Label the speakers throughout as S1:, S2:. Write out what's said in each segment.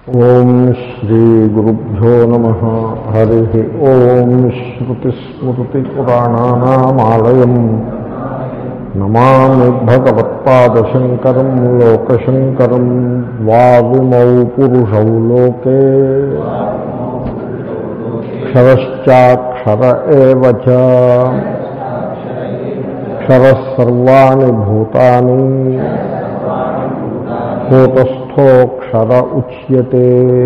S1: ఓం శ్రీ గురుభ్యో నమ హరి ఓం శ్రుతిస్మృతిపురాణానామాలయం నమామి భగవత్పాదశంకరం లోకశంకరం ద్వావిమౌ పురుషౌ లోకే క్షరశ్చాక్షర ఏవ చ క్షరసర్వాణి భూతాని భూతస్థోక్షర ఉచ్యతే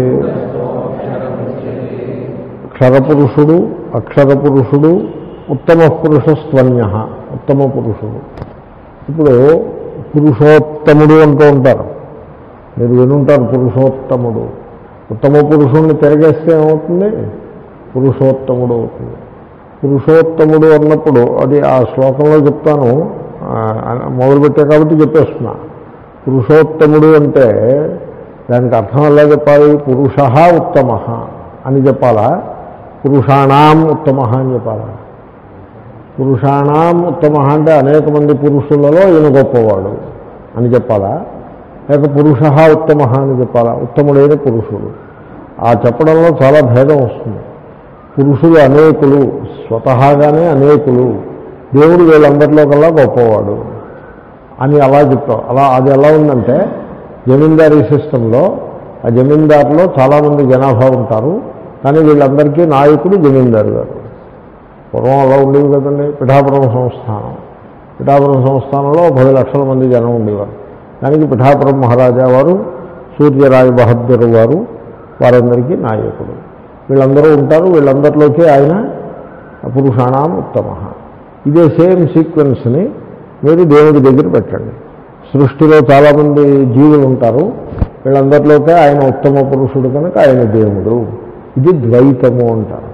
S1: క్షరపురుషుడు అక్షర పురుషుడు ఉత్తమ పురుషస్త్వన్య ఉత్తమ పురుషుడు ఇప్పుడు పురుషోత్తముడు అంటూ ఉంటారు మీరు వినుంటారు పురుషోత్తముడు ఉత్తమ పురుషుణ్ణి తిరగేస్తే ఏమవుతుంది పురుషోత్తముడు అవుతుంది పురుషోత్తముడు అన్నప్పుడు అది ఆ శ్లోకంలో చెప్తాను ఆ, మొదలుపెట్టే కాబట్టి చెప్పేస్తున్నా పురుషోత్తముడు అంటే దానికి అర్థం ఎలా చెప్పాలి పురుష ఉత్తమ అని చెప్పాలా పురుషాణం ఉత్తమ అని చెప్పాలా పురుషాణం ఉత్తమ అంటే అనేక మంది పురుషులలో ఈయన గొప్పవాడు అని చెప్పాలా లేక పురుష ఉత్తమ అని చెప్పాలా ఉత్తముడైన పురుషుడు ఆ చెప్పడంలో చాలా భేదం వస్తుంది పురుషులు అనేకులు స్వతహాగానే అనేకులు దేవుడు వీళ్ళందరిలో కల్లా గొప్పవాడు అని అలా చెప్తాం అలా అది ఎలా ఉందంటే జమీందారీ సిస్టంలో ఆ జమీందారులో చాలామంది జనాభా ఉంటారు కానీ వీళ్ళందరికీ నాయకుడు జమీందారు గారు పూర్వం అలా ఉండేవి కదండి పిఠాపురం సంస్థానం పిఠాపురం సంస్థానంలో పది లక్షల మంది జనం ఉండేవారు దానికి పిఠాపురం మహారాజా వారు సూర్యరాయ బహద్దూర్ వారు వారందరికీ నాయకుడు వీళ్ళందరూ ఉంటారు వీళ్ళందరిలోకి ఆయన పురుషాణం ఉత్తమ ఇదే సేమ్ సీక్వెన్స్ని మీరు దేవుడి దగ్గర పెట్టండి సృష్టిలో చాలామంది జీవులు ఉంటారు వీళ్ళందరిలోకే ఆయన ఉత్తమ పురుషుడు కనుక ఆయన దేవుడు ఇది ద్వైతము అంటారు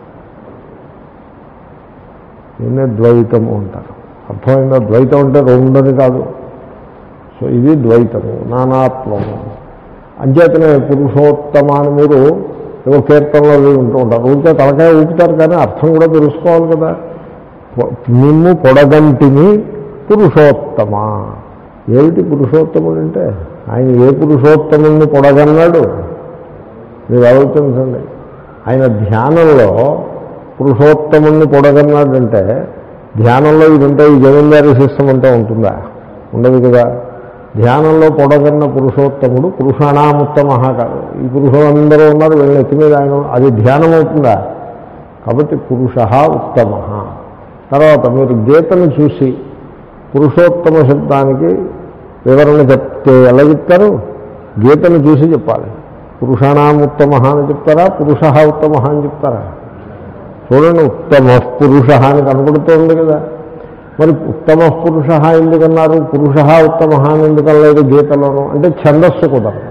S1: దీన్నే ద్వైతము అంటారు అర్థమైందా ద్వైతం అంటే రెండని కాదు సో ఇది ద్వైతము నానాత్వము అంచేతనే పురుషోత్తమ అని మీరు ఏవో కీర్తనలో అవి ఉంటూ ఉంటారు ఊరికే తలకాయ ఊపుతారు కానీ అర్థం కూడా తెలుసుకోవాలి కదా పొ- నిన్ను పొడగంటిని పురుషోత్తమ ఏమిటి పురుషోత్తముడు అంటే ఆయన ఏ పురుషోత్తముడిని పొడగన్నాడు మీరు ఆలోచించండి ఆయన ధ్యానంలో పురుషోత్తముడిని పొడగన్నాడంటే ధ్యానంలో ఇదంతా ఈ జమీందారీ సిస్టమ్ అంతా ఉంటుందా ఉండదు కదా ధ్యానంలో పొడగన్న పురుషోత్తముడు పురుషాణాముత్తమ కాదు ఈ పురుషులందరూ ఉన్నారు వీళ్ళ ఎత్తి మీద ఆయన అది ధ్యానం అవుతుందా కాబట్టి పురుష ఉత్తమ తర్వాత మీరు గీతను చూసి పురుషోత్తమ శబ్దానికి వివరణ చెప్తే ఎలా చెప్తారు గీతను చూసి చెప్పాలి పురుషాణం ఉత్తమ అని చెప్తారా పురుష ఉత్తమ అని చెప్తారా చూడండి ఉత్తమ పురుష అని కనపడుతోంది కదా మరి ఉత్తమ పురుష ఎందుకన్నారు పురుష ఉత్తమ అని ఎందుకనలేదు గీతలోను అంటే ఛందస్సు కుదరదు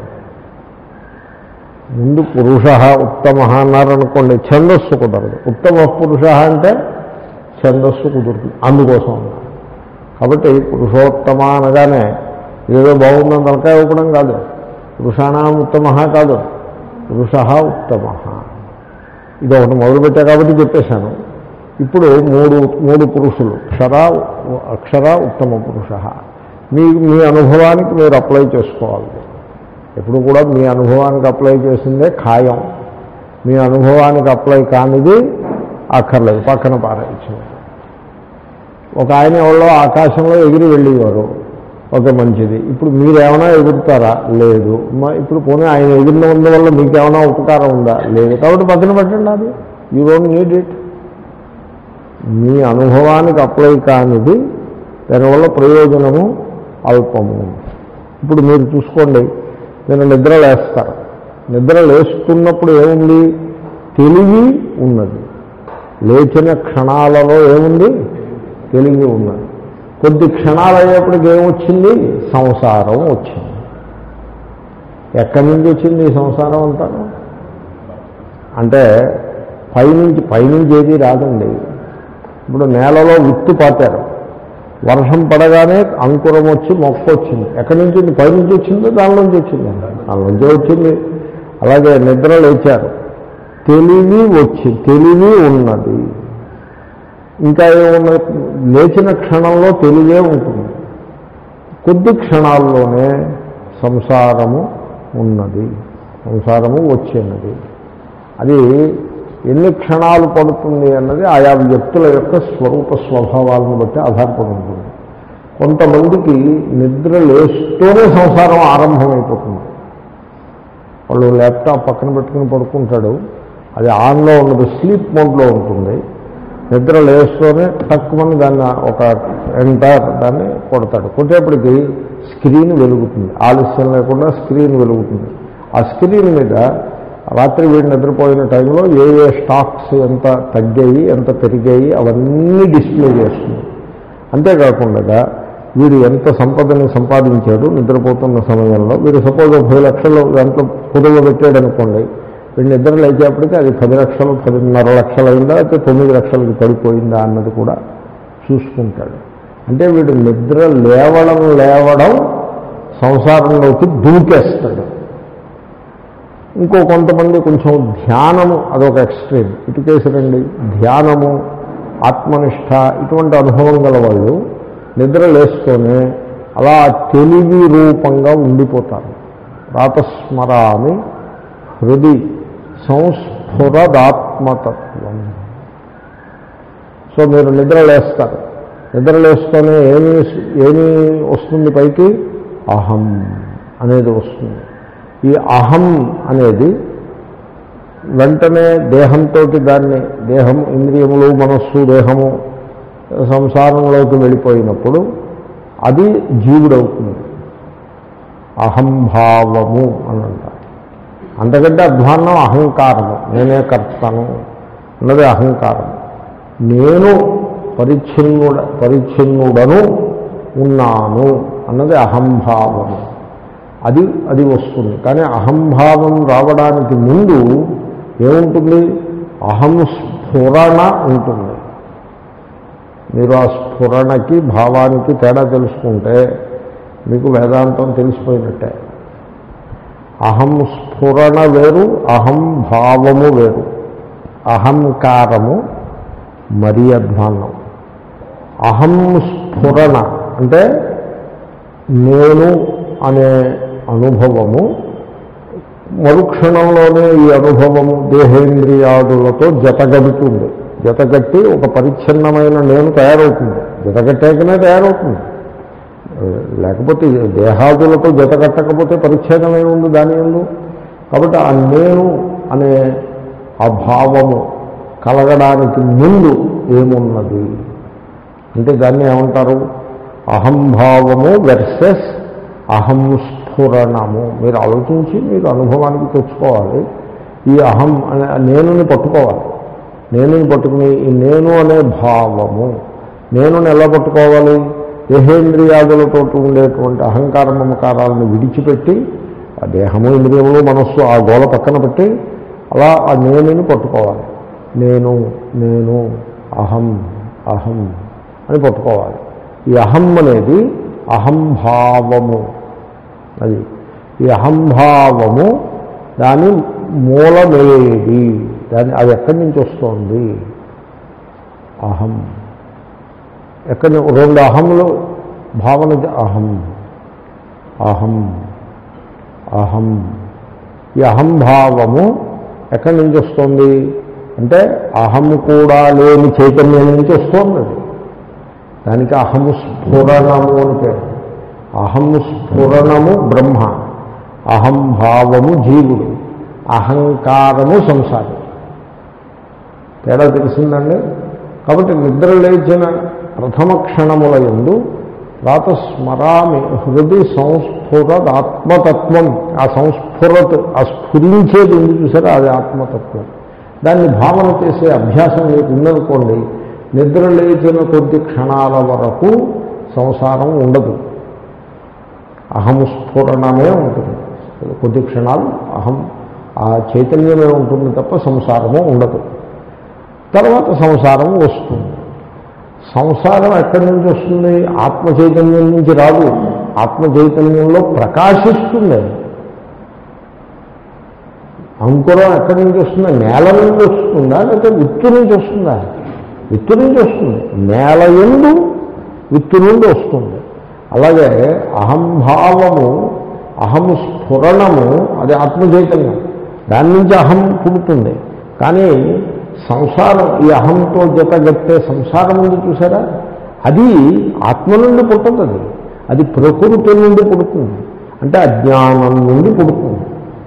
S1: ముందు పురుష ఉత్తమ అన్నారనుకోండి ఛందస్సు కుదరదు ఉత్తమ పురుష అంటే ఛందస్సు కుదురుతుంది అందుకోసం అన్నారు కాబట్టి పురుషోత్తమ అనగానే ఏదో బాగుందని తలకాయ ఇవ్వడం కాదు పురుషాణం ఉత్తమ కాదు పురుష ఉత్తమ ఇది ఒకటి మొదలుపెట్టా కాబట్టి చెప్పేశాను ఇప్పుడు మూడు మూడు పురుషులు క్షర అక్షర ఉత్తమ పురుష మీ మీ అనుభవానికి మీరు అప్లై చేసుకోవాలి ఎప్పుడు కూడా మీ అనుభవానికి అప్లై చేసిందే ఖాయం మీ అనుభవానికి అప్లై కానిది అక్కర్లేదు పక్కన పారేయచ్చు ఒక ఆయన ఎవరో ఆకాశంలో ఎగిరి వెళ్ళేవారు ఓకే మంచిది ఇప్పుడు మీరేమైనా ఎగురుతారా లేదు మ- ఇప్పుడు పోనీ ఆయన ఎగిరిన వల్ల మీకేమైనా ఉపకారం ఉందా లేదు కాబట్టి పక్కన పెట్టండి అది యూ డోంట్ నీడ్ ఇట్ మీ అనుభవానికి అప్లై కానిది దానివల్ల ప్రయోజనము అల్పము ఇప్పుడు మీరు చూసుకోండి మీరు నిద్ర లేస్తారు నిద్ర లేస్తున్నప్పుడు ఏముంది తెలివి ఉన్నది లేచిన క్షణాలలో ఏముంది తెలివి ఉన్నది కొద్ది క్షణాలు అయ్యేప్పటికి ఏమొచ్చింది సంసారం వచ్చింది ఎక్కడి నుంచి వచ్చింది ఈ సంసారం అంటారు అంటే పైనుంచి పైనుంచి ఏది రాదండి ఇప్పుడు నేలలో విత్తు పాతారు వర్షం పడగానే అంకురం వచ్చి మొక్క వచ్చింది ఎక్కడి నుంచి వచ్చింది? పైనుంచి వచ్చిందో దానిలోంచి వచ్చింది దానిలోంచి వచ్చింది అలాగే నిద్ర లేచారు తెలివి వచ్చి తెలివి ఉన్నది ఇంకా ఏమున్న లేచిన క్షణంలో తెలివే ఉంటుంది కొద్ది క్షణాల్లోనే సంసారము ఉన్నది సంసారము వచ్చినది అది ఎన్ని క్షణాలు పడుతుంది అన్నది ఆయా వ్యక్తుల యొక్క స్వరూప స్వభావాలను బట్టి ఆధారపడి ఉంటుంది కొంతమందికి నిద్ర లేస్తూనే సంసారం ఆరంభమైపోతుంది వాళ్ళు ల్యాప్టాప్ పక్కన పెట్టుకుని పడుకుంటాడు అది ఆన్లో ఉండదు స్లీప్ మోడ్లో ఉంటుంది నిద్ర లేస్తూనే తక్కువని దాన్ని ఒక ఎంటైర్ దాన్ని కొడతాడు కొట్టేప్పటికి స్క్రీన్ వెలుగుతుంది ఆలస్యం లేకుండా స్క్రీన్ వెలుగుతుంది ఆ స్క్రీన్ మీద రాత్రి వీడు నిద్రపోయిన టైంలో ఏ ఏ స్టాక్స్ ఎంత తగ్గాయి ఎంత పెరిగాయి అవన్నీ డిస్ప్లే చేస్తుంది అంతేకాకుండా వీడు ఎంత సంపదని సంపాదించాడు నిద్రపోతున్న సమయంలో వీడు సపోజ్ ఒక పది లక్షలు దాంట్లో పొదుగు పెట్టాడు అనుకోండి వీడు నిద్ర లేచేప్పటికీ అది పది లక్షలు పదిన్నర లక్షలు అయిందా అయితే తొమ్మిది లక్షలకి పడిపోయిందా అన్నది కూడా చూసుకుంటాడు అంటే వీడు నిద్ర లేవడం లేవడం సంసారంలోకి దూకేస్తాడు ఇంకో కొంతమంది కొంచెం ధ్యానము అదొక ఎక్స్ట్రీమ్ ఇటు కేసు రండి ధ్యానము ఆత్మనిష్ట ఇటువంటి అనుభవం గల వాళ్ళు నిద్ర లేస్తూనే అలా తెలివి రూపంగా ఉండిపోతారు రాతస్మరామి హృది సంస్ఫురదాత్మతత్వం సో మీరు నిద్ర లేస్తారు నిద్ర లేస్తూనే ఏమి ఏమి వస్తుంది పైకి అహం అనేది వస్తుంది ఈ అహం అనేది వెంటనే దేహంతో దాన్ని దేహం ఇంద్రియములు మనస్సు దేహము సంసారంలోకి వెళ్ళిపోయినప్పుడు అది జీవుడవుతుంది అహంభావము అని అంటారు అంతకంటే అధ్వాన్నం అహంకారము నేనే కర్తను అన్నది అహంకారం నేను పరిచ్ఛిన్నుడ పరిచ్ఛిన్నుడను ఉన్నాను అన్నది అహంభావము అది అది వస్తుంది కానీ అహంభావం రావడానికి ముందు ఏముంటుంది అహం స్ఫురణ ఉంటుంది మీరు ఆ స్ఫురణకి భావానికి తేడా తెలుసుకుంటే మీకు వేదాంతం తెలిసిపోయినట్టే అహం స్ఫురణ వేరు అహం భావము వేరు అహంకారము మరీ అధ్వాన్నం అహం స్ఫురణ అంటే నేను అనే అనుభవము మరుక్షణంలోనే ఈ అనుభవము దేహేంద్రియాదులతో జతగడుతుంది జతగట్టి ఒక పరిచ్ఛిన్నమైన నేను తయారవుతుంది జతగట్టాకనే తయారవుతుంది లేకపోతే దేహాదులతో జతగట్టకపోతే పరిచ్ఛేదమై ఉంది దాని ఎందు కాబట్టి ఆ నేను అనే ఆ భావము కలగడానికి ముందు ఏమున్నది అంటే దాన్ని ఏమంటారు అహంభావము వెర్సెస్ అహం స్ఫురణము మీరు ఆలోచించి మీరు అనుభవానికి తెచ్చుకోవాలి ఈ అహం అనే నేనుని పట్టుకోవాలి నేనుని పట్టుకుని ఈ నేను అనే భావము నేనుని ఎలా పట్టుకోవాలి దేహేంద్రియాదులతో ఉండేటువంటి అహంకార మమకారాలను విడిచిపెట్టి ఆ దేహము ఇంద్రియములు మనస్సు ఆ గోల పక్కన పెట్టి అలా ఆ నేనుని పట్టుకోవాలి నేను నేను అహం అహం అని పట్టుకోవాలి ఈ అహం అనేది అహంభావము అది ఈ అహంభావము దాని మూలమేది దాని అది ఎక్కడి నుంచి వస్తోంది అహం ఎక్కడి రెండు అహములు భావన అహం అహం అహం ఈ అహంభావము ఎక్కడి నుంచి వస్తుంది అంటే అహం కూడా లేని చైతన్యం నుంచి వస్తుంది అది దానికి అహము స్ఫురణము అని పేరు అహము స్ఫురణము బ్రహ్మ అహంభావము జీవుడు అహంకారము సంసారం తేడా తెలిసిందండి కాబట్టి నిద్ర లేచిన ప్రథమ క్షణముల ఎందు ప్రాతస్మరామి హృది సంస్ఫురద్ ఆత్మతత్వం ఆ సంస్ఫురత్ ఆ స్ఫురించేది ఉంది చూసారా అది ఆత్మతత్వం దాన్ని భావన చేసే అభ్యాసం మీకు ఉందనుకోండి నిద్ర లేచిన కొద్ది క్షణాల వరకు సంసారం ఉండదు అహం స్ఫురణమే ఉంటుంది కొద్ది క్షణాలు అహం ఆ చైతన్యమే ఉంటుంది తప్ప సంసారము ఉండదు తర్వాత సంసారం వస్తుంది సంసారం ఎక్కడి నుంచి వస్తుంది ఆత్మ చైతన్యం నుంచి రాదు ఆత్మ చైతన్యంలో ప్రకాశిస్తుంది అంకురం ఎక్కడి నుంచి వస్తుందా నేల నుంచి వస్తుందా లేకపోతే విత్తు నుంచి వస్తుందా విత్తు నుంచి వస్తుంది నేల ఎందు విత్తు నుండి వస్తుంది అలాగే అహంభావము అహం స్ఫురణము అది ఆత్మ చైతన్యం దాని నుంచి అహం పుడుతుంది కానీ సంసారం ఈ అహంతో జతగట్టే సంసారం ఉంది చూసారా అది ఆత్మ నుండి పుట్టదు అది అది ప్రకృతి నుండి పుడుతుంది అంటే అజ్ఞానం నుండి పుడుతుంది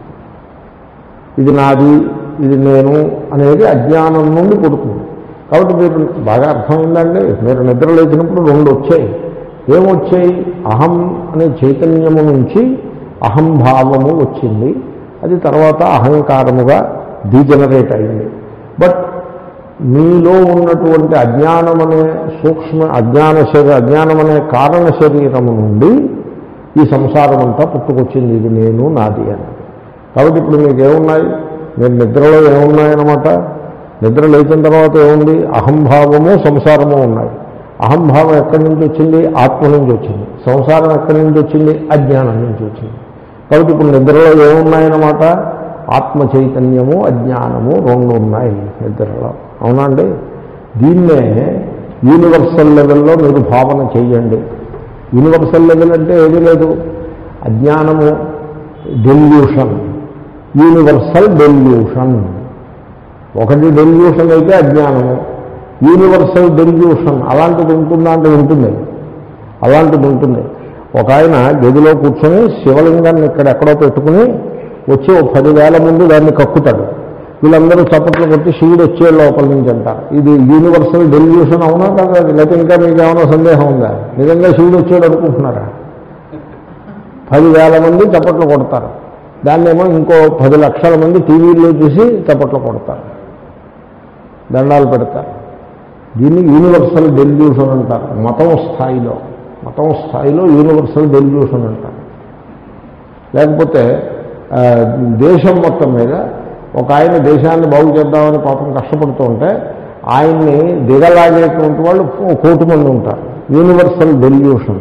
S1: ఇది నాది ఇది నేను అనేది అజ్ఞానం నుండి పుడుతుంది కాబట్టి మీరు బాగా అర్థమైందండి మీరు నిద్ర లేచినప్పుడు రెండు వచ్చాయి ఏమొచ్చాయి అహం అనే చైతన్యము నుంచి అహంభావము వచ్చింది అది తర్వాత అహంకారముగా డీజనరేట్ అయింది బట్ మీలో ఉన్నటువంటి అజ్ఞానం అనే సూక్ష్మ అజ్ఞాన శరీర అజ్ఞానం అనే కారణ శరీరము నుండి ఈ సంసారం అంతా పుట్టుకొచ్చింది ఇది నేను నాది అని కాబట్టి ఇప్పుడు మీకు ఏమున్నాయి మీరు నిద్రలో ఏమున్నాయన్నమాట నిద్ర లేచిన తర్వాత ఏముంది అహంభావము సంసారము ఉన్నాయి అహంభావం ఎక్కడి నుంచి వచ్చింది ఆత్మ నుంచి వచ్చింది సంసారం ఎక్కడి నుంచి వచ్చింది అజ్ఞానం నుంచి వచ్చింది కాబట్టి ఇప్పుడు నిద్రలో ఏమున్నాయన్నమాట ఆత్మ చైతన్యము అజ్ఞానము రెండు ఉన్నాయి నిద్రలో అవునండి దీన్నే యూనివర్సల్ లెవెల్లో మీరు భావన చేయండి యూనివర్సల్ లెవెల్ అంటే ఏమీ లేదు అజ్ఞానము డెల్యూషన్ యూనివర్సల్ డెల్యూషన్ ఒకటి డెల్యూషన్ అయితే అజ్ఞానము యూనివర్సల్ డెల్యూషన్ అలాంటిది ఉంటుందా అంటే ఉంటుంది అలాంటిది ఉంటుంది ఒక ఆయన గదిలో కూర్చొని శివలింగాన్ని ఇక్కడ ఎక్కడో పెట్టుకుని వచ్చి ఒక పదివేల ముందు దాన్ని కక్కుతాడు వీళ్ళందరూ చప్పట్లు కొట్టి శివుడు వచ్చే లోపల నుంచి అంటారు ఇది యూనివర్సల్ డెల్యూషన్ అవునా కదా లేకపోతే ఇంకా మీకు ఏమైనా సందేహం ఉందా నిజంగా శివుడు వచ్చాడు అనుకుంటున్నారా పదివేల మంది చప్పట్లు కొడతారు దాన్నేమో ఇంకో పది లక్షల మంది టీవీల్లో చూసి చప్పట్లు కొడతారు దండాలు పెడతారు దీన్ని యూనివర్సల్ డెల్యూషన్ అంటారు మతం స్థాయిలో మతం స్థాయిలో యూనివర్సల్ డెల్యూషన్ అంటారు లేకపోతే ఆ, దేశం మొత్తం మీద ఒక ఆయన దేశాన్ని బాగు చేద్దామని పాపం కష్టపడుతూ ఉంటే ఆయన్ని దిగలాగేటువంటి వాళ్ళు ఓ కోటి మంది ఉంటారు యూనివర్సల్ డెల్యూషన్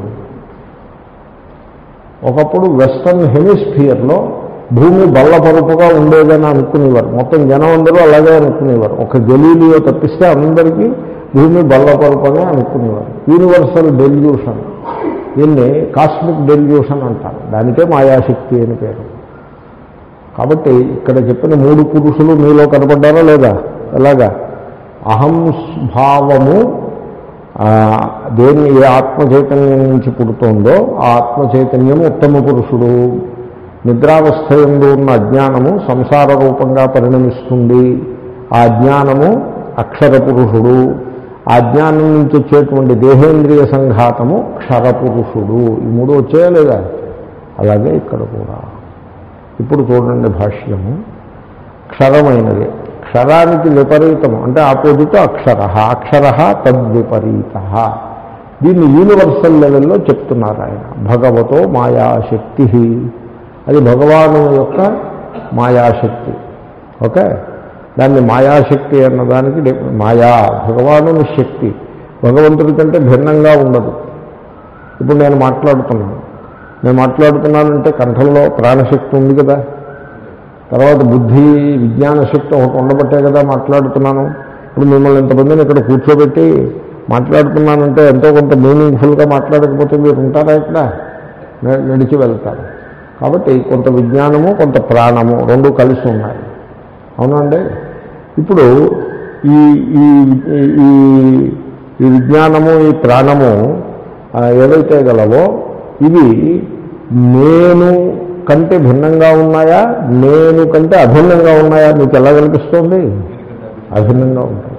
S1: ఒకప్పుడు వెస్టర్న్ హెమిస్ఫియర్లో భూమి బల్లపరుపుగా ఉండేదని అనుకునేవారు మొత్తం జనం అందరూ అలాగే అనుకునేవారు ఒక గలీలియో తప్పిస్తే అందరికీ భూమి బల్లపరుపుగా అనుకునేవారు యూనివర్సల్ డెల్యూషన్ దీన్ని కాస్మిక్ డెల్యూషన్ అంటారు దానికే మాయాశక్తి అని పేరు కాబట్టి ఇక్కడ చెప్పిన మూడు పురుషులు మీలో కనపడ్డారా లేదా ఎలాగా అహం భావము ఆ, దేన్ని ఏ ఆత్మ చైతన్యం నుంచి పుడుతోందో ఆ ఆత్మ చైతన్యము ఉత్తమ పురుషుడు నిద్రావస్థ ఎందు ఉన్న అజ్ఞానము సంసార రూపంగా పరిణమిస్తుంది ఆ అజ్ఞానము అక్షర పురుషుడు ఆ అజ్ఞానం నుంచి వచ్చేటువంటి దేహేంద్రియ సంఘాతము క్షరపురుషుడు ఈ మూడు వచ్చాయా లేదా అలాగే ఇక్కడ కూడా ఇప్పుడు చూడండి భాష్యము క్షరమైనది క్షరానికి విపరీతము అంటే ఆపోజిట్ అక్షర అక్షర తద్విపరీత దీన్ని యూనివర్సల్ లెవెల్లో చెప్తున్నారు ఆయన భగవతో మాయాశక్తి అది భగవాను యొక్క మాయాశక్తి ఓకే దాన్ని మాయాశక్తి అన్నదానికి డె- మాయా భగవానుని శక్తి భగవంతుడి కంటే భిన్నంగా ఉండదు ఇప్పుడు నేను మాట్లాడుతున్నాను నేను మాట్లాడుతున్నానంటే కంఠంలో ప్రాణశక్తి ఉంది కదా తర్వాత బుద్ధి విజ్ఞాన శక్తి ఒకటి ఉండబట్టే కదా మాట్లాడుతున్నాను ఇప్పుడు మిమ్మల్ని ఇంతమందిని ఇక్కడ కూర్చోబెట్టి మాట్లాడుతున్నానంటే ఎంతో కొంత మీనింగ్ఫుల్గా మాట్లాడకపోతే మీరు ఉంటారా ఇక్కడ న- నడిచి వెళ్తారు కాబట్టి కొంత విజ్ఞానము కొంత ప్రాణము రెండు కలిసి ఉన్నాయి అవునండి ఇప్పుడు ఈ ఈ ఈ- ఈ ఈ విజ్ఞానము ఈ ప్రాణము ఆ, ఏవైతే గలవో ఇవి నేను కంటే భిన్నంగా ఉన్నాయా నేను కంటే అభిన్నంగా ఉన్నాయా మీకు ఎలా కనిపిస్తోంది అభిన్నంగా ఉంటాయి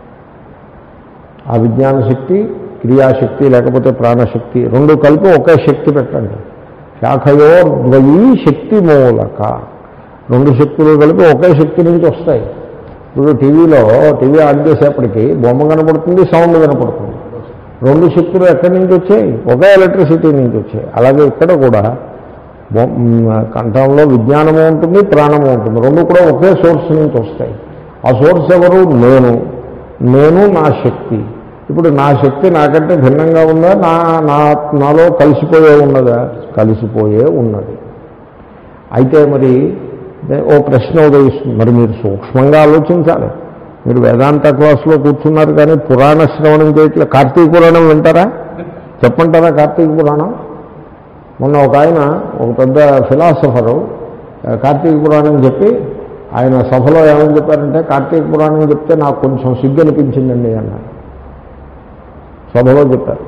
S1: ఆ విజ్ఞాన శక్తి క్రియాశక్తి లేకపోతే ప్రాణశక్తి రెండు కలిపి ఒకే శక్తి పెట్టండి శాఖయో ద్వయీ శక్తి మూలక రెండు శక్తులు కలిపి ఒకే శక్తి నుంచి వస్తాయి ఇప్పుడు టీవీలో టీవీ ఆన్ చేసేప్పటికి బొమ్మ కనపడుతుంది సౌండ్ కనపడుతుంది రెండు శక్తులు ఎక్కడి నుంచి వచ్చాయి ఒకే ఎలక్ట్రిసిటీ నుంచి వచ్చాయి అలాగే ఇక్కడ కూడా బొ- మ్, కంఠంలో విజ్ఞానము ఉంటుంది ప్రాణము ఉంటుంది రెండు కూడా ఒకే సోర్స్ నుంచి వస్తాయి ఆ సోర్స్ ఎవరు నేను నేను నా శక్తి ఇప్పుడు నా శక్తి నాకంటే భిన్నంగా ఉందా నా నా నాలో కలిసిపోయే ఉన్నదా కలిసిపోయే ఉన్నది అయితే మరి ఓ ప్రశ్న ఉదయిస్తుంది మరి మీరు సూక్ష్మంగా ఆలోచించాలి మీరు వేదాంత క్లాసులో కూర్చున్నారు కానీ పురాణ శ్రవణం చేయట్లే కార్తీక పురాణం వింటారా చెప్పంటారా కార్తీక పురాణం మొన్న ఒక ఆయన ఒక పెద్ద ఫిలాసఫరు ఆ, కార్తీక పురాణం చెప్పి ఆయన సభలో ఏమని చెప్పారంటే కార్తీక పురాణం చెప్తే నాకు కొంచెం సిగ్గు అనిపించిందండి అన్నారు సభలో చెప్పారు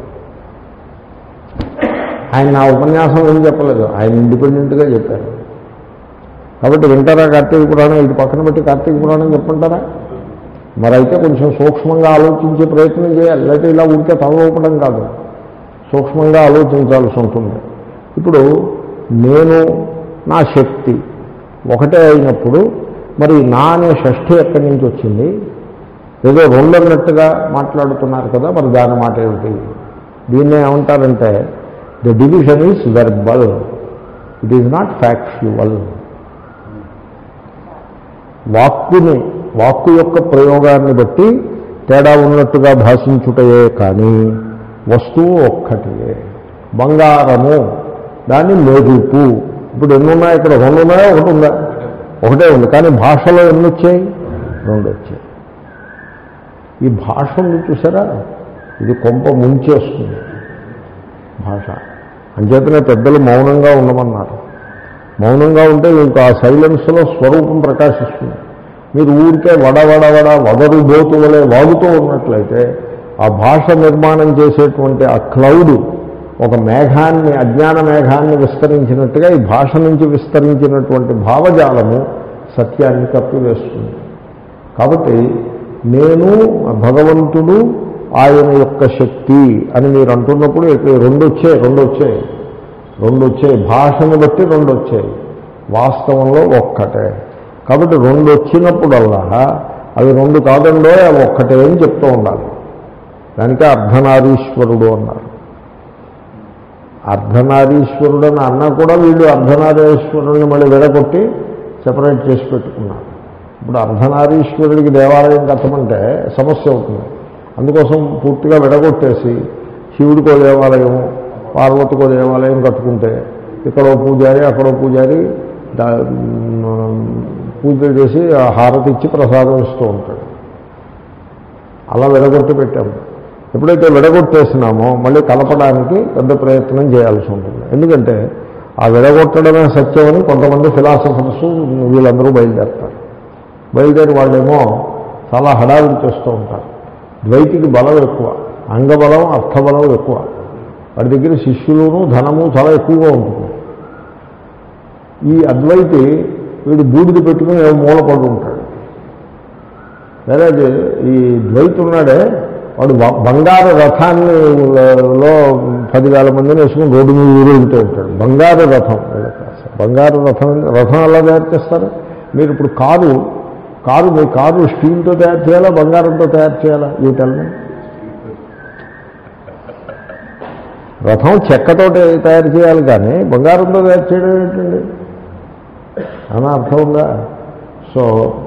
S1: ఆయన నా ఉపన్యాసం ఏం చెప్పలేదు ఆయన ఇండిపెండెంట్గా చెప్పారు కాబట్టి వింటారా కార్తీక పురాణం ఇది పక్కన పెట్టి కార్తీక పురాణం చెప్పుంటారా మరి అయితే కొంచెం సూక్ష్మంగా ఆలోచించే ప్రయత్నం చేయాలి లేకపోతే ఇలా ఉంటే తలవపడం కాదు సూక్ష్మంగా ఆలోచించాల్సి ఉంటుంది ఇప్పుడు నేను నా శక్తి ఒకటే అయినప్పుడు మరి నా అనే షష్ఠి ఎక్కడి నుంచి వచ్చింది ఏదో రెండు అన్నట్టుగా మాట్లాడుతున్నారు కదా మరి దాని మాట ఏమిటి దీన్ని ఏమంటారంటే the division is verbal it is not factual వాక్కుని వాక్కు యొక్క ప్రయోగాన్ని బట్టి తేడా ఉన్నట్టుగా భాషించుటయే కానీ వస్తువు ఒక్కటియే బంగారము దాన్ని మెరుపు ఇప్పుడు ఎన్ని ఉన్నాయి ఇక్కడ రెండు ఉన్నాయా ఒకటి ఉందా ఒకటే ఉంది కానీ భాషలో ఎన్ని వచ్చాయి రెండు వచ్చాయి ఈ భాష ఉంది చూసారా ఇది కొంప ముంచేస్తుంది భాష అంచేతనే పెద్దలు మౌనంగా ఉండమన్నారు మౌనంగా ఉంటే మీకు ఆ సైలెన్స్లో స్వరూపం ప్రకాశిస్తుంది మీరు ఊరికే వడ వడ వడ వదరు బోతు వలె వాగుతూ ఉన్నట్లయితే ఆ భాష నిర్మాణం చేసేటువంటి ఆ క్లౌడ్ ఒక మేఘాన్ని అజ్ఞాన మేఘాన్ని విస్తరించినట్టుగా ఈ భాష నుంచి విస్తరించినటువంటి భావజాలము సత్యాన్ని కప్పివేస్తుంది కాబట్టి నేను భగవంతుడు ఆయన యొక్క శక్తి అని మీరు అంటున్నప్పుడు ఇక్కడ రెండు వచ్చాయి రెండు వచ్చాయి రెండు వచ్చాయి భాషను బట్టి రెండు వచ్చాయి వాస్తవంలో ఒక్కటే కాబట్టి రెండు వచ్చినప్పుడల్లా అవి రెండు కాదండో అవి ఒక్కటే అని చెప్తూ ఉండాలి దానికే అర్ధనారీశ్వరుడు అన్నారు అర్ధనారీశ్వరుడు అని అన్నా కూడా వీళ్ళు అర్ధనారీశ్వరుడిని మళ్ళీ విడగొట్టి సెపరేట్ చేసి పెట్టుకున్నారు ఇప్పుడు అర్ధనారీశ్వరుడికి దేవాలయం కట్టమంటే సమస్య అవుతుంది అందుకోసం పూర్తిగా విడగొట్టేసి శివుడికో దేవాలయం పార్వతికో దేవాలయం కట్టుకుంటే ఇక్కడో పూజారి అక్కడో పూజారి దా- మ్, పూజలు చేసి ఆ హారతి ఇచ్చి ప్రసాదం ఇస్తూ ఉంటాడు అలా విడగొట్టి పెట్టాము ఎప్పుడైతే విడగొట్టేసినామో మళ్ళీ కలపడానికి పెద్ద ప్రయత్నం చేయాల్సి ఉంటుంది ఎందుకంటే ఆ విడగొట్టడమే సత్యమని కొంతమంది ఫిలాసఫర్స్ వీళ్ళందరూ బయలుదేరుతారు బయలుదేరి వాళ్ళేమో చాలా హడావిడి చేస్తూ ఉంటారు ద్వైతికి బలం ఎక్కువ అంగబలం అర్థబలం ఎక్కువ వాడి దగ్గర శిష్యులను ధనము చాలా ఎక్కువగా ఉంటుంది ఈ అద్వైతి వీడు బూడిద పెట్టుకుని ఏవో మూలపడి ఉంటాడు వేరే ఈ ద్వైతి ఉన్నాడే వాడు వ- బంగారు రథాన్ని లో పదివేల మందిని వేసుకుని రోడ్డు మీద ఊరేగుతూ ఉంటాడు బంగారు రథం వీళ్ళకి అసలు. బంగారు రథం రథం ఎలా తయారు చేస్తారు మీరు ఇప్పుడు కారు కారు మీ కారు స్టీల్తో తయారు చేయాలా బంగారంతో తయారు చేయాలా ఈ టెల్ని రథం చెక్కతో తయారు చేయాలి కానీ బంగారంతో తయారు చేయడం ఏంటండి అని అర్థం ఉందా సో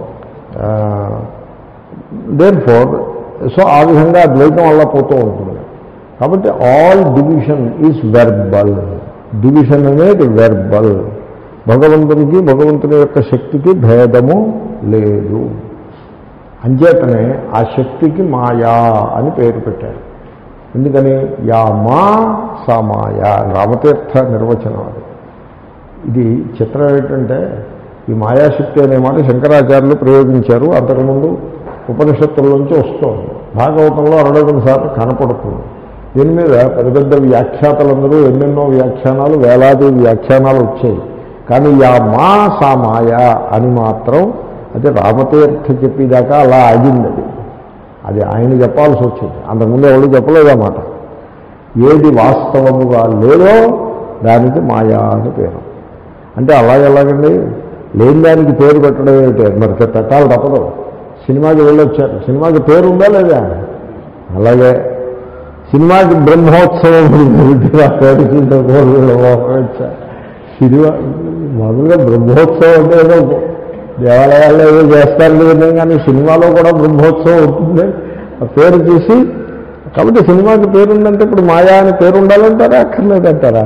S1: దేర్ ఫోర్ సో ఆ విధంగా ద్వైతం అలా పోతూ ఉంటుంది కాబట్టి all division is verbal division అనేది వెర్బల్ భగవంతునికి భగవంతుని యొక్క శక్తికి భేదము లేదు అంచేతనే ఆ శక్తికి మాయా అని పేరు పెట్టారు ఎందుకని యా మా సా మాయా రామతీర్థ నిర్వచనం అది ఇది చిత్రం ఏంటంటే ఈ మాయాశక్తి అనే మాట శంకరాచార్యులు ప్రయోగించారు అంతకుముందు ఉపనిషత్తుల్లోంచి వస్తుంది భాగవతంలో అరడజన సార్లు కనపడుతుంది దీని మీద పెద్ద పెద్ద వ్యాఖ్యాతలందరూ ఎన్నెన్నో వ్యాఖ్యానాలు వేలాది వ్యాఖ్యానాలు వచ్చాయి కానీ యా మా సా మాయా అని మాత్రం అది రామతీర్థ చెప్పేదాకా అలా ఆగింది అది అది ఆయన చెప్పాల్సి వచ్చింది అంతకుముందు ఎవరు చెప్పలేదన్నమాట ఏది వాస్తవముగా లేదో దానికి మాయా అని పేరు అంటే అలాగే ఎలాగండి లేని దానికి పేరు పెట్టడం ఏమిటి మరి పెట్టాలి తప్పదు సినిమాకి వెళ్ళొచ్చారు సినిమాకి పేరు ఉందా లేదా అలాగే సినిమాకి బ్రహ్మోత్సవం ఉంది. ఆ పేరు కింద కోరు వచ్చా సినిమా మామూలుగా బ్రహ్మోత్సవం అంటే ఏదో దేవాలయాల్లో ఏదో చేస్తారు లేదు కానీ సినిమాలో కూడా బ్రహ్మోత్సవం ఉంటుంది ఆ పేరు చూసి కాబట్టి సినిమాకి పేరు ఉందంటే ఇప్పుడు మాయా అని పేరు ఉండాలంటారా అక్కర్లేదంటారా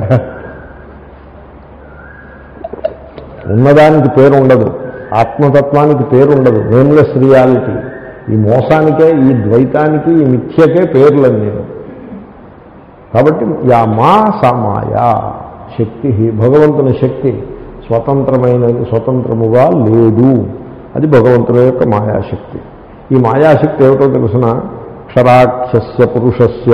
S1: ఉన్నదానికి పేరు ఉండదు ఆత్మతత్వానికి పేరు ఉండదు నేమ్లెస్ రియాలిటీ ఈ మోసానికే ఈ ద్వైతానికి ఈ మిథ్యకే పేర్లని నేను కాబట్టి యా మా సా మాయా శక్తి భగవంతుని శక్తి స్వతంత్రమైన స్వతంత్రముగా లేదు అది భగవంతుని యొక్క మాయాశక్తి ఈ మాయాశక్తి ఏమిటో తెలుసిన క్షరాక్షస్య పురుషస్య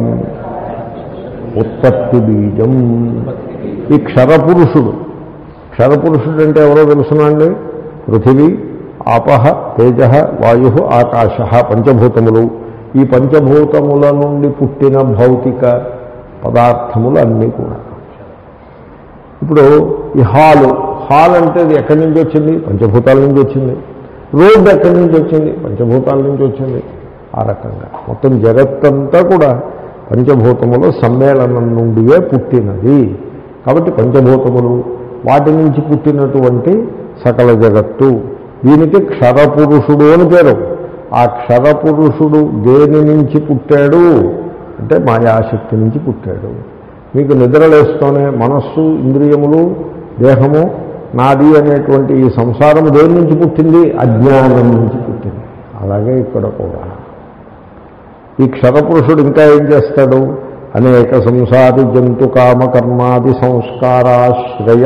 S1: ఉత్పత్తి బీజం ఈ క్షరపురుషుడు క్షరపురుషుడు అంటే ఎవరో తెలుసునండి పృథివీ ఆపహ తేజ వాయు ఆకాశ పంచభూతములు ఈ పంచభూతముల నుండి పుట్టిన భౌతిక పదార్థములు అన్నీ కూడా ఇప్పుడు ఈ హాలు హాల్ అంటే అది ఎక్కడి నుంచి వచ్చింది పంచభూతాల నుంచి వచ్చింది రోడ్డు ఎక్కడి నుంచి వచ్చింది పంచభూతాల నుంచి వచ్చింది ఆ రకంగా మొత్తం జగత్తంతా కూడా పంచభూతముల సమ్మేళనం నుండియే పుట్టినది కాబట్టి పంచభూతములు వాటి నుంచి పుట్టినటువంటి సకల జగత్తు దీనికి క్షరపురుషుడు అని పేరు ఆ క్షరపురుషుడు దేని నుంచి పుట్టాడు అంటే మాయాశక్తి నుంచి పుట్టాడు మీకు నిద్రలేస్తూనే మనస్సు ఇంద్రియములు దేహము నాది అనేటువంటి ఈ సంసారం దేని నుంచి పుట్టింది అజ్ఞానం నుంచి పుట్టింది అలాగే ఇక్కడ కూడా ఈ క్షరపురుషుడు ఇంకా ఏం చేస్తాడు అనేక సంసారి జంతు కామకర్మాది సంస్కారాశ్రయ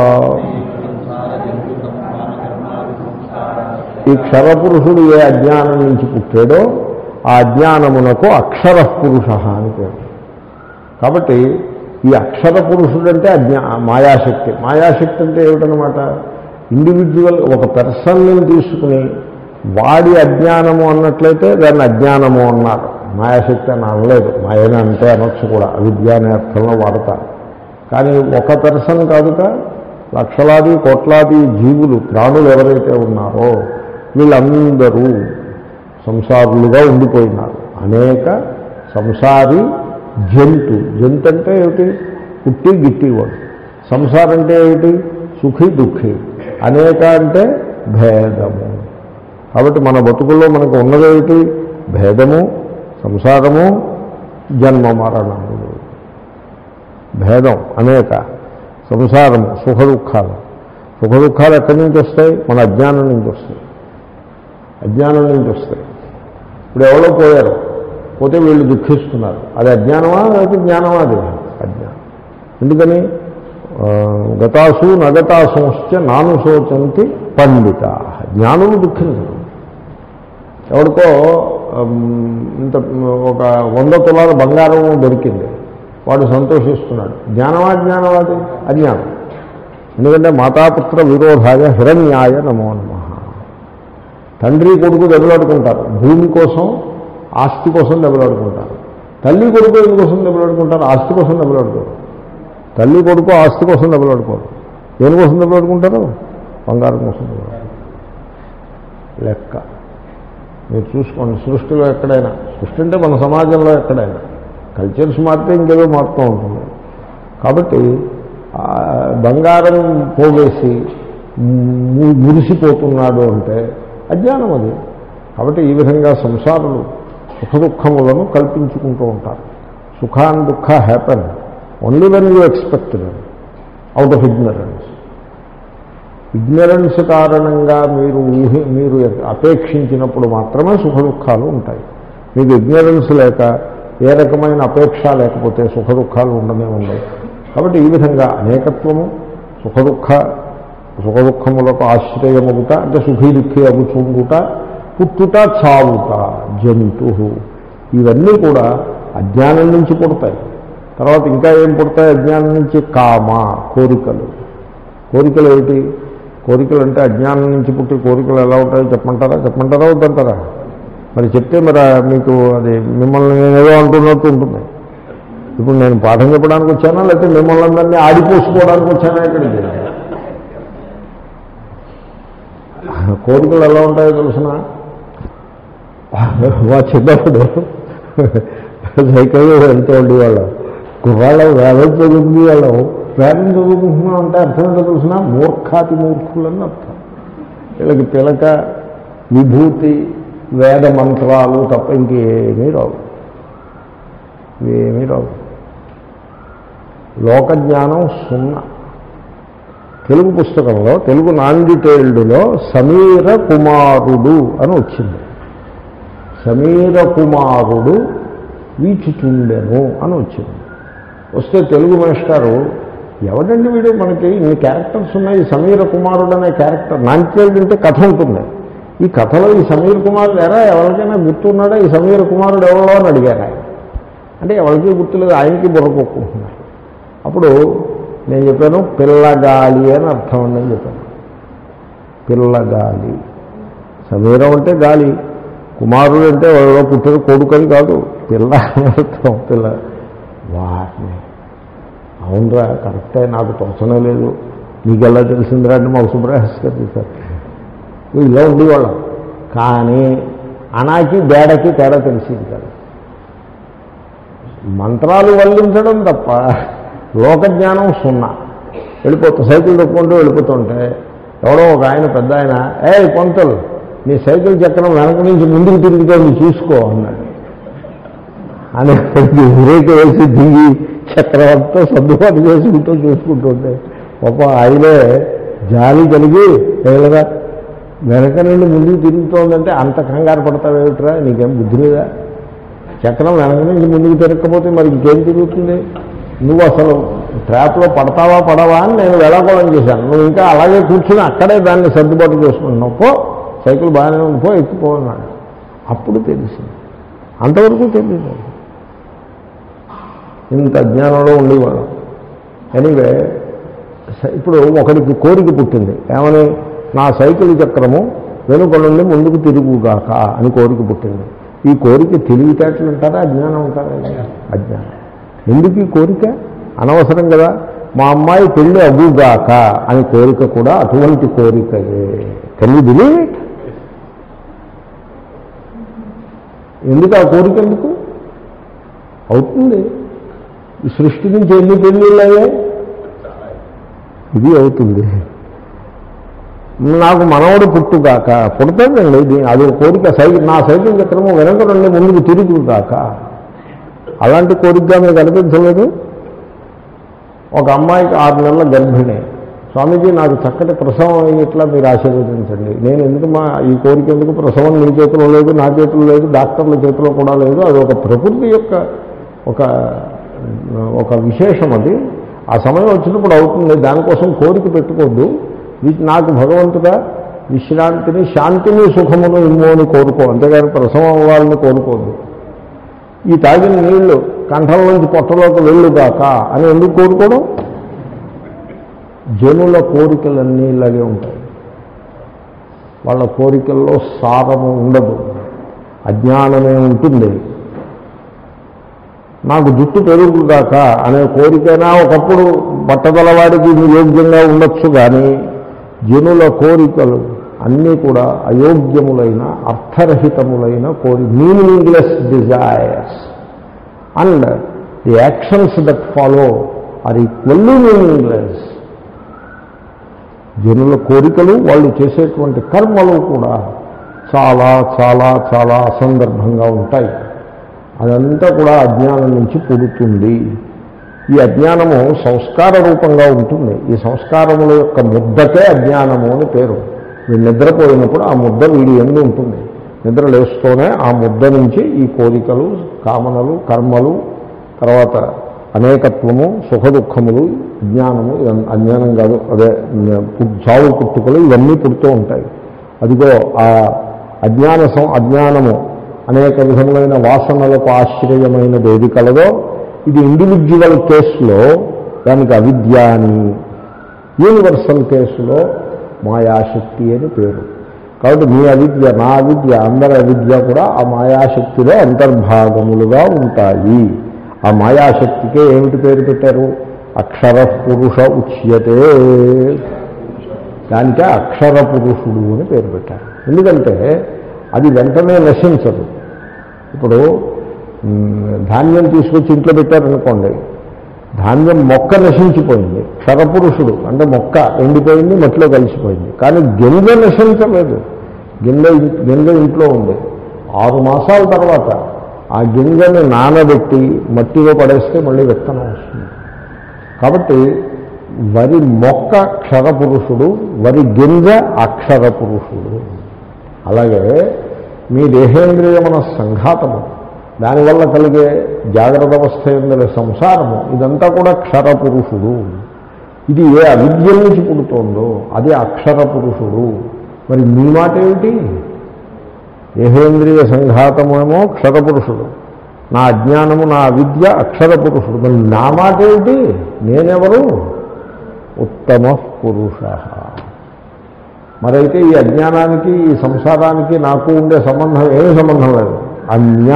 S1: ఈ క్షరపురుషుడు ఏ అజ్ఞానం నుంచి పుట్టాడో ఆ అజ్ఞానమునకు అక్షర పురుష అని పేరు కాబట్టి ఈ అక్షర పురుషుడు అంటే అజ్ఞా మాయాశక్తి మాయాశక్తి అంటే ఏమిటనమాట ఇండివిజువల్ ఒక పర్సన్ని తీసుకుని వాడి అజ్ఞానము అన్నట్లయితే దాన్ని అజ్ఞానము అన్నారు మాయాశక్తి అని అనలేదు మాయన అంటే అనొచ్చు కూడా అవిద్య అనే అర్థంలో వాడతారు కానీ ఒక పర్సన్ కాదుక లక్షలాది కోట్లాది జీవులు ప్రాణులు ఎవరైతే ఉన్నారో వీళ్ళందరూ సంసారులుగా ఉండిపోయినారు అనేక సంసారి జంతు జంతు అంటే ఏమిటి పుట్టి గిట్టివాడు సంసారం అంటే ఏమిటి సుఖి దుఃఖి అనేక అంటే భేదము కాబట్టి మన బతుకుల్లో మనకు ఉన్నదేమిటి భేదము సంసారము జన్మ మరణములు భేదం అనేక సంసారము సుఖ దుఃఖాలు సుఖ దుఃఖాలు ఎక్కడి నుంచి వస్తాయి మన అజ్ఞానం నుంచి వస్తాయి అజ్ఞానం నుంచి వస్తాయి ఇప్పుడు ఎవరో పోయారు పోతే వీళ్ళు దుఃఖిస్తున్నారు అది అజ్ఞానమా లేకపోతే జ్ఞానమా అది అజ్ఞానం ఎందుకని ఆ, గతాసు నగతాసుశ్చ నాను శోచంతి పండిత జ్ఞానులు దుఃఖించరు ఎవరికో ఉమ్, ఇంత ఒక వంద తులాల బంగారం దొరికింది వాడు సంతోషిస్తున్నాడు జ్ఞానమా జ్ఞానవాది అజ్ఞానం ఎందుకంటే మాతాపుత్ర విరోధాయ హిరణ్యాయ నమో నమ తండ్రి కొడుకు దెబ్బలాడుకుంటారు భూమి కోసం ఆస్తి కోసం దెబ్బలాడుకుంటారు తల్లి కొడుకు ఎందుకోసం దెబ్బలాడుకుంటారు ఆస్తి కోసం దెబ్బలాడుకోరు తల్లి కొడుకు ఆస్తి కోసం దెబ్బలాడుకోరు దేనికోసం దెబ్బలాడుకుంటారు బంగారం కోసం దెబ్బలాడుకుంటారు లెక్క మీరు చూసుకోండి సృష్టిలో ఎక్కడైనా సృష్టి అంటే మన సమాజంలో ఎక్కడైనా కల్చర్స్ మారితే ఇంకేదో మారుతూ ఉంటుంది కాబట్టి ఆ బంగారం పోగేసి ము- మురిసిపోతున్నాడు అంటే అజ్ఞానం అది కాబట్టి ఈ విధంగా సంసారులు సుఖ దుఃఖములను కల్పించుకుంటూ ఉంటారు సుఖాన్ దుఃఖ happen only when you expect out of ignorance ignorance కారణంగా మీరు ఊహి మీరు అపేక్షించినప్పుడు మాత్రమే సుఖ దుఃఖాలు ఉంటాయి మీకు ఇగ్నరెన్స్ లేక ఏ రకమైన అపేక్ష లేకపోతే సుఖ దుఃఖాలు ఉండనే ఉండవు కాబట్టి ఈ విధంగా అనేకత్వము సుఖ దుఃఖ సుఖ దుఃఖములకు ఆశ్రయముగుట అంటే సుఖీ దుఃఖి అగుచుంగుట పుట్టుట చావుట జంతు ఇవన్నీ కూడా అజ్ఞానం నుంచి పుడతాయి తర్వాత ఇంకా ఏం పుడతాయి అజ్ఞానం నుంచి కామ కోరికలు కోరికలు ఏమిటి కోరికలు అంటే అజ్ఞానం నుంచి పుట్టి కోరికలు ఎలా ఉంటాయో చెప్పమంటారా చెప్పమంటారా వద్దంటారా మరి చెప్తే మరి మీకు అది మిమ్మల్ని నేను ఏదో అంటున్నట్టు ఉంటుంది ఇప్పుడు నేను పాఠం చెప్పడానికి వచ్చానా లేకపోతే మిమ్మల్ని అందరినీ ఆడిపోసుకోవడానికి వచ్చానా ఇక్కడికి కోరికలు ఎలా ఉంటాయో తెలుసిన మా చిన్నప్పుడు సైకిల్ వెళ్తూ ఉండేవాళ్ళం కుర్రాళ్ళం వేదం చదువుకునే వాళ్ళం వేదం చదువుకుంటున్నాం అంటే అర్థం ఏంటో తెలిసిన మూర్ఖాతి మూర్ఖులని అర్థం వీళ్ళకి పిలక విభూతి వేద మంత్రాలు తప్ప ఇంకేమీ రావు ఏమీ రావు లోకజ్ఞానం సున్నా తెలుగు పుస్తకంలో తెలుగు నాన్ డీటెయిల్డ్లో సమీర కుమారుడు అని వచ్చింది సమీర కుమారుడు వీచుచుండెను అని వచ్చింది వస్తే తెలుగు మాస్టారు ఎవడండి వీడు మనకి ఇన్ని క్యారెక్టర్స్ ఉన్నాయి సమీర కుమారుడు అనే క్యారెక్టర్ నాంచేది అంటే కథ ఉంటుంది ఈ కథలో ఈ సమీర కుమారుడు ఎరా ఎవరికైనా గుర్తున్నాడా ఈ సమీర కుమారుడు ఎవరో అని అడిగారు ఆయన అంటే ఎవరికి గుర్తులేదు ఆయనకి బుర్రకొక్కుంటున్నారు అప్పుడు నేను చెప్పాను పిల్లగాలి అని అర్థం అని నేను చెప్పాను పిల్లగాలి సమీరం అంటే గాలి కుమారుడు అంటే ఎవరో పుట్టిన కొడుకని కాదు పిల్ల అని అర్థం పిల్ల వాటిని అవునరా కరెక్టే నాకు తోచనే లేదు మీకు ఎలా తెలిసిందిరా అంటే మాకు సుబ్రహస్ గారు చెప్పారు నువ్వు ఇలా ఉండేవాళ్ళం కానీ అనాకి బేడకి తేడా తెలిసింది కాదు మంత్రాలు వల్లించడం తప్ప లోకజ్ఞానం సున్నా వెళ్ళిపోతూ సైకిల్ తొక్కుంటూ వెళ్ళిపోతుంటే ఎవడో ఒక ఆయన పెద్ద ఆయన ఏ కొంతలు నీ సైకిల్ చక్రం వెనక నుంచి ముందుకు తిరిగితే నువ్వు చూసుకో అన్నాడు అని బ్రేక్ వేసి దిగి చక్రవర్తితో సర్దుబాటు చేసుకుంటూ చూసుకుంటుంటే ఒక ఆయనే జాలి కలిగి ఏళ్ళగా వెనక నుండి ముందుకు తిరుగుతోందంటే అంత కంగారు పడతావేమిట్రా నీకేం బుద్ధి లేదా చక్రం వెనక నుంచి ముందుకు తిరగకపోతే మరి ఇంకేం తిరుగుతుంది నువ్వు అసలు ట్రాప్లో పడతావా పడవా అని నేను వేళాకోళం చేశాను నువ్వు ఇంకా అలాగే కూర్చుని అక్కడే దాన్ని సర్దుబాటు చేసుకుంటున్నావు పో సైకిల్ బాగానే ఉంది పో ఎక్కిపో అన్నాడు అప్పుడు తెలిసింది అంతవరకు తెలియదు ఇంత అజ్ఞానంలో ఉండేవాళ్ళం ఎనీవే స- ఇప్పుడు ఒకరికి కోరిక పుట్టింది ఏమని నా సైకిల్ చక్రము వెనుక నుండి ముందుకు తిరుగుగాక అని కోరిక పుట్టింది ఈ కోరిక తెలివితేటలు అంటారా అజ్ఞానం అంటారా అజ్ఞానం ఎందుకు ఈ కోరిక అనవసరం కదా మా అమ్మాయి పెళ్ళి అవ్వుగాక అని కోరిక కూడా అటువంటి కోరికయే కెన్ యూ బిలీవ్ ఇట్ ఎందుకు ఆ కోరిక ఎందుకు అవుతుంది ఈ సృష్టి నుంచి ఎన్ని పెళ్ళిళ్ళు అయ్యాయి ఇది అవుతుంది నాకు మనవడు పుట్టుగాక పుడతాడండి ఇది అది ఒక కోరిక సైకిల్ నా సైకిల్ చక్రము వెనక నుండి ముందుకు తిరుగుగాక అలాంటి కోరికగా మీకు అనిపించలేదు ఒక అమ్మాయికి ఆరు నెలల గర్భిణి స్వామీజీ నాకు చక్కటి ప్రసవం అయ్యేట్లా మీరు ఆశీర్వదించండి నేను ఎందుకు మా ఈ కోరిక ఎందుకు ప్రసవం నీ చేతిలో లేదు నా చేతిలో లేదు డాక్టర్ల చేతిలో కూడా లేదు అది ఒక ప్రకృతి యొక్క ఒక ఒక విశేషం అది ఆ సమయం వచ్చినప్పుడు అవుతుంది దానికోసం కోరిక పెట్టుకోవద్దు వీటి నాకు భగవంతుడా విశ్రాంతిని శాంతిని సుఖమును ఇమ్ము అని కోరుకో అంతేగాని ప్రసవం అవ్వాలని కోరుకోవద్దు ఈ తాగిన నీళ్లు కంఠంలోంచి పొట్టలోకి వెళ్ళుగాక అని ఎందుకు కోరుకోవడం జనుల కోరికలన్నీ ఇలాగే ఉంటాయి వాళ్ళ కోరికల్లో సారము ఉండదు అజ్ఞానమే ఉంటుంది నాకు జుట్టు పెరుగుగాక అనే కోరికైనా ఒకప్పుడు బట్టదలవాడికి ఇది యోగ్యంగా ఉండొచ్చు కానీ జనుల కోరికలు అన్నీ కూడా అయోగ్యములైన అర్థరహితములైన కోరి meaningless desires and the actions that follow are equally meaningless జనుల కోరికలు వాళ్ళు చేసేటువంటి కర్మలు కూడా చాలా చాలా చాలా అసందర్భంగా ఉంటాయి అదంతా కూడా అజ్ఞానం నుంచి పుడుతుంది ఈ అజ్ఞానము సంస్కార రూపంగా ఉంటుంది ఈ సంస్కారముల యొక్క ముద్దకే అజ్ఞానము అని పేరు వీడు నిద్రపోయినప్పుడు ఆ ముద్ద వీడి ఎందు ఉంటుంది నిద్ర లేస్తూనే ఆ ముద్ద నుంచి ఈ కోరికలు కామనలు కర్మలు తర్వాత అనేకత్వము సుఖ దుఃఖములు జ్ఞానము ఇవన్నీ అజ్ఞానం కాదు అదే పు- చావు పుట్టుకలు ఇవన్నీ పుడుతూ ఉంటాయి అదిగో ఆ అజ్ఞాన సం అజ్ఞానము అనేక విధములైన వాసనలకు ఆశ్రయమైనది ఏది కలదో ఇది ఇండివిజువల్ కేసులో దానికి అవిద్య అని యూనివర్సల్ కేసులో మాయాశక్తి అని పేరు కాబట్టి మీ అవిద్య నా అవిద్య అందరి అవిద్య కూడా ఆ మాయాశక్తిలో అంతర్భాగములుగా ఉంటాయి ఆ మాయాశక్తికే ఏమిటి పేరు పెట్టారు అక్షర పురుష ఉచ్యతే దానికే అక్షర పురుషుడు అని పేరు పెట్టారు ఎందుకంటే అది వెంటనే నశించదు ఇప్పుడు మ్, ధాన్యం తీసుకొచ్చి ఇంట్లో పెట్టారనుకోండి ధాన్యం మొక్క నశించిపోయింది క్షరపురుషుడు అంటే మొక్క ఎండిపోయింది మట్టిలో కలిసిపోయింది కానీ గింజ నశించలేదు గింజ ఇన్- గింజ ఇంట్లో ఉంది ఆరు మాసాల తర్వాత ఆ గింజని నానబెట్టి మట్టిలో పడేస్తే మళ్ళీ విత్తనం వస్తుంది కాబట్టి వరి మొక్క క్షరపురుషుడు వరి గింజ అక్షర పురుషుడు అలాగే మీ దేహేంద్రియమున సంఘాతము దానివల్ల కలిగే జాగ్రత్త అవస్థ ఎందల సంసారము ఇదంతా కూడా క్షరపురుషుడు ఇది ఏ అవిద్య నుంచి పుడుతోందో అది అక్షర పురుషుడు మరి మీ మాట ఏమిటి దేహేంద్రియ సంఘాతమేమో క్షరపురుషుడు నా అజ్ఞానము నా అవిద్య అక్షర పురుషుడు మరి నా మాట ఏమిటి నేనెవరు ఉత్తమ పురుష మరైతే ఈ అజ్ఞానానికి ఈ సంసారానికి నాకు ఉండే సంబంధం ఏమి సంబంధం లేదు అన్య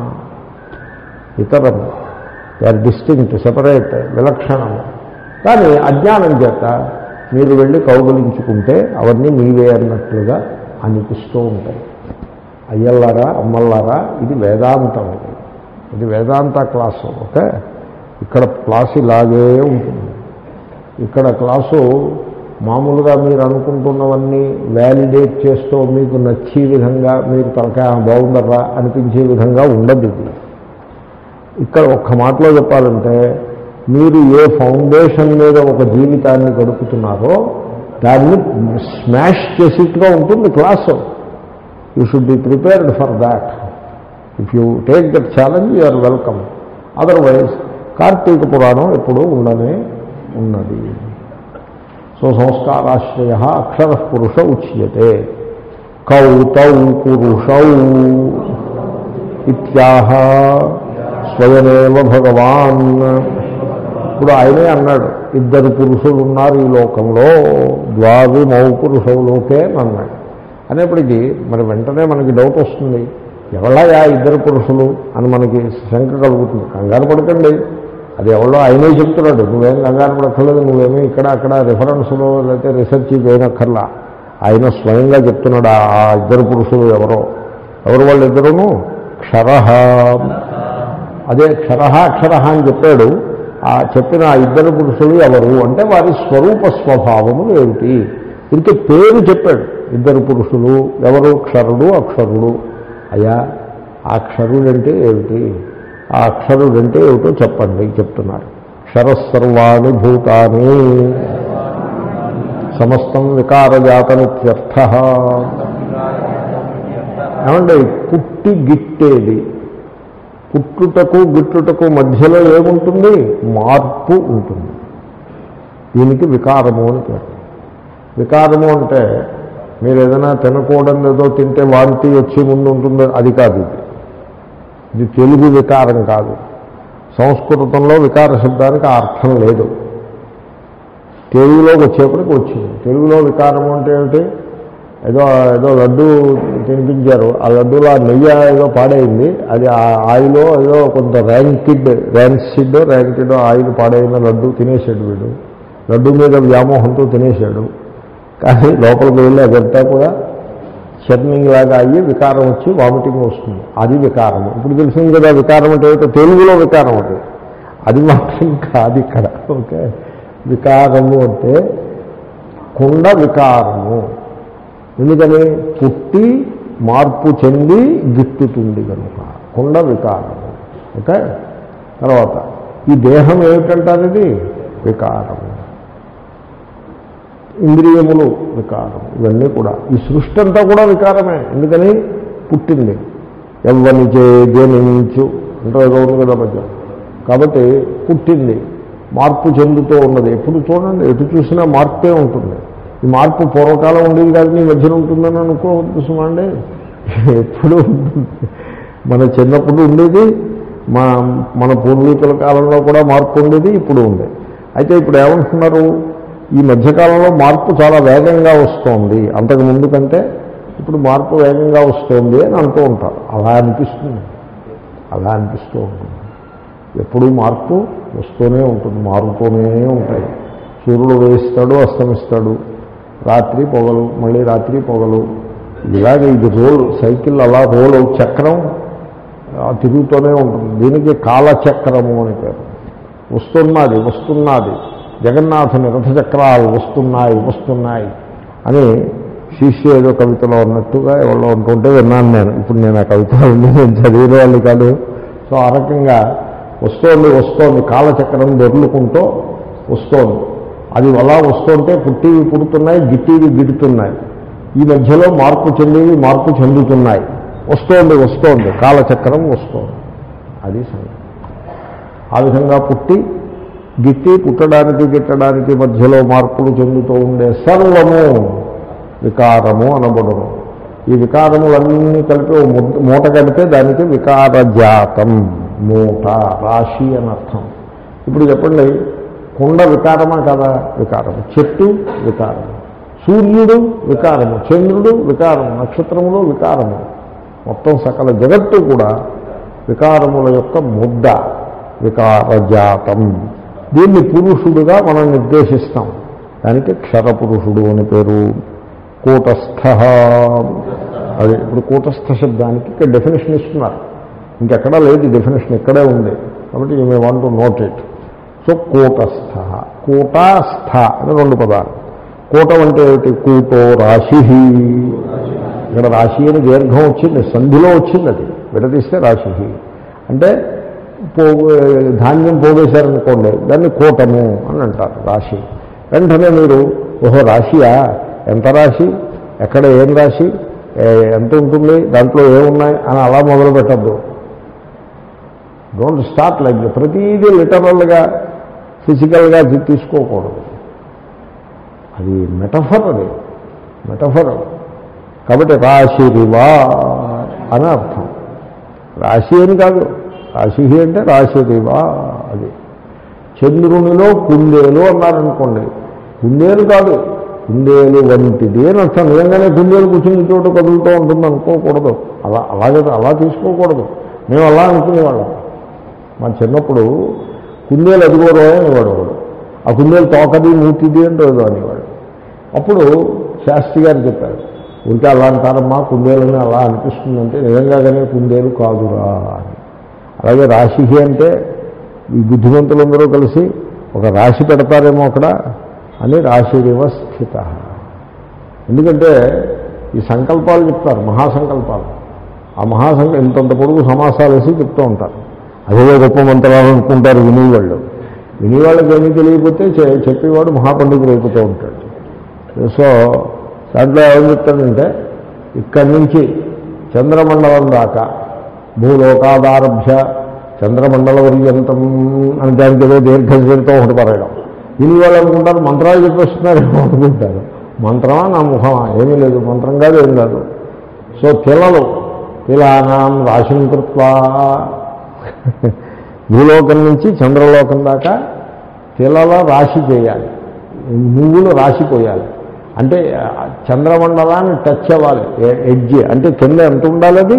S1: ఇతరం దే ఆర్ డిస్టింక్ట్ సెపరేట్ విలక్షణము కానీ అజ్ఞానం చేత మీరు వెళ్ళి కౌగులించుకుంటే అవన్నీ మీవే అన్నట్లుగా అనిపిస్తూ ఉంటాయి అయ్యల్లారా అమ్మల్లారా ఇది వేదాంతం ఇది ఇది వేదాంత క్లాసు ఓకే ఇక్కడ క్లాసు ఇలాగే ఉంటుంది ఇక్కడ క్లాసు మామూలుగా మీరు అనుకుంటున్నవన్నీ వ్యాలిడేట్ చేస్తూ మీకు నచ్చే విధంగా మీకు తలకాయ బాగుందరా అనిపించే విధంగా ఉండదు ఇది ఇక్కడ ఒక్క మాటలో చెప్పాలంటే మీరు ఏ ఫౌండేషన్ మీద ఒక జీవితాన్ని గడుపుతున్నారో దాన్ని స్మాష్ చేసేట్టుగా ఉంటుంది class you should be prepared for that if you take that challenge you are welcome otherwise Karthika Puranam ఎప్పుడూ ఉండనే ఉన్నది సో సంస్కారాశ్రయ అక్షర పురుష ఉచ్యతే కౌతౌ పురుషౌ ఇత్యాహ స్వయమేవ భగవాన్ ఇప్పుడు ఆయనే అన్నాడు ఇద్దరు పురుషులు ఉన్నారు ఈ లోకంలో ద్వావి మౌ పురుషులోకే అని అన్నాడు అనేప్పటికీ మరి వెంటనే మనకి డౌట్ వస్తుంది ఎవళ్ళయా ఇద్దరు పురుషులు అని మనకి శంక కలుగుతుంది కంగారు పడకండి అది ఎవరో ఆయనే చెప్తున్నాడు నువ్వేం కంగారు పడక్కర్లేదు నువ్వేమీ ఇక్కడ అక్కడ రిఫరెన్స్లో లేకపోతే రీసెర్చ్ చేయనక్కర్లా ఆయన స్వయంగా చెప్తున్నాడు ఆ ఇద్దరు పురుషులు ఎవరో ఎవరు వాళ్ళిద్దరూను క్షరహ అదే క్షరహ అక్షర అని చెప్పాడు ఆ చెప్పిన ఆ ఇద్దరు పురుషులు ఎవరు అంటే వారి స్వరూప స్వభావములు ఏమిటి ఇంకే పేరు చెప్పాడు ఇద్దరు పురుషులు ఎవరు క్షరుడు అక్షరుడు అయ్యా ఆ క్షరుడంటే ఏమిటి ఆ అక్షరుడంటే ఏమిటో చెప్పండి చెప్తున్నారు క్షరసర్వాణి భూతాని సమస్తం వికారజాతమిత్యర్థ ఏమండి పుట్టి గిట్టేది పుట్టుటకు గిట్టుటకు మధ్యలో ఏముంటుంది మార్పు ఉంటుంది దీనికి వికారము అని పేరు వికారము అంటే మీరు ఏదైనా తినకూడదు ఏదో తింటే వాంతి వచ్చి ముందు ఉంటుందో అది కాదు ఇది ఇది తెలుగు వికారం కాదు సంస్కృతంలో వికార శబ్దానికి ఆ అర్థం లేదు తెలుగులోకి వచ్చేప్పటికి వచ్చింది తెలుగులో వికారం అంటే ఏమిటి ఏదో ఏదో లడ్డు తినిపించారు ఆ లడ్డూలో ఆ నెయ్యి ఏదో పాడైంది అది ఆ ఆయిల్ ఏదో కొంత ర్యాంకిడ్ ర్యాన్సిడ్ ర్యాంకిడ్ ఆయిల్ పాడైన లడ్డు తినేసాడు వీడు లడ్డు మీద వ్యామోహంతో తినేశాడు కానీ లోపలికి వెళ్ళి అదంతా కూడా చర్నింగ్ లాగా అయ్యి వికారం వచ్చి వామిటింగ్ వస్తుంది అది వికారం ఇప్పుడు తెలిసింది కదా వికారం అంటే ఏమిటో తెలుగులో వికారం అది అది మాత్రం కాదు ఇక్కడ ఓకే వికారము అంటే కుండ వికారము ఎందుకని పుట్టి మార్పు చెంది గిట్టుతుంది కనుక కుండ వికారము ఓకే తర్వాత ఈ దేహం ఏమిటంటారు ఇది వికారము ఇంద్రియములు వికారం ఇవన్నీ కూడా ఈ సృష్టి అంతా కూడా వికారమే ఎందుకని పుట్టింది ఎవ్వని చే జనించు అంటే ఏదో ఉంది కదా మధ్య కాబట్టి పుట్టింది మార్పు చెందుతూ ఉన్నది ఎప్పుడు చూడండి ఎటు చూసినా మార్పే ఉంటుంది ఈ మార్పు పూర్వకాలం ఉండేది కాదు ఈ మధ్యన ఉంటుందని అనుకోవద్దు సుమండి ఎప్పుడు ఉంటుంది మన చిన్నప్పుడు ఉండేది మా మన పూర్వీకుల కాలంలో కూడా మార్పు ఉండేది ఇప్పుడు ఉంది అయితే ఇప్పుడు ఏమంటున్నారు ఈ మధ్యకాలంలో మార్పు చాలా వేగంగా వస్తోంది అంతకు ముందు కంటే ఇప్పుడు మార్పు వేగంగా వస్తోంది అని అంటూ ఉంటారు అలా అనిపిస్తుంది అలా అనిపిస్తూ ఉంటుంది ఎప్పుడూ మార్పు వస్తూనే ఉంటుంది మారుతూనే ఉంటాయి సూర్యుడు వేయిస్తాడు అస్తమిస్తాడు రాత్రి పొగలు మళ్ళీ రాత్రి పొగలు ఇలాగే ఇది రోల్ సైకిల్ అలా రోల్ చక్రం ఆ, తిరుగుతూనే ఉంటుంది దీనికి కాలచక్రము అని పేరు వస్తున్నది వస్తున్నది జగన్నాథుని రథచక్రాలు వస్తున్నాయి వస్తున్నాయి అని శిష్య ఏదో కవితలో ఉన్నట్టుగా ఎవరో ఉంటుంటే విన్నాను నేను ఇప్పుడు నేను ఆ కవిత ఉంది నేను చదివిన వాళ్ళు కాదు సో ఆ రకంగా వస్తోంది వస్తోంది కాలచక్రం దొర్లుకుంటూ వస్తోంది అది అలా వస్తుంటే పుట్టివి పుడుతున్నాయి గిట్టివి గిడుతున్నాయి ఈ మధ్యలో మార్పు చెందేవి మార్పు చెందుతున్నాయి వస్తోంది వస్తోంది కాలచక్రం వస్తోంది అది సంగతి ఆ విధంగా పుట్టి గిట్టి పుట్టడానికి గిట్టడానికి మధ్యలో మార్పులు చెందుతూ ఉండే సర్వము వికారము అనబడును ఈ వికారములన్నీ కలిపి ఓ ముద్ద- మూట కడితే దానికి వికారజాతం మూట రాశి అని అర్థం ఇప్పుడు చెప్పండి కుండ వికారమా కదా వికారము చెట్టు వికారము సూర్యుడు వికారము చంద్రుడు వికారము నక్షత్రములు వికారము మొత్తం సకల జగత్తు కూడా వికారముల యొక్క ముద్ద వికారజాతం దీన్ని పురుషుడుగా మనం నిర్దేశిస్తాం దానికి క్షరపురుషుడు అని పేరు కూటస్థ అది ఇప్పుడు కూటస్థ శబ్దానికి ఇక్కడ డెఫినేషన్ ఇస్తున్నారు ఇంకెక్కడా లేదు డెఫినేషన్ ఇక్కడే ఉంది కాబట్టి you may want to note it so కూటస్థ కూటస్థ అని రెండు పదాలు కూటం అంటే ఏమిటి కూటో రాశి ఇక్కడ రాశి అని దీర్ఘం వచ్చింది సంధిలో వచ్చింది అది విడదీస్తే రాశి అంటే పో ధాన్యం పోగేశారనుకోండి దాన్ని కూటము అని అంటారు రాశి వెంటనే మీరు ఓహో రాశియా ఎంత రాశి ఎక్కడ ఏం రాశి ఏ- ఎంత ఉంటుంది దాంట్లో ఏమున్నాయి అని అలా మొదలు పెట్టద్దు డోంట్ స్టార్ట్ లైక్ ప్రతిదీ లిటరల్గా ఫిజికల్గా తీసుకోకూడదు అది మెటఫర్ అది మెటఫర్ కాబట్టి రాశిరివా అని అర్థం రాశి అని కాదు రాశి అంటే రాశిరివా అది చంద్రునిలో కుందేలు అన్నారనుకోండి కుందేలు కాదు కుందేలు వంటిది అని అర్థం నిజంగానే కుందేలు కూర్చుని చోట కదులుతూ ఉంటుంది అనుకోకూడదు అలా అలాగే అలా తీసుకోకూడదు మేము అలా అనుకునేవాళ్ళం మా చిన్నప్పుడు కుందేలు అదిగో రోయ అనేవాడు వాడు ఆ కుందేలు తోకది మూతిది అంటే ఏదో అనేవాడు అప్పుడు శాస్త్రి గారు చెప్పారు ఉంటే అలా అంటారమ్మా కుందేలని అలా అనిపిస్తుందంటే నిజంగానే కుందేలు కాదురా అని అలాగే రాశి అంటే ఈ బుద్ధిమంతులందరూ కలిసి ఒక రాశి పెడతారేమో అక్కడ అని రాశిరివ స్థిత ఎందుకంటే ఈ సంకల్పాలు చెప్తారు మహాసంకల్పాలు ఆ మహాసంక ఇంతంత పొడుగు సమాసాలు వేసి చెప్తూ ఉంటారు అదే గొప్ప మంత్రాలు అనుకుంటారు వినేవాళ్ళు వినేవాళ్ళకి ఏమీ తెలియకపోతే చె- చెప్పేవాడు మహాపండితుడు అయిపోతూ ఉంటాడు సో దాంట్లో ఏం చెప్తాడంటే ఇక్కడి నుంచి చంద్రమండలం దాకా భూలోకాదారభ్య చంద్రమండల పర్యంతం అని దానికి ఏదో దీర్ఘశీలతో ఒకటి పరగడం విని వాళ్ళు అనుకుంటారు మంత్రాలు చెప్పేస్తున్నారేమో అనుకుంటారు మంత్రమా నా ముఖమా ఏమీ లేదు మంత్రం కాదు ఏం కాదు సో పిల్లలు పిలానాం రాశిం కృత్వా భూలోకం నుంచి చంద్రలోకం దాకా పిల్లల రాశి చేయాలి నువ్వులు రాశి పోయాలి అంటే ఆ చంద్రమండలాన్ని టచ్ అవ్వాలి ఎడ్జ్ అంటే కింద ఎంత ఉండాలి అది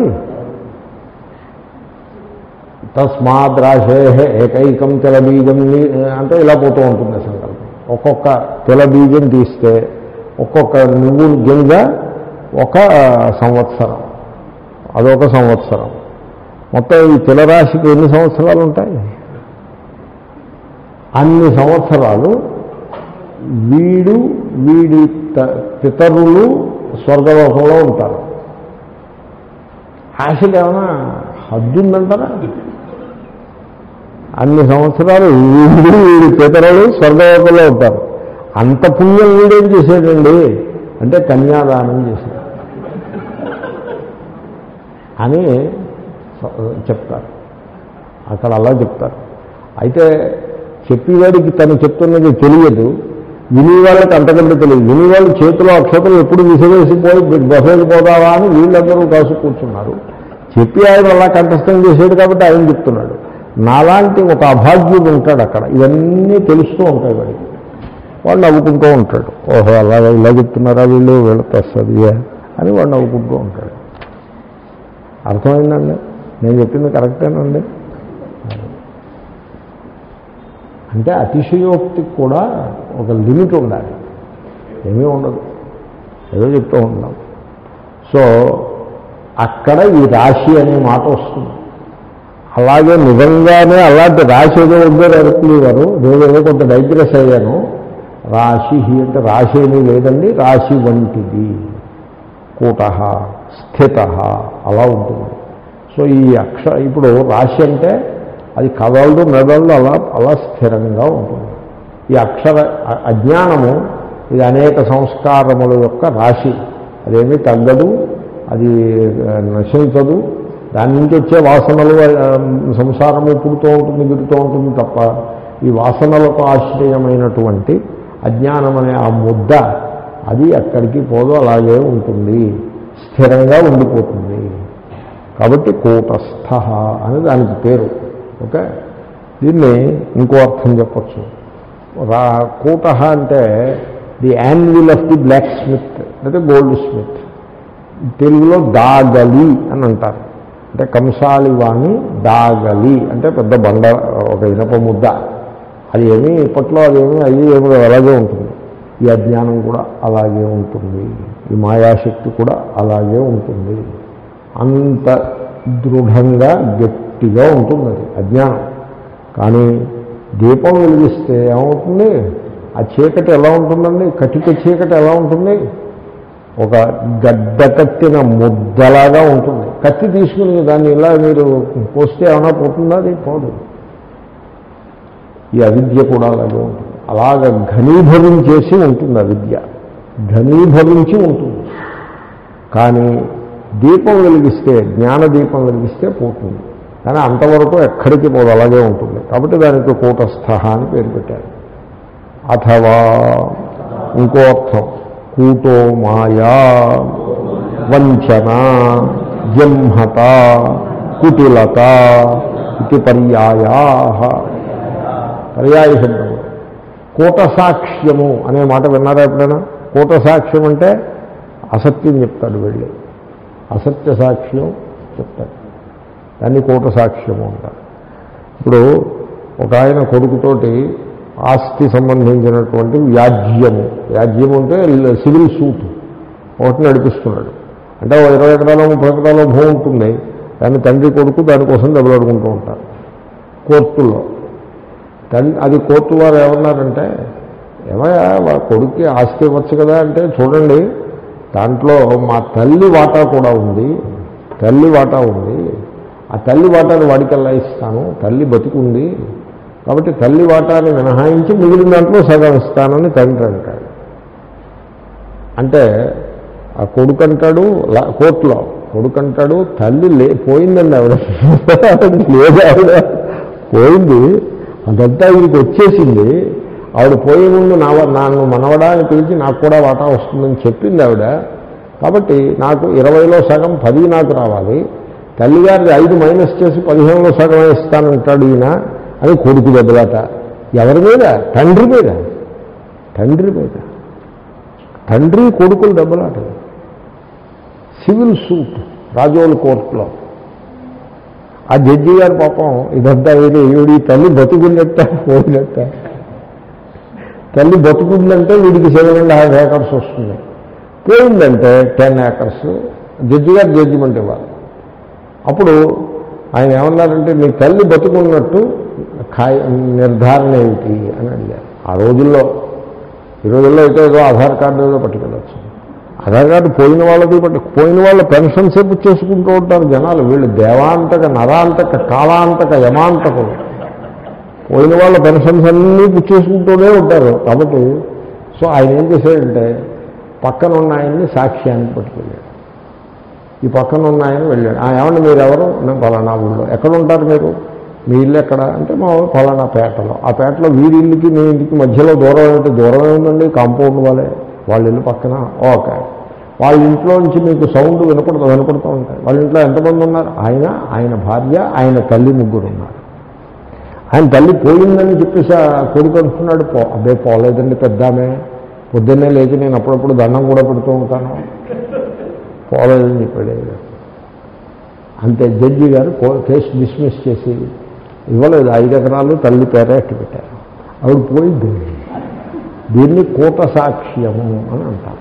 S1: తస్మాత్ రాశే ఏకైకం తెలబీజం నీ- అంటే ఇలా పోతూ ఉంటుంది సంకల్పం ఒక్కొక్క తెలబీజం తీస్తే ఒక్కొక్క నువ్వు గింజ ఒక సంవత్సరం అదొక సంవత్సరం మొత్తం ఈ తిలరాశికి ఎన్ని సంవత్సరాలు ఉంటాయి అన్ని సంవత్సరాలు వీడు వీడి త- పితరులు స్వర్గలోకంలో ఉంటారు ఆశలు ఏమైనా హద్దుందంటారా అన్ని సంవత్సరాలు వీడు వీడి పితరులు స్వర్గలోకంలో ఉంటారు అంత పుణ్యం వీడేం చేశాడండి అంటే కన్యాదానం చేశాడు అని స- చెప్తారు అక్కడ అలా చెప్తారు అయితే చెప్పేవాడికి తను చెప్తున్నది తెలియదు వినేవాళ్ళకి అంతకంటే తెలియదు వినేవాళ్ళు చేతిలో అక్షతలు ఎప్పుడు విసిరేసిపోయి బసలు పోదావా అని వీళ్ళందరూ కాసు కూర్చున్నారు చెప్పి ఆయన అలా కంఠస్థం చేసాడు కాబట్టి ఆయన చెప్తున్నాడు నాలాంటి ఒక అభాగ్యుడు ఉంటాడు అక్కడ ఇవన్నీ తెలుస్తూ ఉంటాయి వాడికి వాడు నవ్వుకుంటూ ఉంటాడు ఓహో అలాగా ఇలా చెప్తున్నారా వీళ్ళు వీళ్ళతో వస్తుంది అని వాడు నవ్వుకుంటూ ఉంటాడు అర్థమైందండి నేను చెప్పింది కరెక్టేనండి అంటే అతిశయోక్తికి కూడా ఒక లిమిట్ ఉండాలి ఏమీ ఉండదు ఏదో చెప్తూ ఉంటాం సో అక్కడ ఈ రాశి అనే మాట వస్తుంది అలాగే నిజంగానే అలాంటి రాశి ఏదో ఉందో అరుపులు గారు నేను ఏదో కొంత డైగ్రెస్ అయ్యాను రాశి అంటే రాశి ఏమీ లేదండి రాశి వంటిది కూట స్థిత అలా ఉంటుంది సో ఈ అక్ష ఇప్పుడు రాశి అంటే అది కదలదు మెదళ్ళు అలా అలా స్థిరంగా ఉంటుంది ఈ అక్షర అ- అజ్ఞానము ఇది అనేక సంస్కారముల యొక్క రాశి అదేమీ తగ్గదు అది ఆ, నశించదు దాని నుంచి వచ్చే వాసనలు ఆ, సంసారము పుడుతూ ఉంటుంది గిడుతూ ఉంటుంది తప్ప ఈ వాసనలకు ఆశ్రయమైనటువంటి అజ్ఞానం అనే ఆ ముద్ద అది ఎక్కడికి పోదో అలాగే ఉంటుంది స్థిరంగా ఉండిపోతుంది కాబట్టి కూటస్థ అని దానికి పేరు ఓకే దీన్ని ఇంకో అర్థం చెప్పచ్చు రా కూట అంటే the anvil of the blacksmith అంటే గోల్డ్ స్మిత్ తెలుగులో దాగలి అని అంటారు అంటే కంసాలివాణి దాగలి అంటే పెద్ద బండ ఒక ఇనప ముద్ద అది ఏమీ ఇప్పట్లో అదేమీ అయ్యి ఏమి అలాగే ఉంటుంది ఈ అజ్ఞానం కూడా అలాగే ఉంటుంది ఈ మాయాశక్తి కూడా అలాగే ఉంటుంది అంత దృఢంగా గట్టిగా ఉంటుంది అది అజ్ఞానం కానీ దీపం వెలిగిస్తే ఏమవుతుంది ఆ చీకటి ఎలా ఉంటుందండి కటిక చీకటి ఎలా ఉంటుంది ఒక గడ్డ కట్టిన ముద్దలాగా ఉంటుంది కత్తి తీసుకుని దాన్ని ఇలా మీరు పోస్తే ఏమైనా పోతుందా అది పోదు ఈ అవిద్య కూడా అలాగే ఉంటుంది అలాగ ఘనీభవించేసి ఉంటుంది అవిద్య ఘనీభవించి ఉంటుంది కానీ దీపం వెలిగిస్తే జ్ఞాన దీపం వెలిగిస్తే పోతుంది కానీ అంతవరకు ఎక్కడికి పోదు అలాగే ఉంటుంది కాబట్టి దానికి కూటస్థ అని పేరు పెట్టారు అథవా ఇంకో అర్థం కూటో మాయా వంచన జంహత కుటిలత ఇది పర్యాయా పర్యాయ శబ్దము కూటసాక్ష్యము అనే మాట విన్నారా ఎప్పుడైనా కూటసాక్ష్యం అంటే అసత్యం చెప్తాడు వెళ్ళి అసత్య సాక్ష్యం చెప్తాడు దాన్ని కూటసాక్ష్యము అంటారు ఇప్పుడు ఒక ఆయన కొడుకుతోటి ఆస్తి సంబంధించినటువంటి వ్యాజ్యము వ్యాజ్యము అంటే సివిల్ సూట్ ఒకటి నడిపిస్తున్నాడు అంటే ఓ ఇరవై ఎకరాలు ముప్పై ఎకరాలు భూమి ఉంటుంది దాన్ని తండ్రి కొడుకు దానికోసం దెబ్బలాడుకుంటూ ఉంటారు కోర్టుల్లో తండ్రి అది కోర్టు వారు ఏమన్నారంటే ఏమయ్యా వా కొడుక్కి ఆస్తి ఇవ్వచ్చు కదా అంటే చూడండి దాంట్లో మా తల్లి వాటా కూడా ఉంది తల్లి వాటా ఉంది ఆ తల్లి వాటాను వాడికల్లా ఇస్తాను తల్లి బతికుంది కాబట్టి తల్లి వాటాన్ని మినహాయించి మిగిలిన దాంట్లో సగం ఇస్తానని తండ్రి అంటాడు అంటే ఆ కొడుకు అంటాడు లా- కోర్టులో కొడుకు అంటాడు తల్లి లే పోయిందండి ఆవిడ లేదు ఆవిడ పోయింది అదంతా వీడికి వచ్చేసింది ఆవిడ పోయే ముందు నా నన్ను మనవడా అని పిలిచి నాకు కూడా వాటా వస్తుందని చెప్పింది ఆవిడ కాబట్టి నాకు ఇరవైలో సగం పది నాకు రావాలి తల్లిగారిది ఐదు మైనస్ చేసి పదిహేనులో సగం ఇస్తానంటాడు ఈయన అని కొడుకు దెబ్బలాట ఎవరి మీద తండ్రి మీద తండ్రి మీద తండ్రి కొడుకులు దెబ్బలాట సివిల్ సూట్ రాజోలు కోర్టులో ఆ జడ్జి గారు పాపం ఇదంతా ఏది ఈవిడి తల్లి బతుకున్నట్ట పోయినట్ట తల్లి బతుకుందంటే వీడికి సెవెన్ అండ్ హాఫ్ ఏకర్స్ వస్తుంది పోయిందంటే టెన్ ఏకర్స్ జడ్జి గారు జడ్జిమెంట్ ఇవ్వాలి అప్పుడు ఆయన ఏమన్నారంటే నీ తల్లి బతుకున్నట్టు ఖాయ నిర్ధారణ ఏమిటి అని అడిగారు ఆ రోజుల్లో ఈ రోజుల్లో అయితే ఏదో ఆధార్ కార్డు ఏదో పట్టుకెళ్ళచ్చు ఆధార్ కార్డు పోయిన వాళ్ళది పట్టు పోయిన వాళ్ళ పెన్షన్స్ చేసుకుంటూ ఉంటారు జనాలు వీళ్ళు దేవాంతక నరాంతక కాలాంతక యమాంతకులు పోయిన వాళ్ళ పెన్షన్స్ అన్నీ పుచ్చేసుకుంటూనే ఉంటారు కాబట్టి సో ఆయన ఏం చేశాడంటే పక్కన ఉన్న ఆయన్ని సాక్ష్యానికి పట్టుకెళ్ళాడు ఈ పక్కన ఉన్న ఆయన వెళ్ళాడు ఆ ఏమండి మీరు ఎవరు నేను ఫలానా ఊళ్ళో ఎక్కడ ఉంటారు మీరు మీ ఇల్లు ఎక్కడ అంటే మా ఊరు ఫలానా పేటలో ఆ పేటలో వీరి ఇల్లుకి మీ ఇంటికి మధ్యలో దూరం అంటే దూరం ఏముందండి కాంపౌండ్ వాళ్ళే వాళ్ళ ఇల్లు పక్కన ఓకే వాళ్ళ ఇంట్లో నుంచి మీకు సౌండ్ వినపడుతూ వినపడుతూ ఉంటాయి వాళ్ళ ఇంట్లో ఎంతమంది ఉన్నారు ఆయన ఆయన భార్య ఆయన తల్లి ముగ్గురు ఉన్నారు ఆయన తల్లి పోయిందని చెప్పేసి ఆ కొడుకు అంటున్నాడు పో అబ్బే పోలేదండి పెద్దామే పొద్దున్నే లేచి నేను అప్పుడప్పుడు దండం కూడా పెడుతూ ఉంటాను పోలేదని చెప్పాడు అంతే జడ్జి గారు కో- కేసు డిస్మిస్ చేసి ఇవ్వలేదు ఐదు ఎకరాలు తల్లి పేర ఎట్టు పెట్టారు ఆవిడ పోయింది దీన్ని కూట సాక్ష్యము అని అంటారు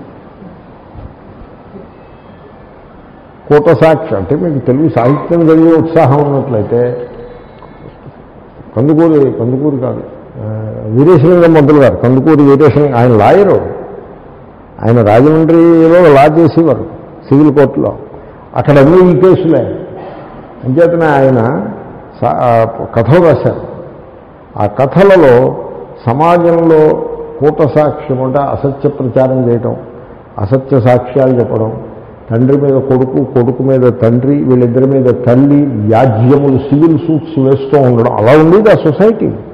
S1: కూట సాక్ష్యం అంటే మీకు తెలుగు సాహిత్యం చదివే ఉత్సాహం ఉన్నట్లయితే కందుకూరి కందుకూరి కాదు ఆ, వీరేశలింగం మంత్రులు గారు కందుకూరి వీరేశలింగం ఆయన లాయరు ఆయన రాజమండ్రిలో లా చేసేవారు సివిల్ కోర్టులో అక్కడ అన్ని ఈ కేసులే అంచేతనే ఆయన సా- ఆ కథలు రాశారు ఆ కథలలో సమాజంలో కూట సాక్ష్యం అంటే అసత్య ప్రచారం చేయటం అసత్య సాక్ష్యాలు చెప్పడం తండ్రి మీద కొడుకు కొడుకు మీద తండ్రి వీళ్ళిద్దరి మీద తల్లి వ్యాజ్యములు సివిల్ సూట్స్ వేస్తూ ఉండడం అలా ఉండేది ఆ సొసైటీ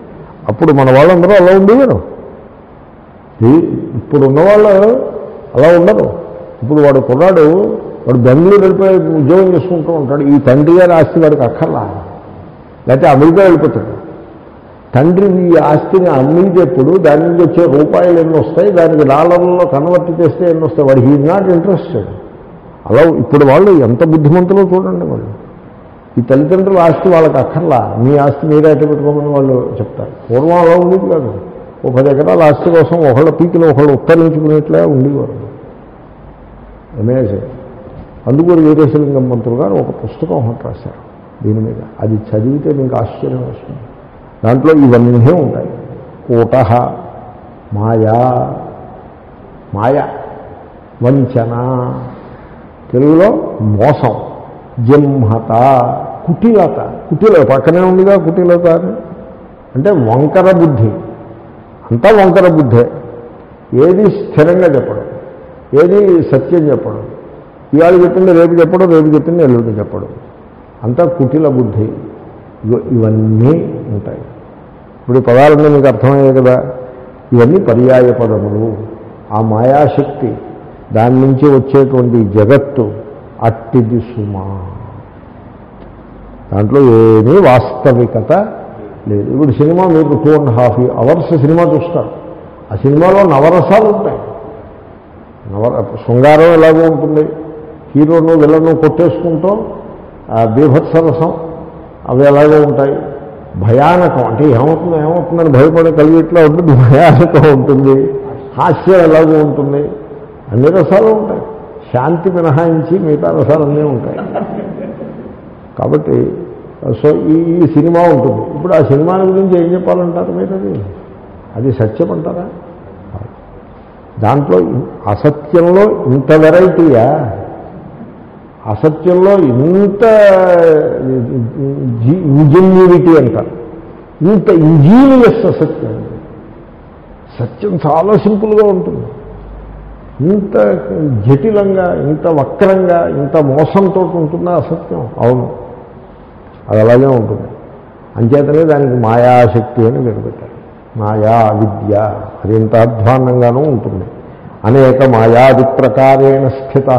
S1: అప్పుడు మన వాళ్ళందరూ అలా ఉండేవారు ఈ- ఇప్పుడు ఉన్నవాళ్ళు అలా ఉండరు ఇప్పుడు వాడు కుర్రాడు వాడు బెంగళూరు వెళ్ళిపోయి ఉద్యోగం చేసుకుంటూ ఉంటాడు ఈ తండ్రి గారి ఆస్తి వాడికి అక్కర్లా లేకపోతే అమెరికా వెళ్ళిపోతాడు తండ్రి ఈ ఆస్తిని అమ్మేటప్పుడు దాని నుంచి వచ్చే రూపాయలు ఎన్ని వస్తాయి దానికి డాలర్లలో కన్వర్ట్ చేస్తే ఎన్ని వస్తాయి వాడు హీ నాట్ ఇంట్రెస్టెడ్ అలా ఇప్పుడు వాళ్ళు ఎంత బుద్ధిమంతులో చూడండి వాళ్ళు ఈ తల్లిదండ్రుల ఆస్తి వాళ్ళకి అక్కర్లా మీ ఆస్తి మీరే అట్టు పెట్టుకోమని వాళ్ళు చెప్తారు పూర్వం అలా ఉండేది కాదు ఓ పది ఎకరాల ఆస్తి కోసం ఒకళ్ళ పీకిలో ఒకళ్ళు ఉత్తరించుకునేట్లే ఉండేవారు అమేజింగ్ అందుకని వీరేశలింగం మంత్రులు గారు ఒక పుస్తకం ఒకటి రాశారు దీని మీద అది చదివితే మీకు ఆశ్చర్యం వస్తుంది దాంట్లో ఇవన్నీ ఉంటాయి కూట మాయా మాయ వంచన తెలుగులో మోసం జింహత కుటిలత కుటిల పక్కనే ఉందిగా కుటిలత అని అంటే వంకర బుద్ధి అంతా వంకర బుద్ధే ఏది స్థిరంగా చెప్పడం ఏది సత్యం చెప్పడం ఇవాళ చెప్పింది రేపు చెప్పడం రేపు చెప్పింది ఎల్లుండి చెప్పడం అంతా కుటిల బుద్ధి ఇవ- ఇవన్నీ ఉంటాయి ఇప్పుడు ఈ పదాలన్నీ మీకు అర్థమయ్యాయి కదా ఇవన్నీ పర్యాయ పదములు ఆ మాయాశక్తి దాని నుంచి వచ్చేటువంటి జగత్తు అట్టిది సుమా దాంట్లో ఏమీ వాస్తవికత లేదు ఇప్పుడు సినిమా మీకు two and half hours cinema చూస్తారు ఆ సినిమాలో నవరసాలు ఉంటాయి నవర శృంగారం ఎలాగో ఉంటుంది హీరోను విలను కొట్టేసుకుంటూ ఆ బీభత్సరసం అవి ఎలాగో ఉంటాయి భయానకం అంటే ఏమవుతుంది ఏమవుతుందని భయపడే కలిగిట్లా ఉంటుంది భయానకం ఉంటుంది హాస్యం ఎలాగో ఉంటుంది అన్ని రసాలు ఉంటాయి శాంతి మినహాయించి మిగతా రసాలన్నీ ఉంటాయి కాబట్టి సో ఈ ఈ సినిమా ఉంటుంది ఇప్పుడు ఆ సినిమాల గురించి ఏం చెప్పాలంటారు మీరు అది అది సత్యం అంటారా దాంట్లో ఇన్- అసత్యంలో ఇంత వెరైటీయా అసత్యంలో ఇంత ఇంజన్యూరిటీ అంటారు ఇంత ఇంజీనియస్ అసత్యం సత్యం చాలా సింపుల్గా ఉంటుంది ఇంత జటిలంగా ఇంత వక్రంగా ఇంత మోసంతో ఉంటుందా అసత్యం అవును అది అలాగే ఉంటుంది అంచేతనే దానికి మాయాశక్తి అని పేరు పెట్టారు మాయా విద్య అది ఇంత అధ్వాన్నంగానూ ఉంటుంది అనేక మాయాది ప్రకారేణ స్థిత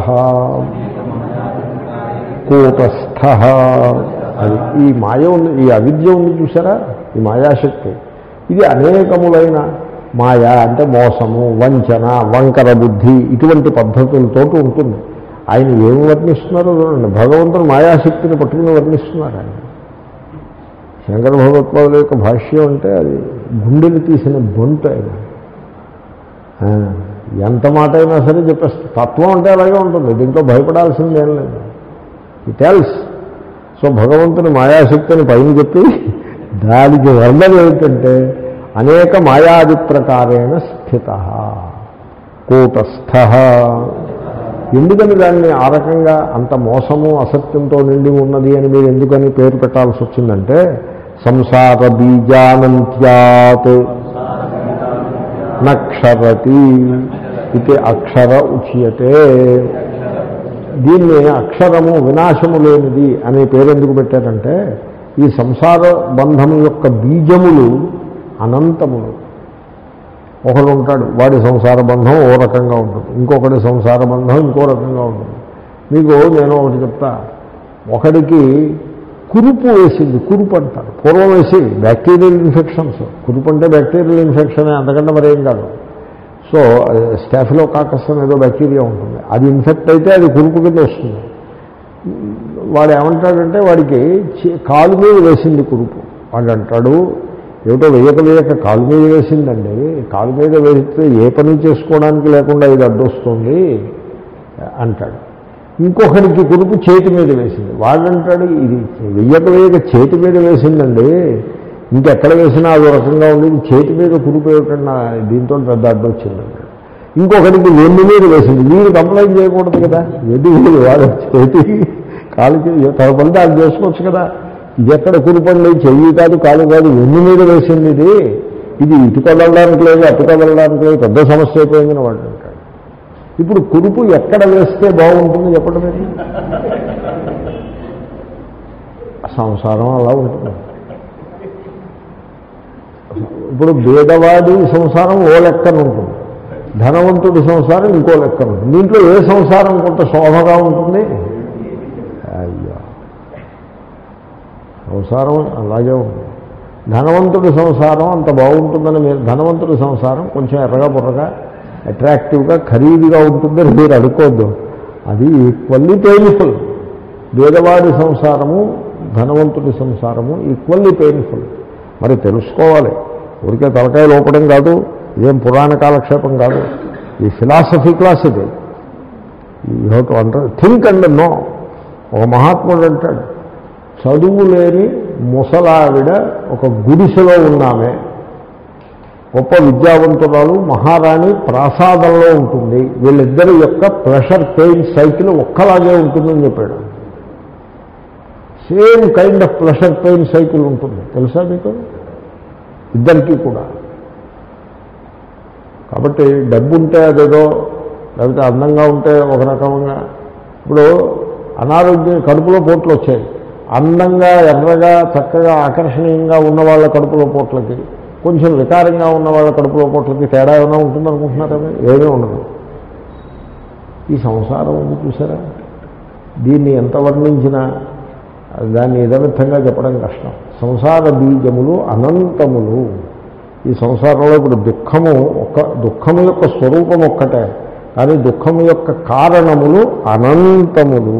S1: కూటస్థ అది ఈ మాయ ఉంది ఈ అవిద్య ఉంది చూసారా ఈ మాయాశక్తి ఇది అనేకములైన మాయ అంటే మోసము వంచన వంకర బుద్ధి ఇటువంటి పద్ధతులతో ఉంటుంది ఆయన ఏమి వర్ణిస్తున్నారో చూడండి భగవంతుడు మాయాశక్తిని పట్టుకుని వర్ణిస్తున్నారు ఆయన శంకర భగవత్పాదుల యొక్క భాష్యం అంటే అది గుండెలు తీసిన బొంత ఆయన ఆ, ఎంత మాట అయినా సరే చెప్పేస్తారు తత్వం అంటే అలాగే ఉంటుంది దీంట్లో భయపడాల్సిందేం లేదు ఈ టెల్స్ సో భగవంతుని మాయాశక్తిని పైన చెప్పి దానికి వర్ణం ఏమిటంటే అనేక మాయాది ప్రకారేణ స్థిత కూటస్థ ఎందుకని దాన్ని ఆ రకంగా అంత మోసము అసత్యంతో నిండి ఉన్నది అని మీరు ఎందుకని పేరు పెట్టాల్సి వచ్చిందంటే సంసార బీజానంత్యాత్ నక్షరతి ఇది అక్షర ఉచ్యతే దీన్ని అక్షరము వినాశము లేనిది అనే పేరు ఎందుకు పెట్టారంటే ఈ సంసార బంధము యొక్క బీజములు అనంతములు ఒకడు ఉంటాడు వాడి సంసార బంధం ఓ రకంగా ఉంటుంది ఇంకొకటి సంసార బంధం ఇంకో రకంగా ఉంటుంది మీకు నేను ఒకటి చెప్తా ఒకడికి కురుపు వేసింది కురుపు అంటారు పూర్వం వేసి బ్యాక్టీరియల్ ఇన్ఫెక్షన్స్ కురుపు అంటే బ్యాక్టీరియల్ ఇన్ఫెక్షన్ అంతకంటే మరేం కాదు సో స్టాఫిలో కాకస్ ఏదో బ్యాక్టీరియా ఉంటుంది అది ఇన్ఫెక్ట్ అయితే అది కురుపు కింద వస్తుంది వాడు ఏమంటాడంటే వాడికి చి- కాలు మీద వేసింది కురుపు వాడు అంటాడు ఏమిటో వేయక వేయక కాలు మీద వేసిందండి కాలు మీద వేస్తే ఏ పని చేసుకోవడానికి లేకుండా ఇది అడ్డొస్తుంది అంటాడు ఇంకొకరికి కురుపు చేతి మీద వేసింది వాడంటాడు ఇది వెయ్యక వేయక చేతి మీద వేసిందండి ఇంకెక్కడ వేసినా అదో రకంగా ఉంది ఇది చేతి మీద కురుపు ఏమిటన్నా దీంతో పెద్ద అడ్డొచ్చిందండి ఇంకొకరికి వెన్ను మీద వేసింది వీడు కంప్లైంట్ చేయకూడదు కదా ఎది వీడు వాడు చేతి కాలుకి తన పని అది చేసుకోవచ్చు కదా ఇది ఎక్కడ కురుపండి చెయ్యి కాదు కాలు కాదు వెన్ను మీద వేసింది ఇది ఇది ఇటు కదలడానికి లేదు అటు కదలడానికి లేదు పెద్ద సమస్య అయిపోయిందని వాడు అంటాడు ఇప్పుడు కురుపు ఎక్కడ వేస్తే బాగుంటుంది చెప్పడం ఏంటి సంసారం అలా ఉంటుంది ఇప్పుడు భేదవాది సంసారం ఓ లెక్కన ఉంటుంది ధనవంతుడి సంసారం ఇంకో లెక్కన ఉంటుంది దీంట్లో ఏ సంసారం కొంత శోభగా ఉంటుంది అయ్యో సంసారం అలాగే ఉంది ధనవంతుడి సంసారం అంత బాగుంటుందని మీరు ధనవంతుడి సంసారం కొంచెం ఎర్రగా బుర్రగా అట్రాక్టివ్గా ఖరీదుగా ఉంటుందని మీరు అనుకోవద్దు అది ఈక్వల్లీ పెయిన్ఫుల్ పేదవాడి సంసారము ధనవంతుడి సంసారము ఈక్వల్లీ పెయిన్ఫుల్ మరి తెలుసుకోవాలి ఊరికే తలకాయ లోపడం కాదు ఇదేం పురాణ కాలక్షేపం కాదు ఈ ఫిలాసఫీ క్లాస్ ఇది you have to under think and know ఒక మహాత్ముడు అంటాడు చదువు లేని ముసలావిడ ఒక గుడిసెలో ఉన్నామే గొప్ప విద్యావంతురాలు మహారాణి ప్రాసాదంలో ఉంటుంది వీళ్ళిద్దరి యొక్క ప్రెషర్ పెయిన్ సైకిల్ ఒక్కలాగే ఉంటుందని చెప్పాడు same kind of pressure pain cycle ఉంటుంది తెలుసా మీకు ఇద్దరికీ కూడా కాబట్టి డబ్బు ఉంటే అదేదో లేకపోతే అందంగా ఉంటే ఒక రకంగా ఇప్పుడు అనారోగ్యం కడుపులో పోట్లు వచ్చాయి అందంగా ఎర్రగా చక్కగా ఆకర్షణీయంగా ఉన్న వాళ్ళ కడుపులో పోట్లకి కొంచెం వికారంగా ఉన్న వాళ్ళ కడుపులో పోట్లకి తేడా ఏమైనా ఉంటుందనుకుంటున్నారా మీరు? ఏమీ ఉండదు ఈ సంసారం ఉంది చూసారా దీన్ని ఎంత వర్ణించినా దాన్ని ఇదమిత్తంగా చెప్పడం కష్టం సంసార బీజములు అనంతములు ఈ సంసారంలో ఇప్పుడు దుఃఖము ఒక దుఃఖము యొక్క స్వరూపం ఒక్కటే కానీ దుఃఖము యొక్క కారణములు అనంతములు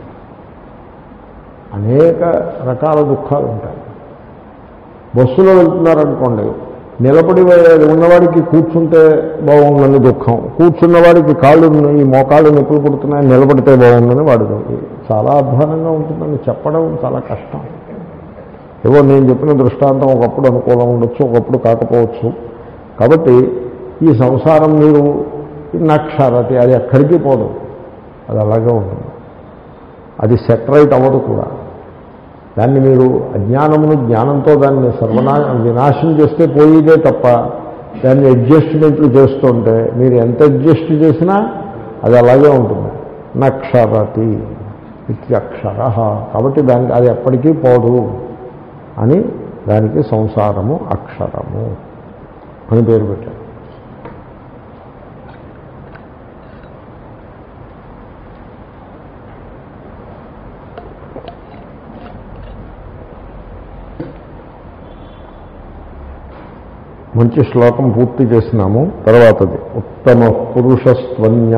S1: అనేక రకాల దుఃఖాలు ఉంటాయి బస్సులో వెళ్తున్నారనుకోండి నిలబడి ఉన్నవాడికి కూర్చుంటే బాగుందని దుఃఖం కూర్చున్నవాడికి కాళ్ళు ఈ మోకాళ్ళు నొప్పులు పుడుతున్నాయి నిలబడితే బాగుందని వాడికి చాలా అధ్వానంగా ఉంటుందని చెప్పడం చాలా కష్టం ఏవో నేను చెప్పిన దృష్టాంతం ఒకప్పుడు అనుకూలం ఉండొచ్చు ఒకప్పుడు కాకపోవచ్చు కాబట్టి ఈ సంసారం మీరు నక్షరతి అది ఎక్కడికి పోదు అది అలాగే ఉంటుంది అది సెటరైట్ అవ్వదు కూడా దాన్ని మీరు అజ్ఞానమును జ్ఞానంతో దాన్ని సర్వనా వినాశం చేస్తే పోయేదే తప్ప దాన్ని అడ్జస్ట్మెంట్లు చేస్తుంటే మీరు ఎంత అడ్జస్ట్ చేసినా అది అలాగే ఉంటుంది నక్షరతి ఇత్యక్షర కాబట్టి దానికి అది ఎప్పటికీ పోదు అని దానికి సంసారము అక్షరము అని పేరు పెట్టారు మంచి శ్లోకం పూర్తి చేసినాము తర్వాతది ఉత్తమ పురుషస్త్వన్య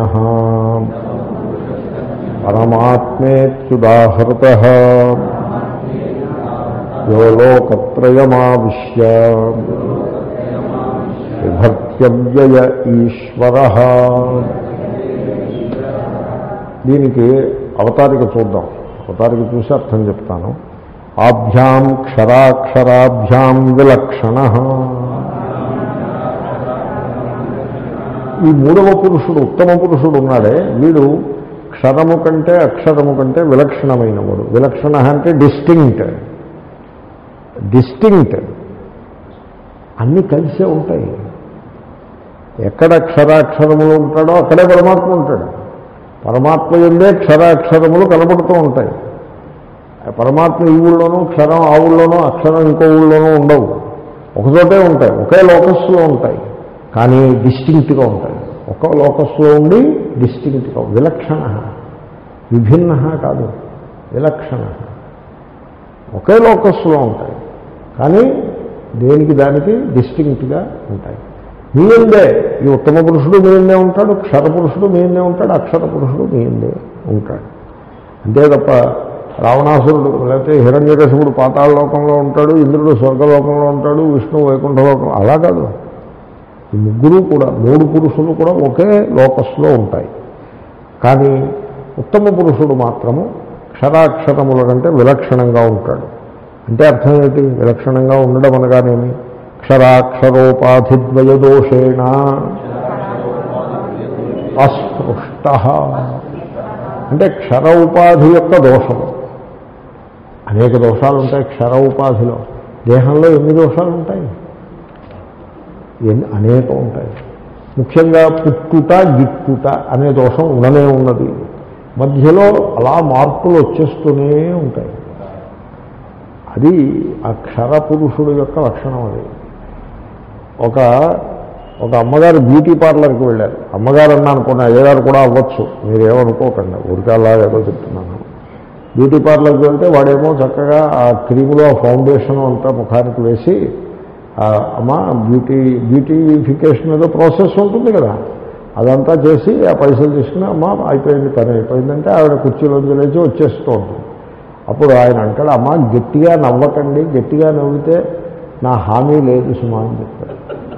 S1: పరమాత్మేత్యుదాహృత యో లోకత్రయమావిశ్య విభక్త్యవ్యయ ఈశ్వర దీనికి అవతారిక చూద్దాం అవతారిక చూసి అర్థం చెప్తాను ఆభ్యాం క్షరాక్షరాభ్యాం విలక్షణ ఈ మూడవ పురుషుడు ఉత్తమ పురుషుడు ఉన్నాడే వీడు క్షరము కంటే అక్షరము కంటే విలక్షణమైనవాడు విలక్షణ అంటే డిస్టింక్ట్ డిస్టింక్ట్ అన్నీ కలిసే ఉంటాయి ఎక్కడ క్షరాక్షరములు ఉంటాడో అక్కడే పరమాత్మ ఉంటాడు పరమాత్మ ఎందే క్షరాక్షరములు కనబడుతూ ఉంటాయి ఆ పరమాత్మ ఈ ఊళ్ళోనూ క్షరం ఆ ఊళ్ళోనూ అక్షరం ఇంకో ఊళ్ళోనూ ఉండవు ఒకచోటే ఉంటాయి ఒకే లోకస్లో ఉంటాయి కానీ డిస్టింక్ట్గా ఉంటాయి ఒక లోకస్లో ఉండి డిస్టింక్ట్గా విలక్షణ విభిన్న కాదు విలక్షణ ఒకే లోకస్లో ఉంటాయి కానీ దేనికి దానికి డిస్టింక్ట్గా ఉంటాయి మీ అందే ఈ ఉత్తమ పురుషుడు మీ అందే ఉంటాడు క్షర పురుషుడు మీ అందే ఉంటాడు అక్షర పురుషుడు మీ అందే ఉంటాడు అంతే తప్ప రావణాసురుడు లేకపోతే హిరణ్యకశిపుడు పాతాళ లోకంలో ఉంటాడు ఇంద్రుడు స్వర్గలోకంలో ఉంటాడు విష్ణువు వైకుంఠలోకం అలా కాదు ఈ ముగ్గురు కూడా మూడు పురుషులు కూడా ఒకే లోకస్లో ఉంటాయి కానీ ఉత్తమ పురుషుడు మాత్రము క్షరాక్షరముల కంటే విలక్షణంగా ఉంటాడు అంటే అర్థం ఏంటి విలక్షణంగా ఉండడం అనగానేమి క్షరాక్షరోపాధిద్వయ దోషేణ అస్పృష్ట అంటే క్షర ఉపాధి యొక్క దోషము అనేక దోషాలు ఉంటాయి క్షర ఉపాధిలో దేహంలో ఎన్ని దోషాలు ఉంటాయి ఎన్ని అనేకం ఉంటాయి ముఖ్యంగా పుట్టుట గిట్టుట అనే దోషం ఉండనే ఉన్నది మధ్యలో అలా మార్పులు వచ్చేస్తూనే ఉంటాయి అది అక్షర పురుషుడు యొక్క లక్షణం అది ఒక ఒక అమ్మగారు బ్యూటీ పార్లర్కి వెళ్ళారు అమ్మగారు అన్నా అనుకున్న అయ్యగారు కూడా అవ్వచ్చు మీరు ఏమనుకోకండి ఊరికల్లా ఏదో చెప్తున్నాను బ్యూటీ పార్లర్కి వెళ్తే వాడేమో చక్కగా ఆ క్రీములో ఆ ఫౌండేషన్ అంతా ముఖానికి వేసి ఆ, అమ్మ బ్యూటీ బ్యూటీఫికేషన్ ఏదో ప్రాసెస్ ఉంటుంది కదా అదంతా చేసి ఆ పైసలు తీసుకుని అమ్మ అయిపోయింది పని అయిపోయిందంటే ఆవిడ కుర్చీలోంచి లేచి వచ్చేస్తూ ఉంటుంది అప్పుడు ఆయన అంటాడు అమ్మ గట్టిగా నవ్వకండి గట్టిగా నవ్వితే నా హామీ లేదు సుమా అని చెప్తాడు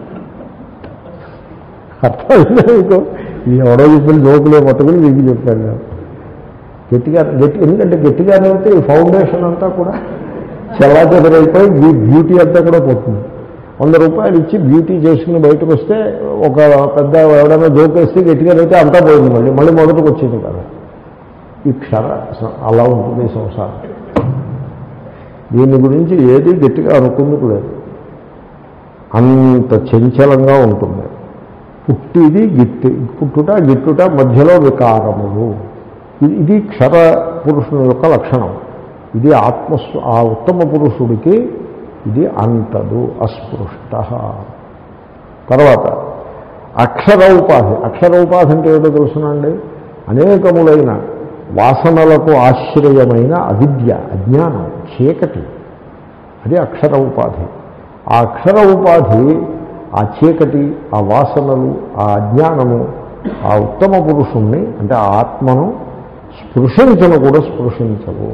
S1: అర్థమైందా మీకు ఈ ఎవడో చెప్పిన జోకులే పట్టుకుని మీకు చెప్పాను నేను గట్టిగా గట్టి ఎందుకంటే గట్టిగా నవ్వితే ఈ ఫౌండేషన్ అంతా కూడా చెల్లాచెదరైపోయి బ్యూ బ్యూటీ అంతా కూడా పోతుంది వంద రూపాయలు ఇచ్చి బ్యూటీ చేసుకుని బయటకు వస్తే ఒక పెద్ద ఎవడైనా జోక్ వేస్తే గట్టిగా నవ్వితే అంతా పోయింది మళ్ళీ మళ్ళీ మొదటికి వచ్చింది కదా ఈ క్షర అలా ఉంటుంది ఈ సంసారం దీని గురించి ఏది గట్టిగా అనుకుందుకు లేదు అంత చంచలంగా ఉంటుంది పుట్టిది గిట్టి పుట్టుట గిట్టుట మధ్యలో వికారములు ఇది ఇది క్షర పురుషుని యొక్క లక్షణం ఇది ఆత్మస్వ ఆ ఉత్తమ పురుషుడికి ఇది అంతదు అస్పృష్ట తర్వాత అక్షర ఉపాధి అక్షర ఉపాధి అంటే ఏదో తెలుసునండి అనేకములైన వాసనలకు ఆశ్రయమైన అవిద్య అజ్ఞానం చీకటి అది అక్షర ఉపాధి ఆ అక్షర ఉపాధి ఆ చీకటి ఆ వాసనలు ఆ అజ్ఞానము ఆ ఉత్తమ పురుషుణ్ణి అంటే ఆ ఆత్మను స్పృశించను కూడా స్పృశించవు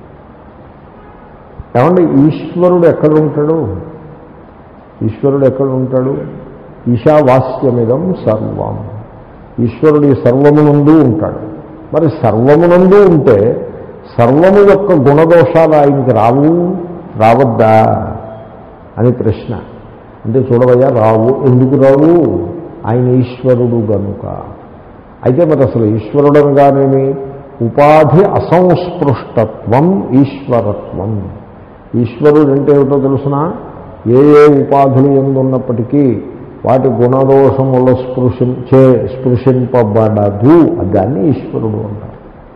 S1: ఏమంటే ఈశ్వరుడు ఎక్కడ ఉంటాడు ఈశ్వరుడు ఎక్కడ ఉంటాడు ఈశావాస్యమిదం సర్వం ఈశ్వరుడు ఈ సర్వమునందు ఉంటాడు మరి సర్వమునందు ఉంటే సర్వము యొక్క గుణదోషాలు ఆయనకి రావు రావద్దా అని ప్రశ్న అంటే చూడవయ్యా రావు ఎందుకు రావు ఆయన ఈశ్వరుడు గనుక అయితే మరి అసలు ఈశ్వరుడు అనగానేమి ఉపాధి అసంస్పృష్టత్వం ఈశ్వరత్వం ఈశ్వరుడు అంటే ఏమిటో తెలుసిన ఏ ఏ ఉపాధులు ఎందున్నప్పటికీ వాటి గుణదోషముల స్పృశించే స్పృశింపబడదు దాన్ని ఈశ్వరుడు అంటారు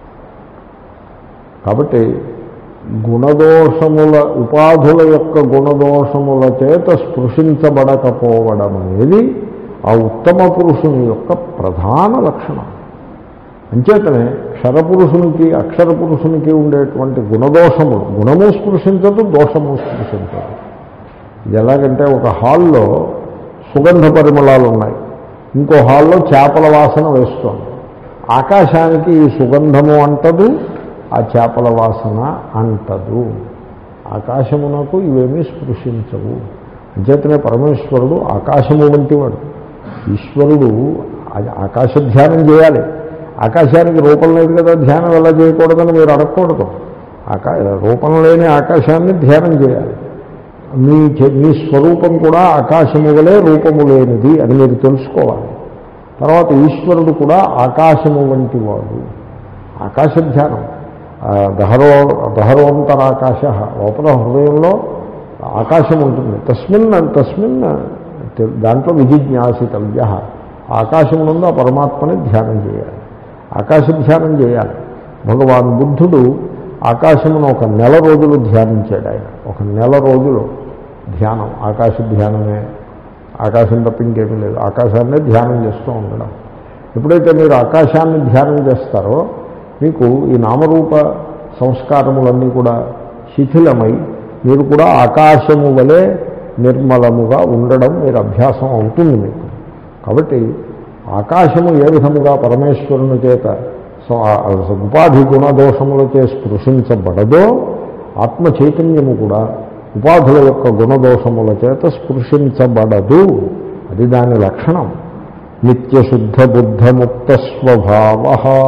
S1: కాబట్టి గుణదోషముల ఉపాధుల యొక్క గుణదోషముల చేత స్పృశించబడకపోవడం అనేది ఆ ఉత్తమ పురుషుని యొక్క ప్రధాన లక్షణం అంచేతనే క్షరపురుషునికి అక్షర పురుషునికి ఉండేటువంటి గుణదోషములు గుణము స్పృశించదు దోషము స్పృశించదు ఇది ఎలాగంటే ఒక హాల్లో సుగంధ పరిమళాలు ఉన్నాయి ఇంకో హాల్లో చేపల వాసన వేస్తోంది ఆకాశానికి ఈ సుగంధము అంటదు ఆ చేపల వాసన అంటదు ఆకాశమునకు ఇవేమీ స్పృశించవు అంచేతనే పరమేశ్వరుడు ఆకాశము వంటివాడు ఈశ్వరుడు అది ఆకాశ ధ్యానం చేయాలి ఆకాశానికి రూపం లేదు కదా ధ్యానం ఎలా చేయకూడదని మీరు అడగకూడదు ఆకా రూపం లేని ఆకాశాన్ని ధ్యానం చేయాలి మీ చె- మీ స్వరూపం కూడా ఆకాశము వలె రూపము లేనిది అని మీరు తెలుసుకోవాలి తర్వాత ఈశ్వరుడు కూడా ఆకాశము వంటి వాడు ఆకాశ ధ్యానం ఆ, దహరో దహరోంతరాకాశ లోపల హృదయంలో ఆకాశం ఉంటుంది తస్మిన్ తస్మిన్ తె- దాంట్లో విజిజ్ఞాసితవ్య ఆకాశమునందు ఆ పరమాత్మని ధ్యానం చేయాలి ఆకాశ ధ్యానం చేయాలి భగవాన్ బుద్ధుడు ఆకాశమును ఒక నెల రోజులు ధ్యానించాడు ఆయన ఒక నెల రోజులు ధ్యానం ఆకాశ ధ్యానమే ఆకాశం తప్ప ఇంకేమీ లేదు ఆకాశాన్నే ధ్యానం చేస్తూ ఉండడం ఎప్పుడైతే మీరు ఆకాశాన్ని ధ్యానం చేస్తారో మీకు ఈ నామరూప సంస్కారములన్నీ కూడా శిథిలమై మీరు కూడా ఆకాశము వలె నిర్మలముగా ఉండడం మీరు అభ్యాసం అవుతుంది మీకు కాబట్టి ఆకాశము ఏ విధముగా పరమేశ్వరుని చేత స- ఆ ఉపాధి గుణదోషములచే స్పృశించబడదో ఆత్మ చైతన్యము కూడా ఉపాధుల యొక్క గుణదోషముల చేత స్పృశించబడదు అది దాని లక్షణం నిత్యశుద్ధ బుద్ధముక్త స్వభావ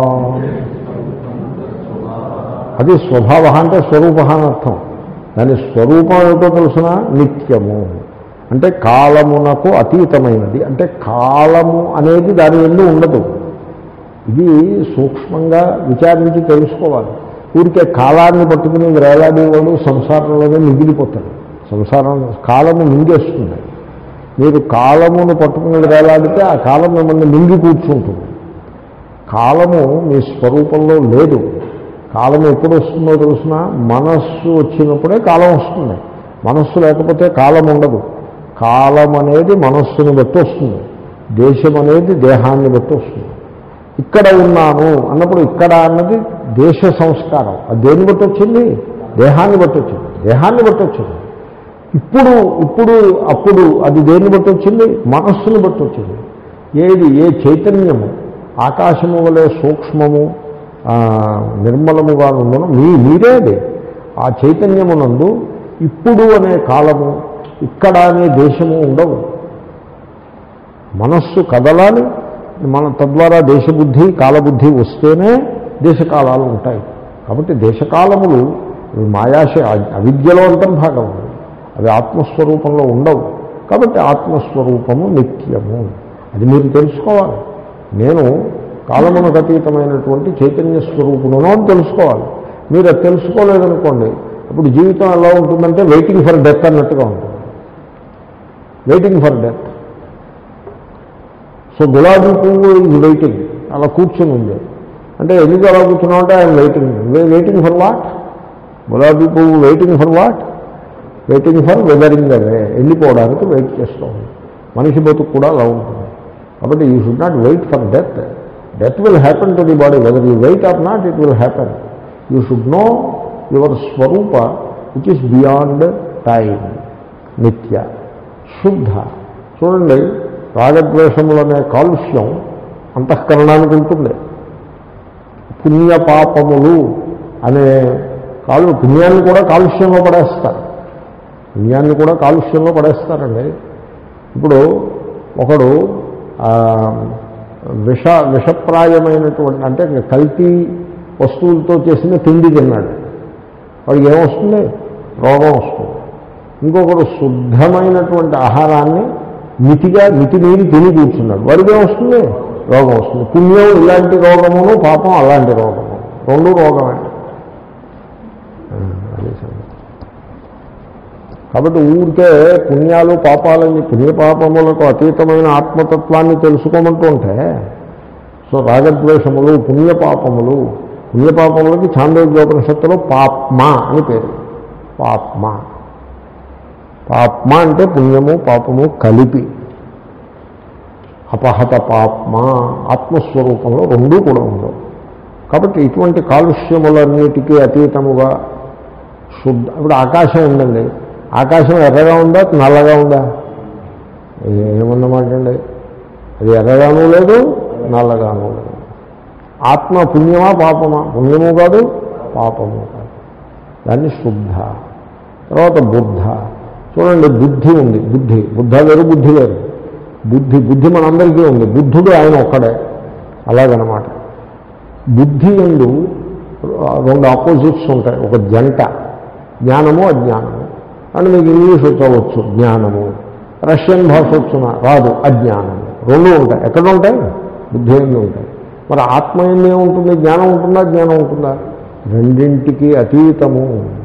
S1: అది స్వభావ అంటే స్వరూప అని అర్థం దాని స్వరూపం ఏమిటో తెలుసిన నిత్యము అంటే కాలమునకు అతీతమైనది అంటే కాలము అనేది దాని ఎందు ఉండదు ఇది సూక్ష్మంగా విచారించి తెలుసుకోవాలి ఊరికే కాలాన్ని పట్టుకుని వేలాడేవాడు సంసారంలోనే మిగిలిపోతాడు సంసారం కాలము మింగేస్తుంది మీరు కాలమును పట్టుకుని వేలాడితే ఆ కాలం మిమ్మల్ని మింగి కూర్చుంటుంది కాలము మీ స్వరూపంలో లేదు కాలం ఎప్పుడు వస్తుందో తెలుసిన మనస్సు వచ్చినప్పుడే కాలం వస్తుంది మనస్సు లేకపోతే కాలం ఉండదు కాలం అనేది మనస్సును బట్టి వస్తుంది దేశం అనేది దేహాన్ని బట్టి వస్తుంది ఇక్కడ ఉన్నాను అన్నప్పుడు ఇక్కడ అన్నది దేశ సంస్కారం అది దేన్ని బట్టి వచ్చింది దేహాన్ని బట్టి వచ్చింది దేహాన్ని బట్టి వచ్చింది ఇప్పుడు ఇప్పుడు అప్పుడు అది దేన్ని బట్టి వచ్చింది మనస్సును బట్టి వచ్చింది ఏది ఏ చైతన్యము ఆకాశము వలె సూక్ష్మము ఆ, నిర్మలముగా ఉండను మీ మీరే అది ఆ చైతన్యమునందు ఇప్పుడు అనే కాలము ఇక్కడ అనే దేశము ఉండవు మనస్సు కదలాలి మన తద్వారా దేశబుద్ధి కాలబుద్ధి వస్తేనే దేశకాలాలు ఉంటాయి కాబట్టి దేశకాలములు ఇవి మాయాశ అవిద్యలో అంతర్భాగం అవి ఆత్మస్వరూపంలో ఉండవు కాబట్టి ఆత్మస్వరూపము నిత్యము అది మీరు తెలుసుకోవాలి నేను కాలమునకు అతీతమైనటువంటి చైతన్య స్వరూపులను అని తెలుసుకోవాలి మీరు అది తెలుసుకోలేదనుకోండి ఇప్పుడు జీవితం ఎలా ఉంటుందంటే వెయిటింగ్ ఫర్ డెత్ అన్నట్టుగా ఉంటుంది వెయిటింగ్ ఫర్ డెత్ సో గులాబీ పువ్వు ఇది వెయిటింగ్ అలా కూర్చుని ఉంది అంటే ఎందుకు అలా కూర్చున్నావు అంటే ఆయన వెయిటింగ్ వెయిటింగ్ ఫర్ వాట్ గులాబీ పువ్వు waiting for what waiting for weathering away వెళ్ళిపోవడానికి వెయిట్ చేస్తూ ఉంది మనిషి బతుకు కూడా అలా ఉంటుంది కాబట్టి you should not wait for death death will happen to the body whether you wait or not it will happen you should know your స్వరూప విచ్ ఇస్ బియాండ్ టైం నిత్య శుద్ధ చూడండి రాగద్వేషములనే కాలుష్యం అంతఃకరణానికి ఉంటుంది పుణ్య పాపములు అనే కాలు పుణ్యాన్ని కూడా కాలుష్యంలో పడేస్తారు పుణ్యాన్ని కూడా కాలుష్యంలో పడేస్తారండి ఇప్పుడు ఒకడు ఆ, విష విషప్రాయమైనటువంటి అంటే కల్తీ వస్తువులతో చేసిన తిండి తిన్నాడు వాడికి ఏమొస్తుంది రోగం వస్తుంది ఇంకొకడు శుద్ధమైనటువంటి ఆహారాన్ని మితిగా మితి మీరి తిని కూర్చున్నాడు వాడికి ఏమొస్తుంది రోగం వస్తుంది పుణ్యం ఇలాంటి రోగమును పాపం అలాంటి రోగము రెండు రోగమే ఆ, అదే సంగతి. కాబట్టి ఊరికే పుణ్యాలు పాపాలని పుణ్యపాపములకు అతీతమైన ఆత్మతత్వాన్ని తెలుసుకోమంటూ ఉంటే సో రాగద్వేషములు పుణ్యపాపములు పుణ్యపాపములకి చాంద్రోగ్యోపనిషత్తులో పాప్మ అని పేరు పాప్మ పాప్మ అంటే పుణ్యము పాపము కలిపి అపహత పాప్మ ఆత్మస్వరూపంలో రెండూ కూడా ఉండవు కాబట్టి ఇటువంటి కాలుష్యములన్నిటికీ అతీతముగా శుద్ధ ఇప్పుడు ఆకాశం ఉందండి ఆకాశం ఎర్రగా ఉందా నల్లగా ఉందా ఏమన్నమాట అండి అది ఎర్రగాను లేదు నల్లగాను లేదు ఆత్మ పుణ్యమా పాపమా పుణ్యము కాదు పాపము కాదు దాన్ని శుద్ధ తర్వాత బుద్ధ చూడండి బుద్ధి ఉంది బుద్ధి బుద్ధ వేరు బుద్ధి వేరు బుద్ధి బుద్ధి మనందరికీ ఉంది బుద్ధుడు ఆయన ఒక్కడే అలాగనమాట బుద్ధి ఎందు రెండు ఆపోజిట్స్ ఉంటాయి ఒక జంట జ్ఞానము అజ్ఞానము అని మీకు ఇంగ్లీష్ వచ్చవచ్చు జ్ఞానము రష్యన్ భాష వచ్చున రాదు అజ్ఞానము రెండు ఉంటాయి ఎక్కడ ఉంటాయి బుద్ధి ఎందు ఉంటాయి మరి ఆత్మ ఎందు ఏముంటుంది జ్ఞానం ఉంటుందా జ్ఞానం ఉంటుందా రెండింటికి అతీతము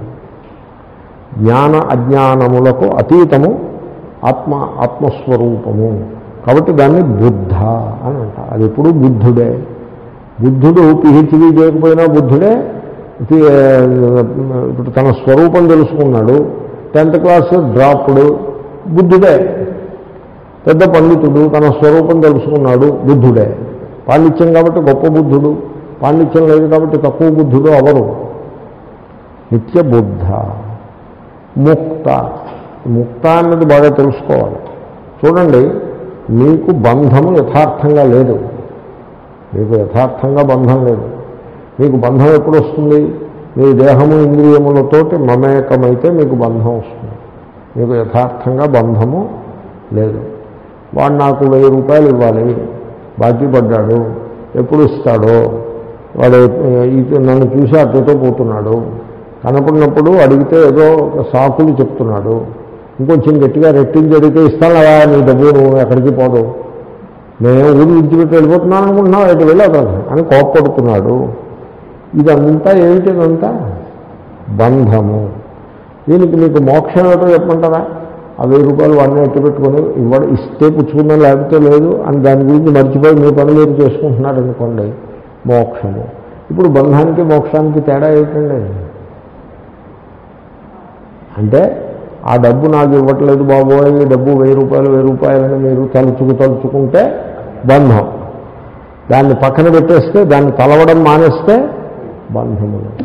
S1: జ్ఞాన అజ్ఞానములకు అతీతము ఆత్మ ఆత్మస్వరూపము కాబట్టి దాన్ని బుద్ధ అని అంటారు అది ఎప్పుడు బుద్ధుడే బుద్ధుడు పిహెచ్డీ చేయకపోయినా బుద్ధుడే పి- ఇప్పుడు తన స్వరూపం తెలుసుకున్నాడు టెన్త్ క్లాస్ డ్రాప్డ్ బుద్ధుడే పెద్ద పండితుడు తన స్వరూపం తెలుసుకున్నాడు బుద్ధుడే పాండిత్యం కాబట్టి గొప్ప బుద్ధుడు పాండిత్యం లేదు కాబట్టి తక్కువ బుద్ధుడు అవరు నిత్య బుద్ధ ముక్త ముక్త అన్నది బాగా తెలుసుకోవాలి చూడండి మీకు బంధము యథార్థంగా లేదు మీకు యథార్థంగా బంధం లేదు మీకు బంధం ఎప్పుడు వస్తుంది మీ దేహము ఇంద్రియములతోటి మమేకమైతే మీకు బంధం వస్తుంది మీకు యథార్థంగా బంధము లేదు వాడు నాకు వెయ్యి రూపాయలు ఇవ్వాలి బాకీ పడ్డాడు ఎప్పుడు ఇస్తాడో వాడు ఇది నన్ను చూసి అటుతో పోతున్నాడు కనపడినప్పుడు అడిగితే ఏదో ఒక సాకులు చెప్తున్నాడు ఇంకొంచెం గట్టిగా రెట్టించి అడిగితే ఇస్తాను అలా నీ డబ్బు నువ్వు ఎక్కడికి పోదు నేను ఊరు విడిచిపెట్టి వెళ్ళిపోతున్నాను అనుకుంటున్నావు ఎటు వెళ్ళదు అని కోప్పడుతున్నాడు ఇదంతా ఏమిటిదంతా బంధము దీనికి మీకు మోక్షం ఏమిటో చెప్పమంటారా ఆ వెయ్యి రూపాయలు వాడిని ఎట్టు పెట్టుకొని ఇవ్వడం ఇస్తే పుచ్చుకుందాం లేకపోతే లేదు అని దాని గురించి మర్చిపోయి మీ పని మీరు చేసుకుంటున్నారనుకోండి మోక్షము ఇప్పుడు బంధానికి మోక్షానికి తేడా ఏమిటండి అంటే ఆ డబ్బు నాకు ఇవ్వట్లేదు బాబోయ్ ఈ డబ్బు వెయ్యి రూపాయలు వెయ్యి రూపాయలని మీరు తలుచుకు తలుచుకుంటే బంధం దాన్ని పక్కన పెట్టేస్తే దాన్ని తలవడం మానేస్తే బంధము లేదు.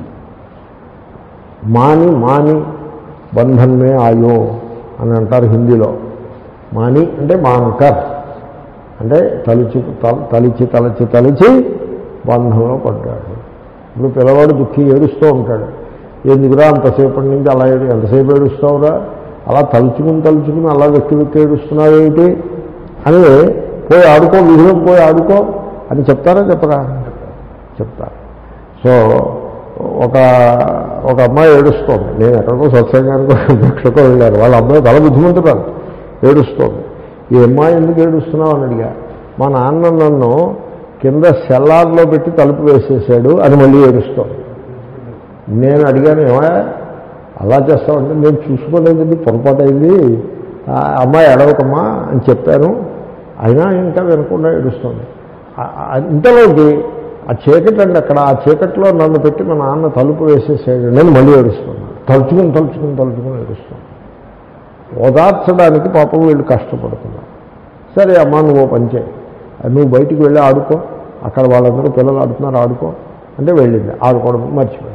S1: మాని మాని బంధన్మే ఆయో అని అంటారు హిందీలో మాని అంటే మానకర్ అంటే తలిచి తల- తలిచి తలచి తలిచి బంధంలో పడ్డాడు ఇప్పుడు పిల్లవాడు దుఃఖి ఏడుస్తూ ఉంటాడు ఎందుకురా అంతసేపటి నుంచి అలా ఏడు ఎంతసేపు ఏడుస్తావురా అలా తలుచుకుని తలుచుకుని అలా వెక్కి వెక్కి ఏడుస్తున్నావు ఏమిటి అని పోయి ఆడుకో వీధిలోకి పోయి ఆడుకో అని చెప్తారా చెప్పరా చెప్తారు సో ఒక ఒక అమ్మాయి ఏడుస్తోంది నేను ఎక్కడికో సత్సంగానికి భిక్షకో వెళ్ళారు వాళ్ళ అమ్మాయి తల బుద్ధిమంతురాలు ఏడుస్తోంది ఈ అమ్మాయి ఎందుకు ఏడుస్తున్నావు అని అడిగా మా నాన్న నన్ను కింద సెల్లార్లో పెట్టి తలుపు వేసేసాడు అని మళ్ళీ ఏడుస్తోంది నేను అడిగాను ఏమయ్యా అలా చేస్తామంటే నేను చూసుకోలేదండి పొరపాటు అయింది ఆ అమ్మాయి ఎడవకమ్మా అని చెప్పాను అయినా ఇంకా వినకుండా ఏడుస్తుంది ఆ- ఆ- ఇంతలోకి ఆ చీకటి అండి అక్కడ ఆ చీకట్లో నన్ను పెట్టి మా నాన్న తలుపు వేసేసాడు నేను మళ్ళీ ఏడుస్తున్నాను తలుచుకుని తలుచుకుని తలుచుకుని ఏడుస్తున్నాను ఓదార్చడానికి పాపం వీళ్ళు కష్టపడుతున్నారు సరే అమ్మా నువ్వు ఓ పని చేయి నువ్వు బయటికి వెళ్ళి ఆడుకో అక్కడ వాళ్ళందరూ పిల్లలు ఆడుతున్నారు ఆడుకో అంటే వెళ్ళింది ఆడుకోవడం మర్చిపోయింది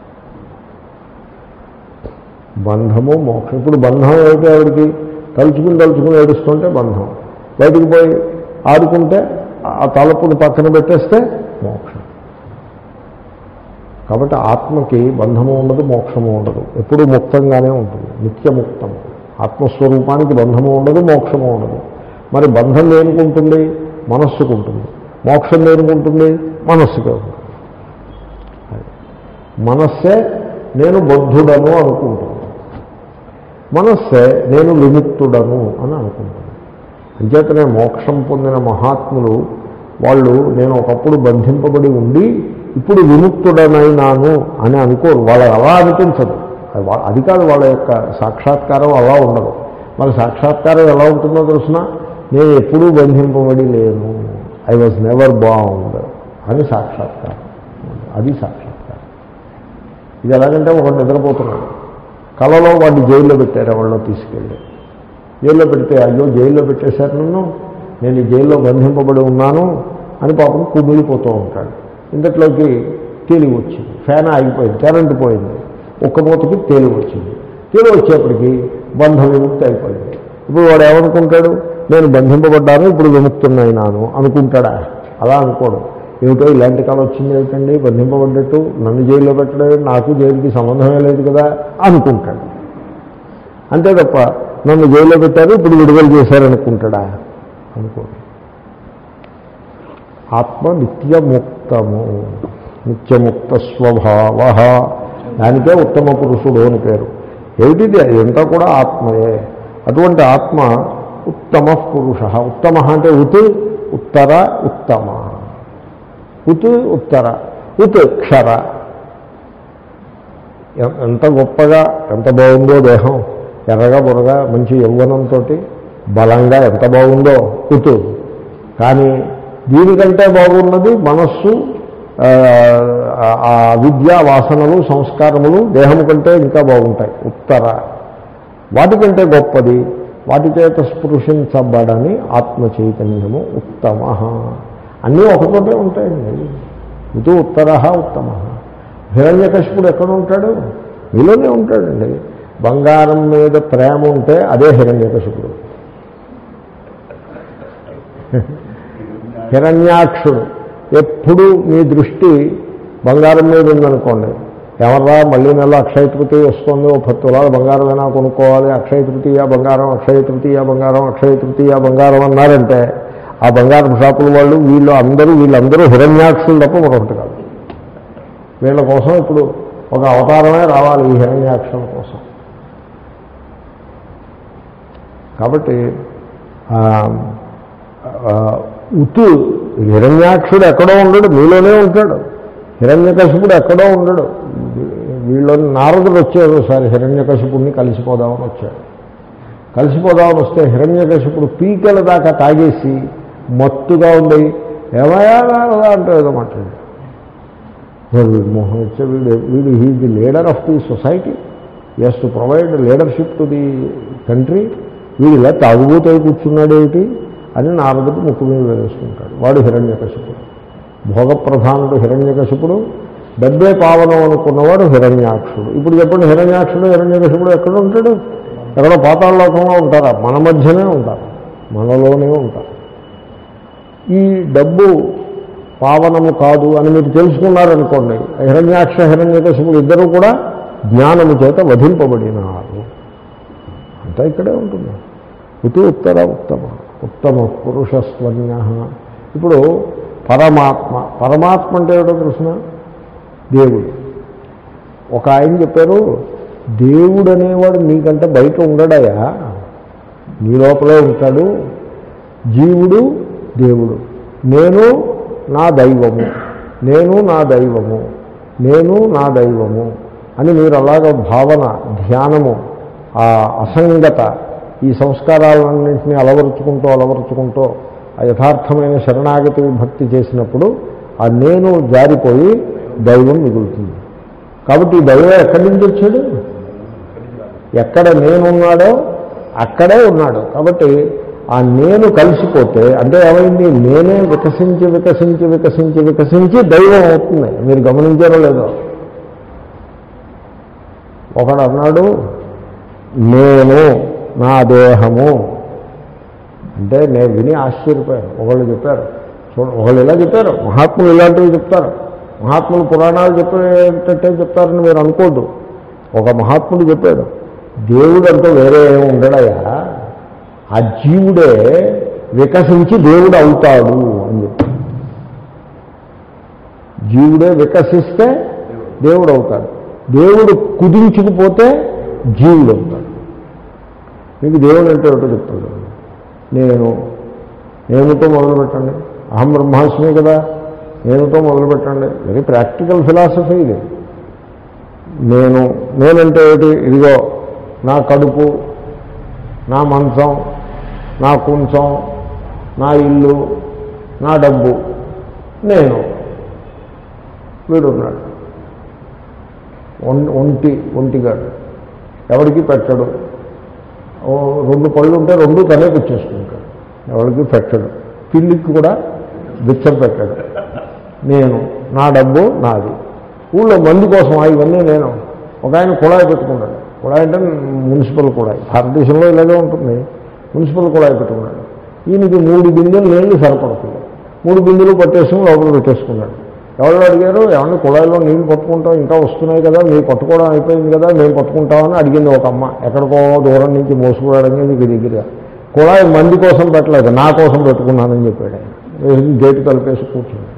S1: బంధము మోక్షం ఇప్పుడు బంధం ఏమిటి ఆవిడికి తలుచుకుని తలుచుకుని ఏడుస్తుంటే బంధం బయటికి పోయి ఆడుకుంటే ఆ తలుపుని పక్కన పెట్టేస్తే మోక్షం కాబట్టి ఆత్మకి బంధము ఉండదు మోక్షము ఉండదు ఎప్పుడూ ముక్తంగానే ఉంటుంది నిత్యముక్తం ఆత్మస్వరూపానికి బంధము ఉండదు మోక్షము ఉండదు మరి బంధం దేనికుంటుంది మనస్సుకు ఉంటుంది మోక్షం దేనికుంటుంది మనస్సుకే ఉంటుంది అది. మనస్సే నేను బద్ధుడను అనుకుంటుంది మనస్సే నేను విముక్తుడను అని అనుకుంటాను అంచేతనే మోక్షం పొందిన మహాత్ములు వాళ్ళు నేను ఒకప్పుడు బంధింపబడి ఉండి ఇప్పుడు విముక్తుడనైనాను అని అనుకోరు వాళ్ళు అలా అనిపించదు అది వా- అది కాదు వాళ్ళ యొక్క సాక్షాత్కారం అలా ఉండదు మరి సాక్షాత్కారం ఎలా ఉంటుందో తెలిసిన నేను ఎప్పుడూ బంధింపబడి లేను ఐ వాజ్ నెవర్ బాగుండ్ అని సాక్షాత్కారం అది సాక్షాత్కారం ఇది ఎలాగంటే ఒకడు నిద్రపోతున్నాడు కలలో వాడిని జైల్లో పెట్టారు ఎవరిలో తీసుకెళ్ళి జైల్లో పెడితే అయ్యో జైల్లో పెట్టేశారు నన్ను నేను ఈ జైల్లో బంధింపబడి ఉన్నాను అని పాపం కుమిలిపోతూ ఉంటాడు ఇంతట్లోకి తేలిగి వచ్చింది ఫ్యాన్ ఆగిపోయింది కరెంటు పోయింది ఒక్క మూతకి తేలిగి వచ్చింది తేలి వచ్చేప్పటికి బంధం విముక్తి అయిపోయింది ఇప్పుడు వాడు ఏమనుకుంటాడు నేను బంధింపబడ్డాను ఇప్పుడు విముక్తున్నాయినాను అనుకుంటాడా అలా అనుకోడు ఏమిటో ఇలాంటి కాలం వచ్చింది ఏమిటండి బంధింపబడ్డట్టు నన్ను జైల్లో పెట్టడం నాకు జైలుకి సంబంధమే లేదు కదా అనుకుంటాడు అంతే తప్ప నన్ను జైల్లో పెట్టారు ఇప్పుడు విడుదల చేశారనుకుంటాడా అనుకోడు ఆత్మ నిత్యముక్తము నిత్యముక్త స్వభావ దానికే ఉత్తమ పురుషుడు అని పేరు ఏమిటిది అదంతా కూడా ఆత్మయే అటువంటి ఆత్మ ఉత్తమ పురుష ఉత్తమ అంటే ఉత్ ఉత్తర ఉత్తమ ఉత్ ఉత్తర ఉత్ క్షర ఎ- ఎంత గొప్పగా ఎంత బాగుందో దేహం ఎర్రగా బుర్రగా మంచి యౌవనంతో బలంగా ఎంత బాగుందో కుతు కానీ దీనికంటే బాగున్నది మనస్సు ఆ, ఆ విద్య వాసనలు సంస్కారములు దేహము కంటే ఇంకా బాగుంటాయి ఉత్తర వాటికంటే గొప్పది వాటి చేత స్పృశించబడని ఆత్మ చైతన్యము ఉత్తమ అన్నీ ఒకచోటే ఉంటాయండి ఇది ఉత్తర ఉత్తమ హిరణ్యకశిపుడు ఎక్కడ ఉంటాడు మీలోనే ఉంటాడండి బంగారం మీద ప్రేమ ఉంటే అదే హిరణ్యకశిపుడు హిరణ్యాక్షుడు ఎప్పుడు మీ దృష్టి బంగారం మీద ఉందనుకోండి ఎవర్రా మళ్ళీ నెల అక్షయ తృతీయ వస్తుంది ఓ పది తులాలు బంగారం అయినా కొనుక్కోవాలి అక్షయ తృతీయ బంగారం అక్షయ తృతీయ బంగారం అక్షయ తృతీయ బంగారం అన్నారంటే ఆ బంగారం షాపుల వాళ్ళు వీళ్ళు అందరూ వీళ్ళందరూ హిరణ్యాక్షులు తప్ప మరొకటి కాదు వీళ్ళ కోసం ఇప్పుడు ఒక అవతారమే రావాలి ఈ హిరణ్యాక్షుల కోసం కాబట్టి ఆ, ఆ, ఉతు హిరణ్యాక్షుడు ఎక్కడో ఉండడు మీలోనే ఉంటాడు హిరణ్యకశిపుడు ఎక్కడో ఉండడు వీళ్ళు నారదుడు వచ్చాడు ఒకసారి హిరణ్యకశిపుడిని కలిసిపోదామని వచ్చాడు కలిసిపోదామని వస్తే హిరణ్యకశిపుడు పీకల దాకా తాగేసి మత్తుగా ఉండి ఏమయ్యా నారదా అంటూ ఏదో మాట్లాడు వీడు మోహన్ వచ్చే వీడు వీడు he the leader of the society is to provide leadership to the country వీడు ఇలా తాగుబోతాయి కూర్చున్నాడు ఏమిటి అని నారదుడు ముక్కు మీద వేసుకుంటాడు వాడు హిరణ్యకశిపుడు భోగప్రధానుడు హిరణ్యకశిపుడు డబ్బే పావనం అనుకున్నవాడు హిరణ్యాక్షుడు ఇప్పుడు చెప్పండి హిరణ్యాక్షుడు హిరణ్యకశిపుడు ఎక్కడ ఉంటాడు ఎక్కడో పాతాళలోకంలో ఉంటారా మన మధ్యనే ఉంటారు మనలోనే ఉంటారు ఈ డబ్బు పావనము కాదు అని మీరు తెలుసుకున్నారనుకోండి హిరణ్యాక్ష హిరణ్యకశిపుడు ఇద్దరు కూడా జ్ఞానము చేత వధింపబడినారు అంతా ఇక్కడే ఉంటుంది ఇది ఉత్తర ఉత్తమ ఉత్తమ పురుషస్వన్య ఇప్పుడు పరమాత్మ పరమాత్మ అంటే ఏమిటో తెలిసిన దేవుడు ఒక ఆయన చెప్పారు దేవుడు అనేవాడు నీకంటే బయట ఉండడయా నీ లోపలే ఉంటాడు జీవుడు దేవుడు నేను నా దైవము నేను నా దైవము నేను నా దైవము అని మీరు అలాగ భావన ధ్యానము ఆ అసంగత ఈ సంస్కారాలన్నింటినీ అలవరుచుకుంటూ అలవరుచుకుంటూ ఆ యథార్థమైన శరణాగతి భక్తి చేసినప్పుడు ఆ నేను జారిపోయి దైవం మిగులుతుంది కాబట్టి ఈ దైవం ఎక్కడి నుంచి వచ్చాడు ఎక్కడ నేనున్నాడో అక్కడే ఉన్నాడు కాబట్టి ఆ నేను కలిసిపోతే అంటే ఏమైంది నేనే వికసించి వికసించి వికసించి వికసించి దైవం అవుతుంది మీరు గమనించారో లేదో ఒకడు అన్నాడు నేను నా దేహము అంటే నేను విని ఆశ్చర్యపోయాను ఒకళ్ళు చెప్పారు చూడ ఒకళ్ళు ఇలా చెప్పారు మహాత్ములు ఇలాంటివి చెప్తారు మహాత్ములు పురాణాలు చెప్పేటట్టే చెప్తారని మీరు అనుకోద్దు ఒక మహాత్ముడు చెప్పాడు దేవుడు అంటూ వేరే ఏమి ఉండడయా ఆ జీవుడే వికసించి దేవుడు అవుతాడు అని చెప్పాడు జీవుడే వికసిస్తే దేవుడు అవుతాడు దేవుడు కుదించుకుపోతే జీవుడు అవుతాడు మీకు దేవుడు అంటే ఒకటి చెప్తాడు నేను నేనుతో మొదలు పెట్టండి అహం బ్రహ్మాస్మి కదా నేనుతో మొదలు పెట్టండి వెరీ ప్రాక్టికల్ ఫిలాసఫీ ఇది నేను నేనంటే ఏంటి ఇదిగో నా కడుపు నా మంచం నా కుంచం నా ఇల్లు నా డబ్బు నేను వీడున్నాడు ఒం- ఒంటి ఒంటిగాడు ఎవరికి పెట్టడు ఓ రెండు పళ్ళు ఉంటే రెండు తనే పుచ్చేసుకుంటాడు ఎవరికి పెట్టడు పిల్లికి కూడా బిచ్చం పెట్టాడు నేను నా డబ్బు నాది ఊళ్ళో మంది కోసం ఆ ఇవన్నీ నేను ఒక ఆయన కుళాయి పెట్టుకున్నాడు కుళాయి అంటే మున్సిపల్ కుళాయి భారతదేశంలో ఇలాగే ఉంటుంది మున్సిపల్ కుళాయి పెట్టుకున్నాడు ఈయనకి మూడు బిందెలు నీళ్లు సరిపడుతుంది మూడు బిందెలు పట్టేసుకుని లోపల పెట్టేసుకున్నాడు ఎవరు అడిగారు ఏమన్నా కుళాయిలో నీళ్లు పట్టుకుంటాం ఇంకా వస్తున్నాయి కదా మీరు పట్టుకోవడం అయిపోయింది కదా మేము పట్టుకుంటామని అడిగింది ఒక అమ్మ ఎక్కడికో దూరం నుంచి మోసుకురావడానికి మీకు దగ్గర కుళాయి మంది కోసం పెట్టలేదు నా కోసం పెట్టుకున్నానని చెప్పాడు ఆయన గేటు కలిపేసి కూర్చున్నాడు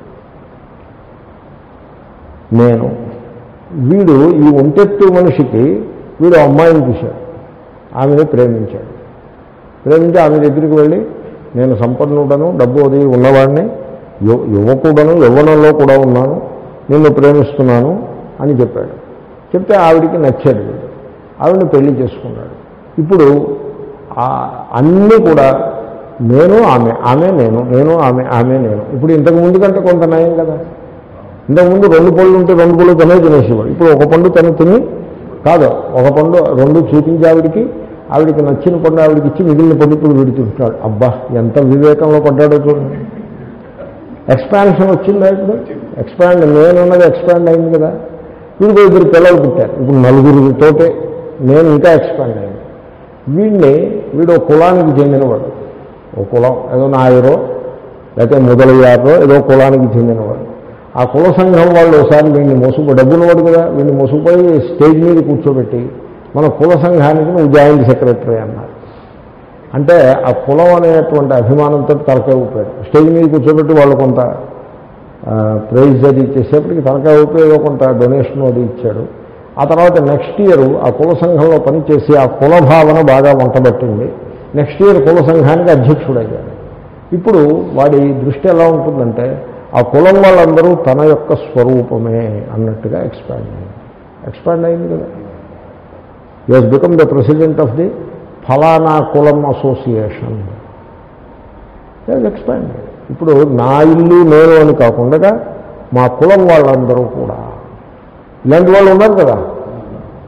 S1: నేను వీడు ఈ ఒంటెత్తు మనిషికి వీడు అమ్మాయిని చూశాడు ఆమెను ప్రేమించాడు ప్రేమించి ఆమె దగ్గరికి వెళ్ళి నేను సంపన్నుడను డబ్బు అది ఉన్నవాడిని యు- యువకుడను యవ్వనంలో కూడా ఉన్నాను నిన్ను ప్రేమిస్తున్నాను అని చెప్పాడు చెప్తే ఆవిడికి నచ్చాడు వీడు ఆవిడని పెళ్లి చేసుకున్నాడు ఇప్పుడు ఆ- అన్నీ కూడా నేను ఆమె ఆమె నేను నేను ఆమె ఆమె నేను ఇప్పుడు ఇంతకు ముందు కంటే కొంత నయం కదా ఇంతకుముందు రెండు పళ్ళు ఉంటే రెండు పళ్ళు తనే తినేసేవాడు ఇప్పుడు ఒక పండు తను తిని కాదు ఒక పండు రెండు చూపించి ఆవిడికి ఆవిడికి నచ్చిన పండు ఆవిడికి ఇచ్చి మిగిలిన పండు ఇప్పుడు వీడు తింటున్నాడు అబ్బా ఎంత వివేకంలో పడ్డాడో చూడండి ఎక్స్పాన్షన్ వచ్చిందా ఇప్పుడు ఎక్స్పాండ్ నేనున్నది ఎక్స్పాండ్ అయింది కదా వీడికి ఇద్దరు పిల్లలు పుట్టారు ఇప్పుడు నలుగురితోటే నేను ఇంకా ఎక్స్పాండ్ అయింది వీడిని వీడు ఒక కులానికి చెందినవాడు ఒక కులం ఏదో నాయరో లేకపోతే మొదలయ్యారో ఏదో కులానికి చెందినవాడు ఆ కుల సంఘం వాళ్ళు ఒకసారి వీడిని మోసుకు డబ్బున్నవాడు కదా వీడిని మోసుకుపోయి స్టేజ్ మీద కూర్చోబెట్టి మన కుల సంఘానికి నువ్వు జాయింట్ సెక్రటరీ అన్నారు అంటే ఆ కులం అనేటువంటి అభిమానంతో తలకాయ ఊపాడు స్టేజ్ మీద కూర్చోబెట్టి వాళ్ళు కొంత ఆ, ప్రైజ్ అది ఇచ్చేసేపటికి తలకాయ ఊపి ఏదో కొంత డొనేషన్ అది ఇచ్చాడు ఆ తర్వాత నెక్స్ట్ ఇయర్ ఆ కుల సంఘంలో పనిచేసి ఆ కుల భావన బాగా వంటబట్టింది నెక్స్ట్ ఇయర్ కుల సంఘానికి అధ్యక్షుడయ్యాడు ఇప్పుడు వాడి దృష్టి ఎలా ఉంటుందంటే ఆ కులం వాళ్ళందరూ తన యొక్క స్వరూపమే అన్నట్టుగా ఎక్స్పాండ్ అయింది ఎక్స్పాండ్ అయింది కదా he's become the president of the ఫలానా కులం అసోసియేషన్ ఎక్స్పాండ్ ఇప్పుడు నా ఇల్లు నేను అని కాకుండా మా కులం వాళ్ళందరూ కూడా ఇలాంటి వాళ్ళు ఉన్నారు కదా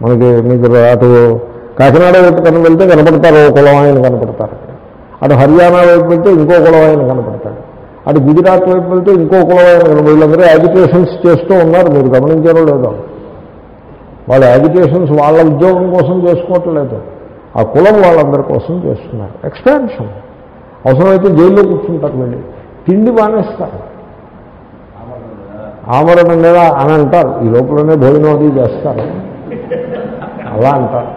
S1: మనకి మీకు అటు కాకినాడ వైపు కనుక వెళ్తే కనపడతారు ఓ కులం ఆయన కనపడతారు అటు హర్యానా వైపు వెళ్తే ఇంకో కులం ఆయన కనపడతాడు అటు గుజరాత్ వైపు వెళ్తే ఇంకో కులం ఆయన కనపడతాడు వీళ్ళందరూ యాజిటేషన్స్ చేస్తూ ఉన్నారు మీరు గమనించారో లేదో వాళ్ళ యాజిటేషన్స్ వాళ్ళ ఉద్యోగం కోసం చేసుకోవట్లేదు ఆ కులం వాళ్ళందరి కోసం చేస్తున్నారు ఎక్స్పాన్షన్ అవసరమైతే జైల్లో కూర్చుంటారు వెళ్ళి తిండి మానేస్తారు ఆమరణం లేదా అని అంటారు ఈ లోపలనే భోజనం అది చేస్తారు అలా అంటారు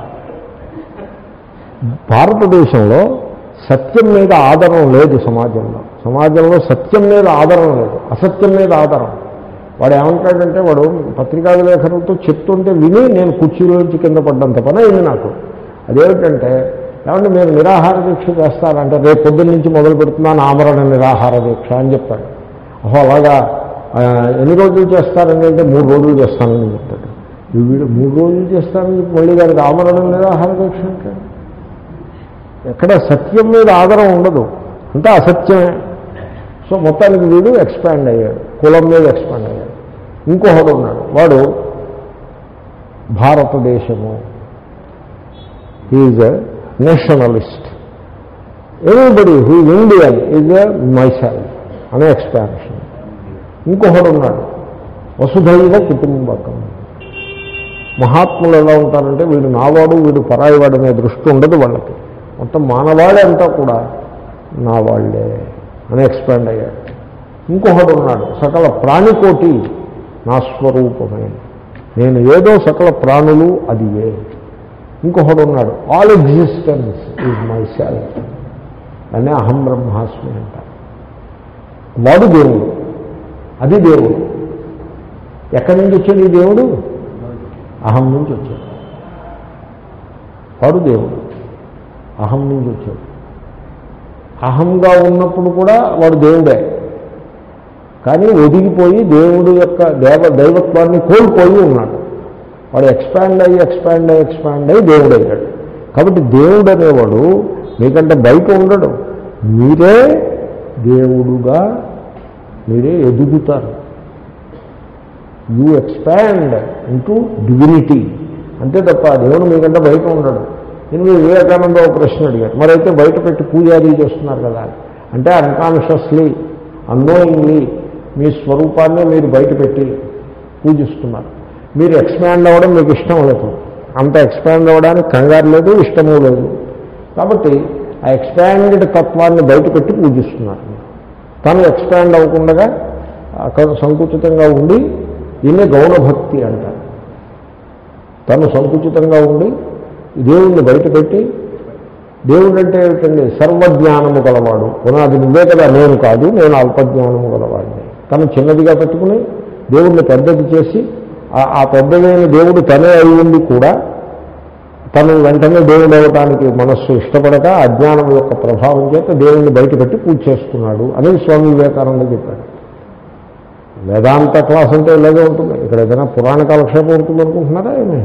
S1: భారతదేశంలో సత్యం మీద ఆధారం లేదు సమాజంలో సమాజంలో సత్యం మీద ఆధారం లేదు అసత్యం మీద ఆధారం వాడు ఏమంటాడంటే వాడు పత్రికా విలేఖరులతో చెప్తుంటే విని నేను కుర్చీలోంచి కింద పడ్డంత పని అయింది నాకు అదేమిటంటే ఏమంటే మీరు నిరాహార దీక్ష చేస్తారంటే రేపు పొద్దున్న నుంచి మొదలు పెడుతున్నాను ఆమరణ నిరాహార దీక్ష అని చెప్తాడు ఓహో అలాగా ఆ, ఎన్ని రోజులు చేస్తారని అంటే మూడు రోజులు చేస్తానని చెప్తాడు ఈ వీడు మూడు రోజులు చేస్తానని చెప్పి మళ్ళీ దానికి ఆమరణ నిరాహార దీక్ష అంటాడు ఎక్కడ సత్యం మీద ఆధారం ఉండదు అంతా అసత్యమే సో మొత్తానికి వీడు ఎక్స్పాండ్ అయ్యాడు కులం మీద ఎక్స్పాండ్ అయ్యాడు ఇంకొకడు ఉన్నాడు వాడు భారతదేశము is nationalist anybody who Indian is myself అనే ఎక్స్పాన్షన్ ఇంకొకడు ఉన్నాడు వసుధైవ కుటుంబకం మహాత్ములు ఎలా ఉంటారంటే వీడు నావాడు వీడు పరాయివాడు అనే దృష్టి ఉండదు వాళ్ళకి మొత్తం మానవాళే అంతా కూడా నా వాళ్ళే అని ఎక్స్పాండ్ అయ్యాడు ఇంకొకడు ఉన్నాడు సకల ప్రాణికోటి నా స్వరూపమే నేను ఏదో సకల ప్రాణులు అది ఏ ఇంకొకడు ఉన్నాడు all existence is myself అనే అహం బ్రహ్మాస్మి అంటారు వాడు దేవుడు అది దేవుడు ఎక్కడి నుంచి వచ్చాడు ఈ దేవుడు అహం నుంచి వచ్చాడు వాడు దేవుడు అహం నుంచి వచ్చాడు అహంగా ఉన్నప్పుడు కూడా వాడు దేవుడే కానీ ఒదిగిపోయి దేవుడు యొక్క దేవ దైవత్వాన్ని కోల్పోయి ఉన్నాడు వాడు ఎక్స్పాండ్ అయ్యి ఎక్స్పాండ్ అయ్యి ఎక్స్పాండ్ అయ్యి దేవుడు అయ్యాడు కాబట్టి దేవుడు అనేవాడు మీకంటే బయట ఉండడు మీరే దేవుడుగా మీరే ఎదుగుతారు యూ ఎక్స్పాండ్ ఇంటూ డివినిటీ అంతే తప్ప దేవుడు మీకంటే బయట ఉండడు నేను మీరు వివేకానంద ఒక ప్రశ్న అడిగారు మరైతే బయట పెట్టి పూజ అది చేస్తున్నారు కదా అంటే అన్కాన్షియస్లీ అన్నోయింగ్లీ మీ స్వరూపాన్ని మీరు బయట పెట్టి పూజిస్తున్నారు మీరు ఎక్స్పాండ్ అవ్వడం మీకు ఇష్టం లేదు అంత ఎక్స్పాండ్ అవ్వడానికి కంగారు లేదు ఇష్టము లేదు కాబట్టి ఆ ఎక్స్పాండెడ్ తత్వాన్ని బయట పెట్టి పూజిస్తున్నారు తను ఎక్స్పాండ్ అవ్వకుండా అక్కడ సంకుచితంగా ఉండి దీన్నే గౌణభక్తి అంటారు తను సంకుచితంగా ఉండి దేవుణ్ణి బయటపెట్టి దేవుడు అంటే ఏమిటండి సర్వజ్ఞానము గలవాడు పునాది నువ్వే కదా నేను కాదు నేను అల్పజ్ఞానము గలవాడిని తను చిన్నదిగా పెట్టుకుని దేవుణ్ణి పెద్దది చేసి ఆ- ఆ పెద్దదైన దేవుడు తనే అయి ఉండి కూడా తను వెంటనే దేవుడు అవ్వటానికి మనస్సు ఇష్టపడక అజ్ఞానం యొక్క ప్రభావం చేత దేవుణ్ణి బయటపెట్టి పూజ చేసుకున్నాడు అని స్వామి వివేకానంద చెప్పాడు వేదాంత క్లాస్ అంటే ఇలాగే ఉంటుంది ఇక్కడ ఏదైనా పురాణ కాలక్షేపం ఉంటుంది అనుకుంటున్నారా ఏమి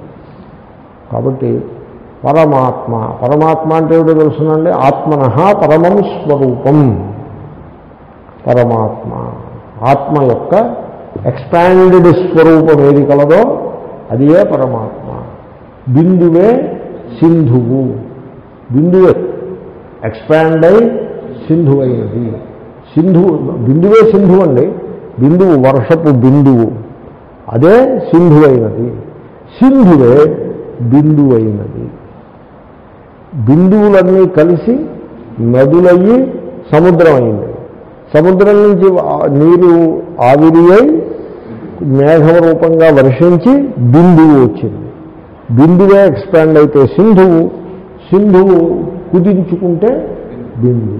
S1: కాబట్టి పరమాత్మ పరమాత్మ అంటే ఏమిటో తెలుసునండి ఆత్మన పరమం స్వరూపం పరమాత్మ ఆత్మ యొక్క ఎక్స్పాండెడ్ స్వరూపం ఏది కలదో అది ఏ పరమాత్మ బిందువే సింధువు బిందువే ఎక్స్పాండ్ అయి సింధు అయినది సింధువు బిందువే సింధువు అండి బిందువు వర్షపు బిందువు అదే సింధువైనది సింధువే బిందువైనది బిందువులన్నీ కలిసి నదులయ్యి సముద్రం అయింది సముద్రం నుంచి ఆ- నీరు ఆవిరి అయి మేఘం రూపంగా వర్షించి బిందువు వచ్చింది బిందువే ఎక్స్పాండ్ అయితే సింధువు సింధువు కుదించుకుంటే బిందువు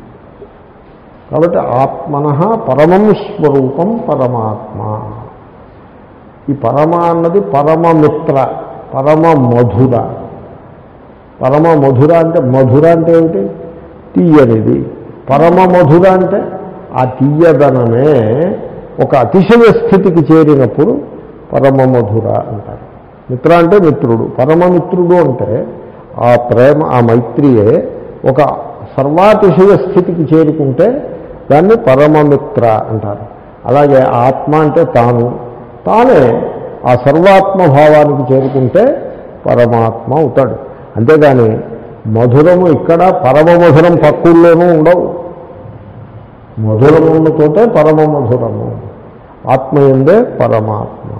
S1: కాబట్టి ఆత్మన పరమం స్వరూపం పరమాత్మ ఈ పరమ అన్నది పరమమిత్ర పరమ మధుర పరమ మధుర అంటే మధుర అంటే ఏమిటి తీయనిది పరమ మధుర అంటే ఆ తీయదనమే ఒక అతిశయ స్థితికి చేరినప్పుడు పరమ మధుర అంటారు మిత్ర అంటే మిత్రుడు పరమమిత్రుడు అంటే ఆ ప్రేమ ఆ మైత్రియే ఒక సర్వాతిశయ స్థితికి చేరుకుంటే దాన్ని పరమమిత్ర అంటారు అలాగే ఆత్మ అంటే తాను తానే ఆ సర్వాత్మ భావానికి చేరుకుంటే పరమాత్మ అవుతాడు అంతేగాని మధురము ఇక్కడ పరమ మధురం పక్కుల్లోనూ ఉండవు మధురములతోటే పరమ మధురము ఆత్మ ఎందే పరమాత్మ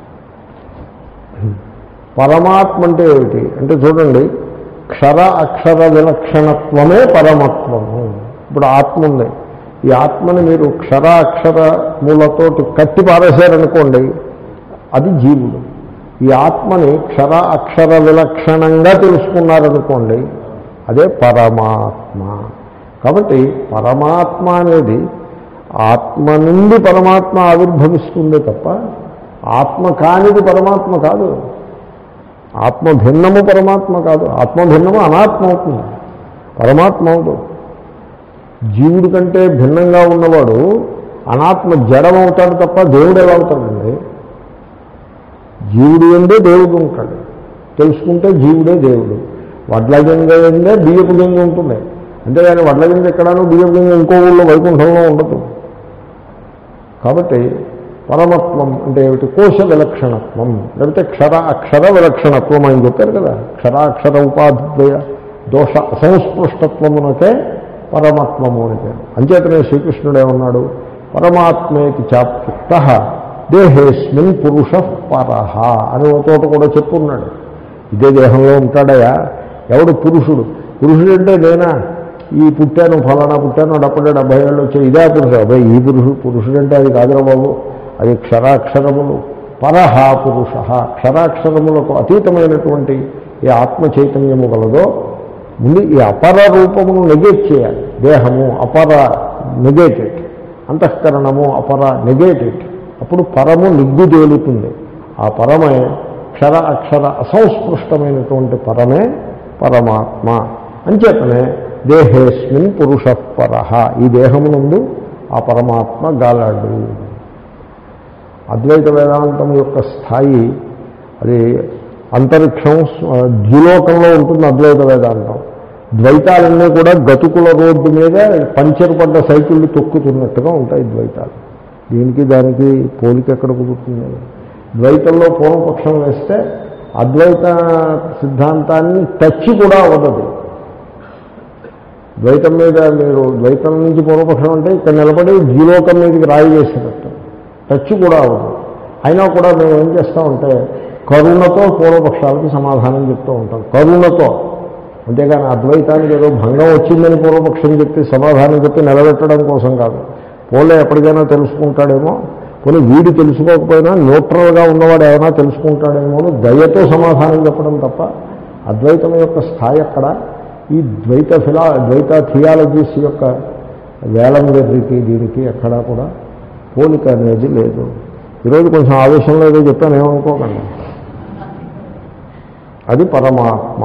S1: పరమాత్మ అంటే ఏమిటి అంటే చూడండి క్షర అక్షర విలక్షణత్వమే పరమత్వము ఇప్పుడు ఆత్మ ఉంది ఈ ఆత్మని మీరు క్షర అక్షర మూలతోటి కట్టి పారేశారనుకోండి అది జీవుడు ఈ ఆత్మని క్షర అక్షర విలక్షణంగా తెలుసుకున్నారనుకోండి అదే పరమాత్మ కాబట్టి పరమాత్మ అనేది ఆత్మ నుండి పరమాత్మ ఆవిర్భవిస్తుంది తప్ప ఆత్మ కానిది పరమాత్మ కాదు ఆత్మ భిన్నము పరమాత్మ కాదు ఆత్మ భిన్నము అనాత్మ అవుతుంది పరమాత్మ అవుతుంది జీవుడి కంటే భిన్నంగా ఉన్నవాడు అనాత్మ జడం అవుతాడు తప్ప దేవుడు ఎలా అవుతాడండి జీవుడు ఎందే దేవుడు ఉంటాడు తెలుసుకుంటే జీవుడే దేవుడు వడ్ల గింజ ఎందే బియ్యపు గింజ ఉంటుంది అంతేగాని వడ్ల గింజ ఎక్కడానో బియ్యపు గింజ ఇంకో ఊళ్ళో వైకుంఠంలో ఉండదు కాబట్టి పరమత్వం అంటే ఏమిటి కోశ విలక్షణత్వం లేకపోతే క్షర అక్షర విలక్షణత్వం అని చెప్పారు కదా క్షరాక్షర ఉపాధ్యయ దోష అసంస్పృష్టత్వమునకే పరమాత్మము అని పేరు అంచేతనే శ్రీకృష్ణుడు ఏమన్నాడు పరమాత్మేతి చాప్యుక్త దేహేస్మిన్ పురుష పరహ అని ఒక చోట కూడా చెప్పున్నాడు ఇదే దేహంలో ఉంటాడయా ఎవడు పురుషుడు పురుషుడు అంటే నేనా ఈ పుట్టాను ఫలానా పుట్టాను డెబ్బై డెబ్బై ఏళ్ళు వచ్చాయి ఇదే పురుషుడు అబ్బాయి ఈ పురుషుడు పురుషుడు అంటే అది కాదురా బాబు అది క్షరాక్షరములు పరహ పురుష క్షరాక్షరములకు అతీతమైనటువంటి ఈ ఆత్మ చైతన్యము గలదో ముందు ఈ అపర రూపమును నెగేట్ చేయాలి దేహము అపర నెగేటెడ్ అంతఃకరణము అపర నెగేటెడ్ అప్పుడు పరము నిగ్గు తేలుతుంది ఆ పరమే క్షర అక్షర అసంస్పృష్టమైనటువంటి పరమే పరమాత్మ అంచేతనే దేహేస్మిన్ పురుష పరహ ఈ దేహమునందు ఆ పరమాత్మ గాలాడు అద్వైత వేదాంతం యొక్క స్థాయి అది అంతరిక్షం ద్విలోకంలో ఉంటుంది అద్వైత వేదాంతం ద్వైతాలన్నీ కూడా గతుకుల రోడ్డు మీద పంచర్ పడ్డ సైకిళ్ళు తొక్కుతున్నట్టుగా ఉంటాయి ద్వైతాలు దీనికి దానికి పోలిక ఎక్కడ కుదురుతుంది ద్వైతంలో పూర్వపక్షం వేస్తే అద్వైత సిద్ధాంతాన్ని టచ్ కూడా అవ్వదు ద్వైతం మీద మీరు ద్వైతం నుంచి పూర్వపక్షం అంటే ఇక్కడ నిలబడి ద్విలోకం మీదకి రాయి వేసినట్టు టచ్ కూడా అవ్వదు అయినా కూడా మేము ఏం చేస్తామంటే కరుణతో పూర్వపక్షాలకి సమాధానం చెప్తూ ఉంటాం కరుణతో అంతేగాని అద్వైతానికి ఏదో భంగం వచ్చిందని పూర్వపక్షం చెప్పి సమాధానం చెప్పి నిలబెట్టడం కోసం కాదు పోలే ఎప్పటికైనా తెలుసుకుంటాడేమో పోనీ వీడు తెలుసుకోకపోయినా న్యూట్రల్గా ఉన్నవాడు ఏమైనా తెలుసుకుంటాడేమో అని దయతో సమాధానం చెప్పడం తప్ప అద్వైతం యొక్క స్థాయి అక్కడ ఈ ద్వైత ఫిలా ద్వైత థియాలజీస్ యొక్క వేలం వెర్రికి దీనికి ఎక్కడా కూడా పోలిక అనేది లేదు ఈరోజు కొంచెం ఆవేశంలో ఏదో చెప్పాను ఏమనుకోకండి అది పరమాత్మ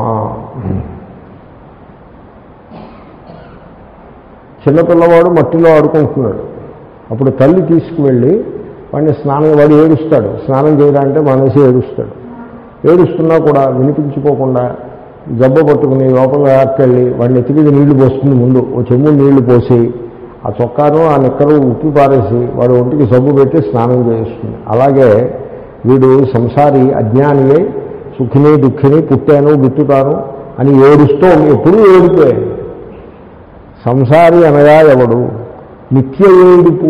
S1: చిన్నపిల్లవాడు మట్టిలో ఆడుకుంటున్నాడు అప్పుడు తల్లి తీసుకువెళ్ళి వాడిని స్నానం వాడు ఏడుస్తాడు స్నానం చేయాలంటే మానేసి ఏడుస్తాడు ఏడుస్తున్నా కూడా వినిపించుకోకుండా జబ్బ పట్టుకుని లోపల ఆక్కెళ్ళి వాడిని ఎత్తికి నీళ్లు పోస్తుంది ముందు ఓ చెమ్ము నీళ్లు పోసి ఆ చొక్కాను ఆ నిక్కరు ఉప్పి పారేసి వాడు ఒంటికి సబ్బు పెట్టి స్నానం చేయిస్తుంది అలాగే వీడు సంసారి అజ్ఞాని అయి సుఖిని దుఃఖిని పుట్టాను గిట్టుతాను అని ఏడుస్తూ ఎప్పుడూ ఏడిపోయాడు సంసారి అనగా ఎవడు నిత్య ఏడుపు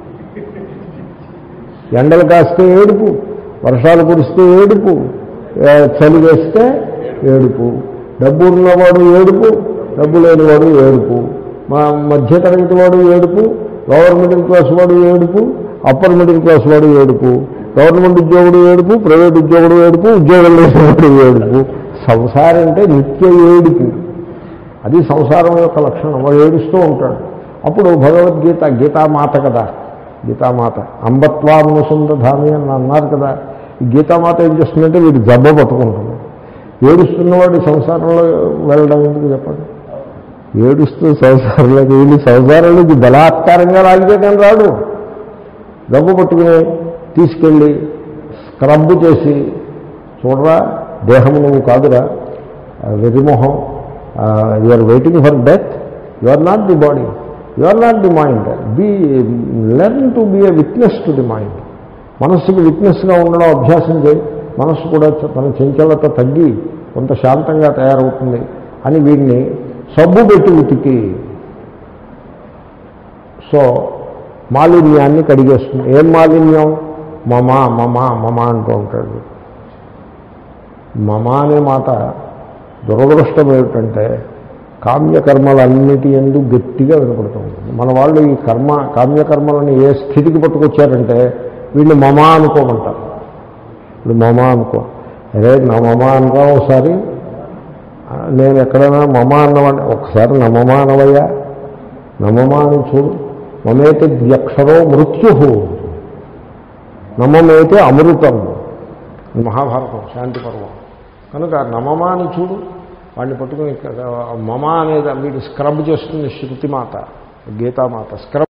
S1: ఎండలు కాస్తే ఏడుపు వర్షాలు కురిస్తే ఏడుపు ఏ, చలి వేస్తే ఏడుపు డబ్బు ఉన్నవాడు ఏడుపు డబ్బు లేనివాడు ఏడుపు మా మధ్యతరగతి వాడు ఏడుపు లోవర్ మిడిల్ క్లాస్ వాడు ఏడుపు అప్పర్ మిడిల్ క్లాస్ వాడు ఏడుపు గవర్నమెంట్ ఉద్యోగుడు ఏడుపు ప్రైవేట్ ఉద్యోగుడు ఏడుపు ఉద్యోగం లేనివాడు ఏడుపు సంసారం అంటే నిత్య ఏడుపు అది సంసారం యొక్క లక్షణం వాడు ఏడుస్తూ ఉంటాడు అప్పుడు భగవద్గీత గీతామాత కదా గీతామాత అంబత్వానుసంధామి అని అన్నారు కదా ఈ గీతామాత ఏం చేస్తుందంటే వీడు జబ్బ పట్టుకుంటుంది ఏడుస్తున్నవాడు సంసారంలో వెళ్ళడం ఎందుకు చెప్పండి ఏడుస్తూ సంసారంలోకి వీళ్ళు సంసారంలోకి బలాత్కారంగా లాగితే కానీ రాడు జబ్బు పట్టుకుని తీసుకెళ్ళి స్క్రబ్ చేసి చూడరా దేహము నువ్వు కాదురా వెరిమోహం you are waiting for death you are not the body you are not the mind be learn to be a witness to the mind మనస్సుకి విట్నెస్గా ఉండడం అభ్యాసం చేయి మనస్సు కూడా చ- తన చంచలత తగ్గి కొంత శాంతంగా తయారవుతుంది అని వీడిని సబ్బు పెట్టి ఉతికి సో మాలిన్యాన్ని కడిగేస్తుంది ఏం మాలిన్యం మమ మమ మమ అంటూ ఉంటాడు మమ అనే మాట దురదృష్టం ఏమిటంటే కామ్యకర్మలన్నిటి ఎందు గట్టిగా వినపడుతూ ఉంటుంది మన వాళ్ళు ఈ కర్మ కామ్యకర్మలను ఏ స్థితికి పట్టుకొచ్చారంటే వీళ్ళు మమ అనుకోమంటారు ఇప్పుడు మమ అనుకో అరే నా మమ అనుకో ఒకసారి ఆ, నేను ఎక్కడైనా మమ అన్నవాడి ఒకసారి నా మమ అనవయ్యా నమమ అని చూడు మమేతి ద్యక్షరో మృత్యు నమమేతే అమృతం ఇది మహాభారతం శాంతి పర్వం కనుక నమమ అని చూడు వాడిని పట్టుకుని ఇక్కడ మమ అనేది వీడు స్క్రబ్ చేస్తుంది శృతిమాత గీతామాత స్క్రబ్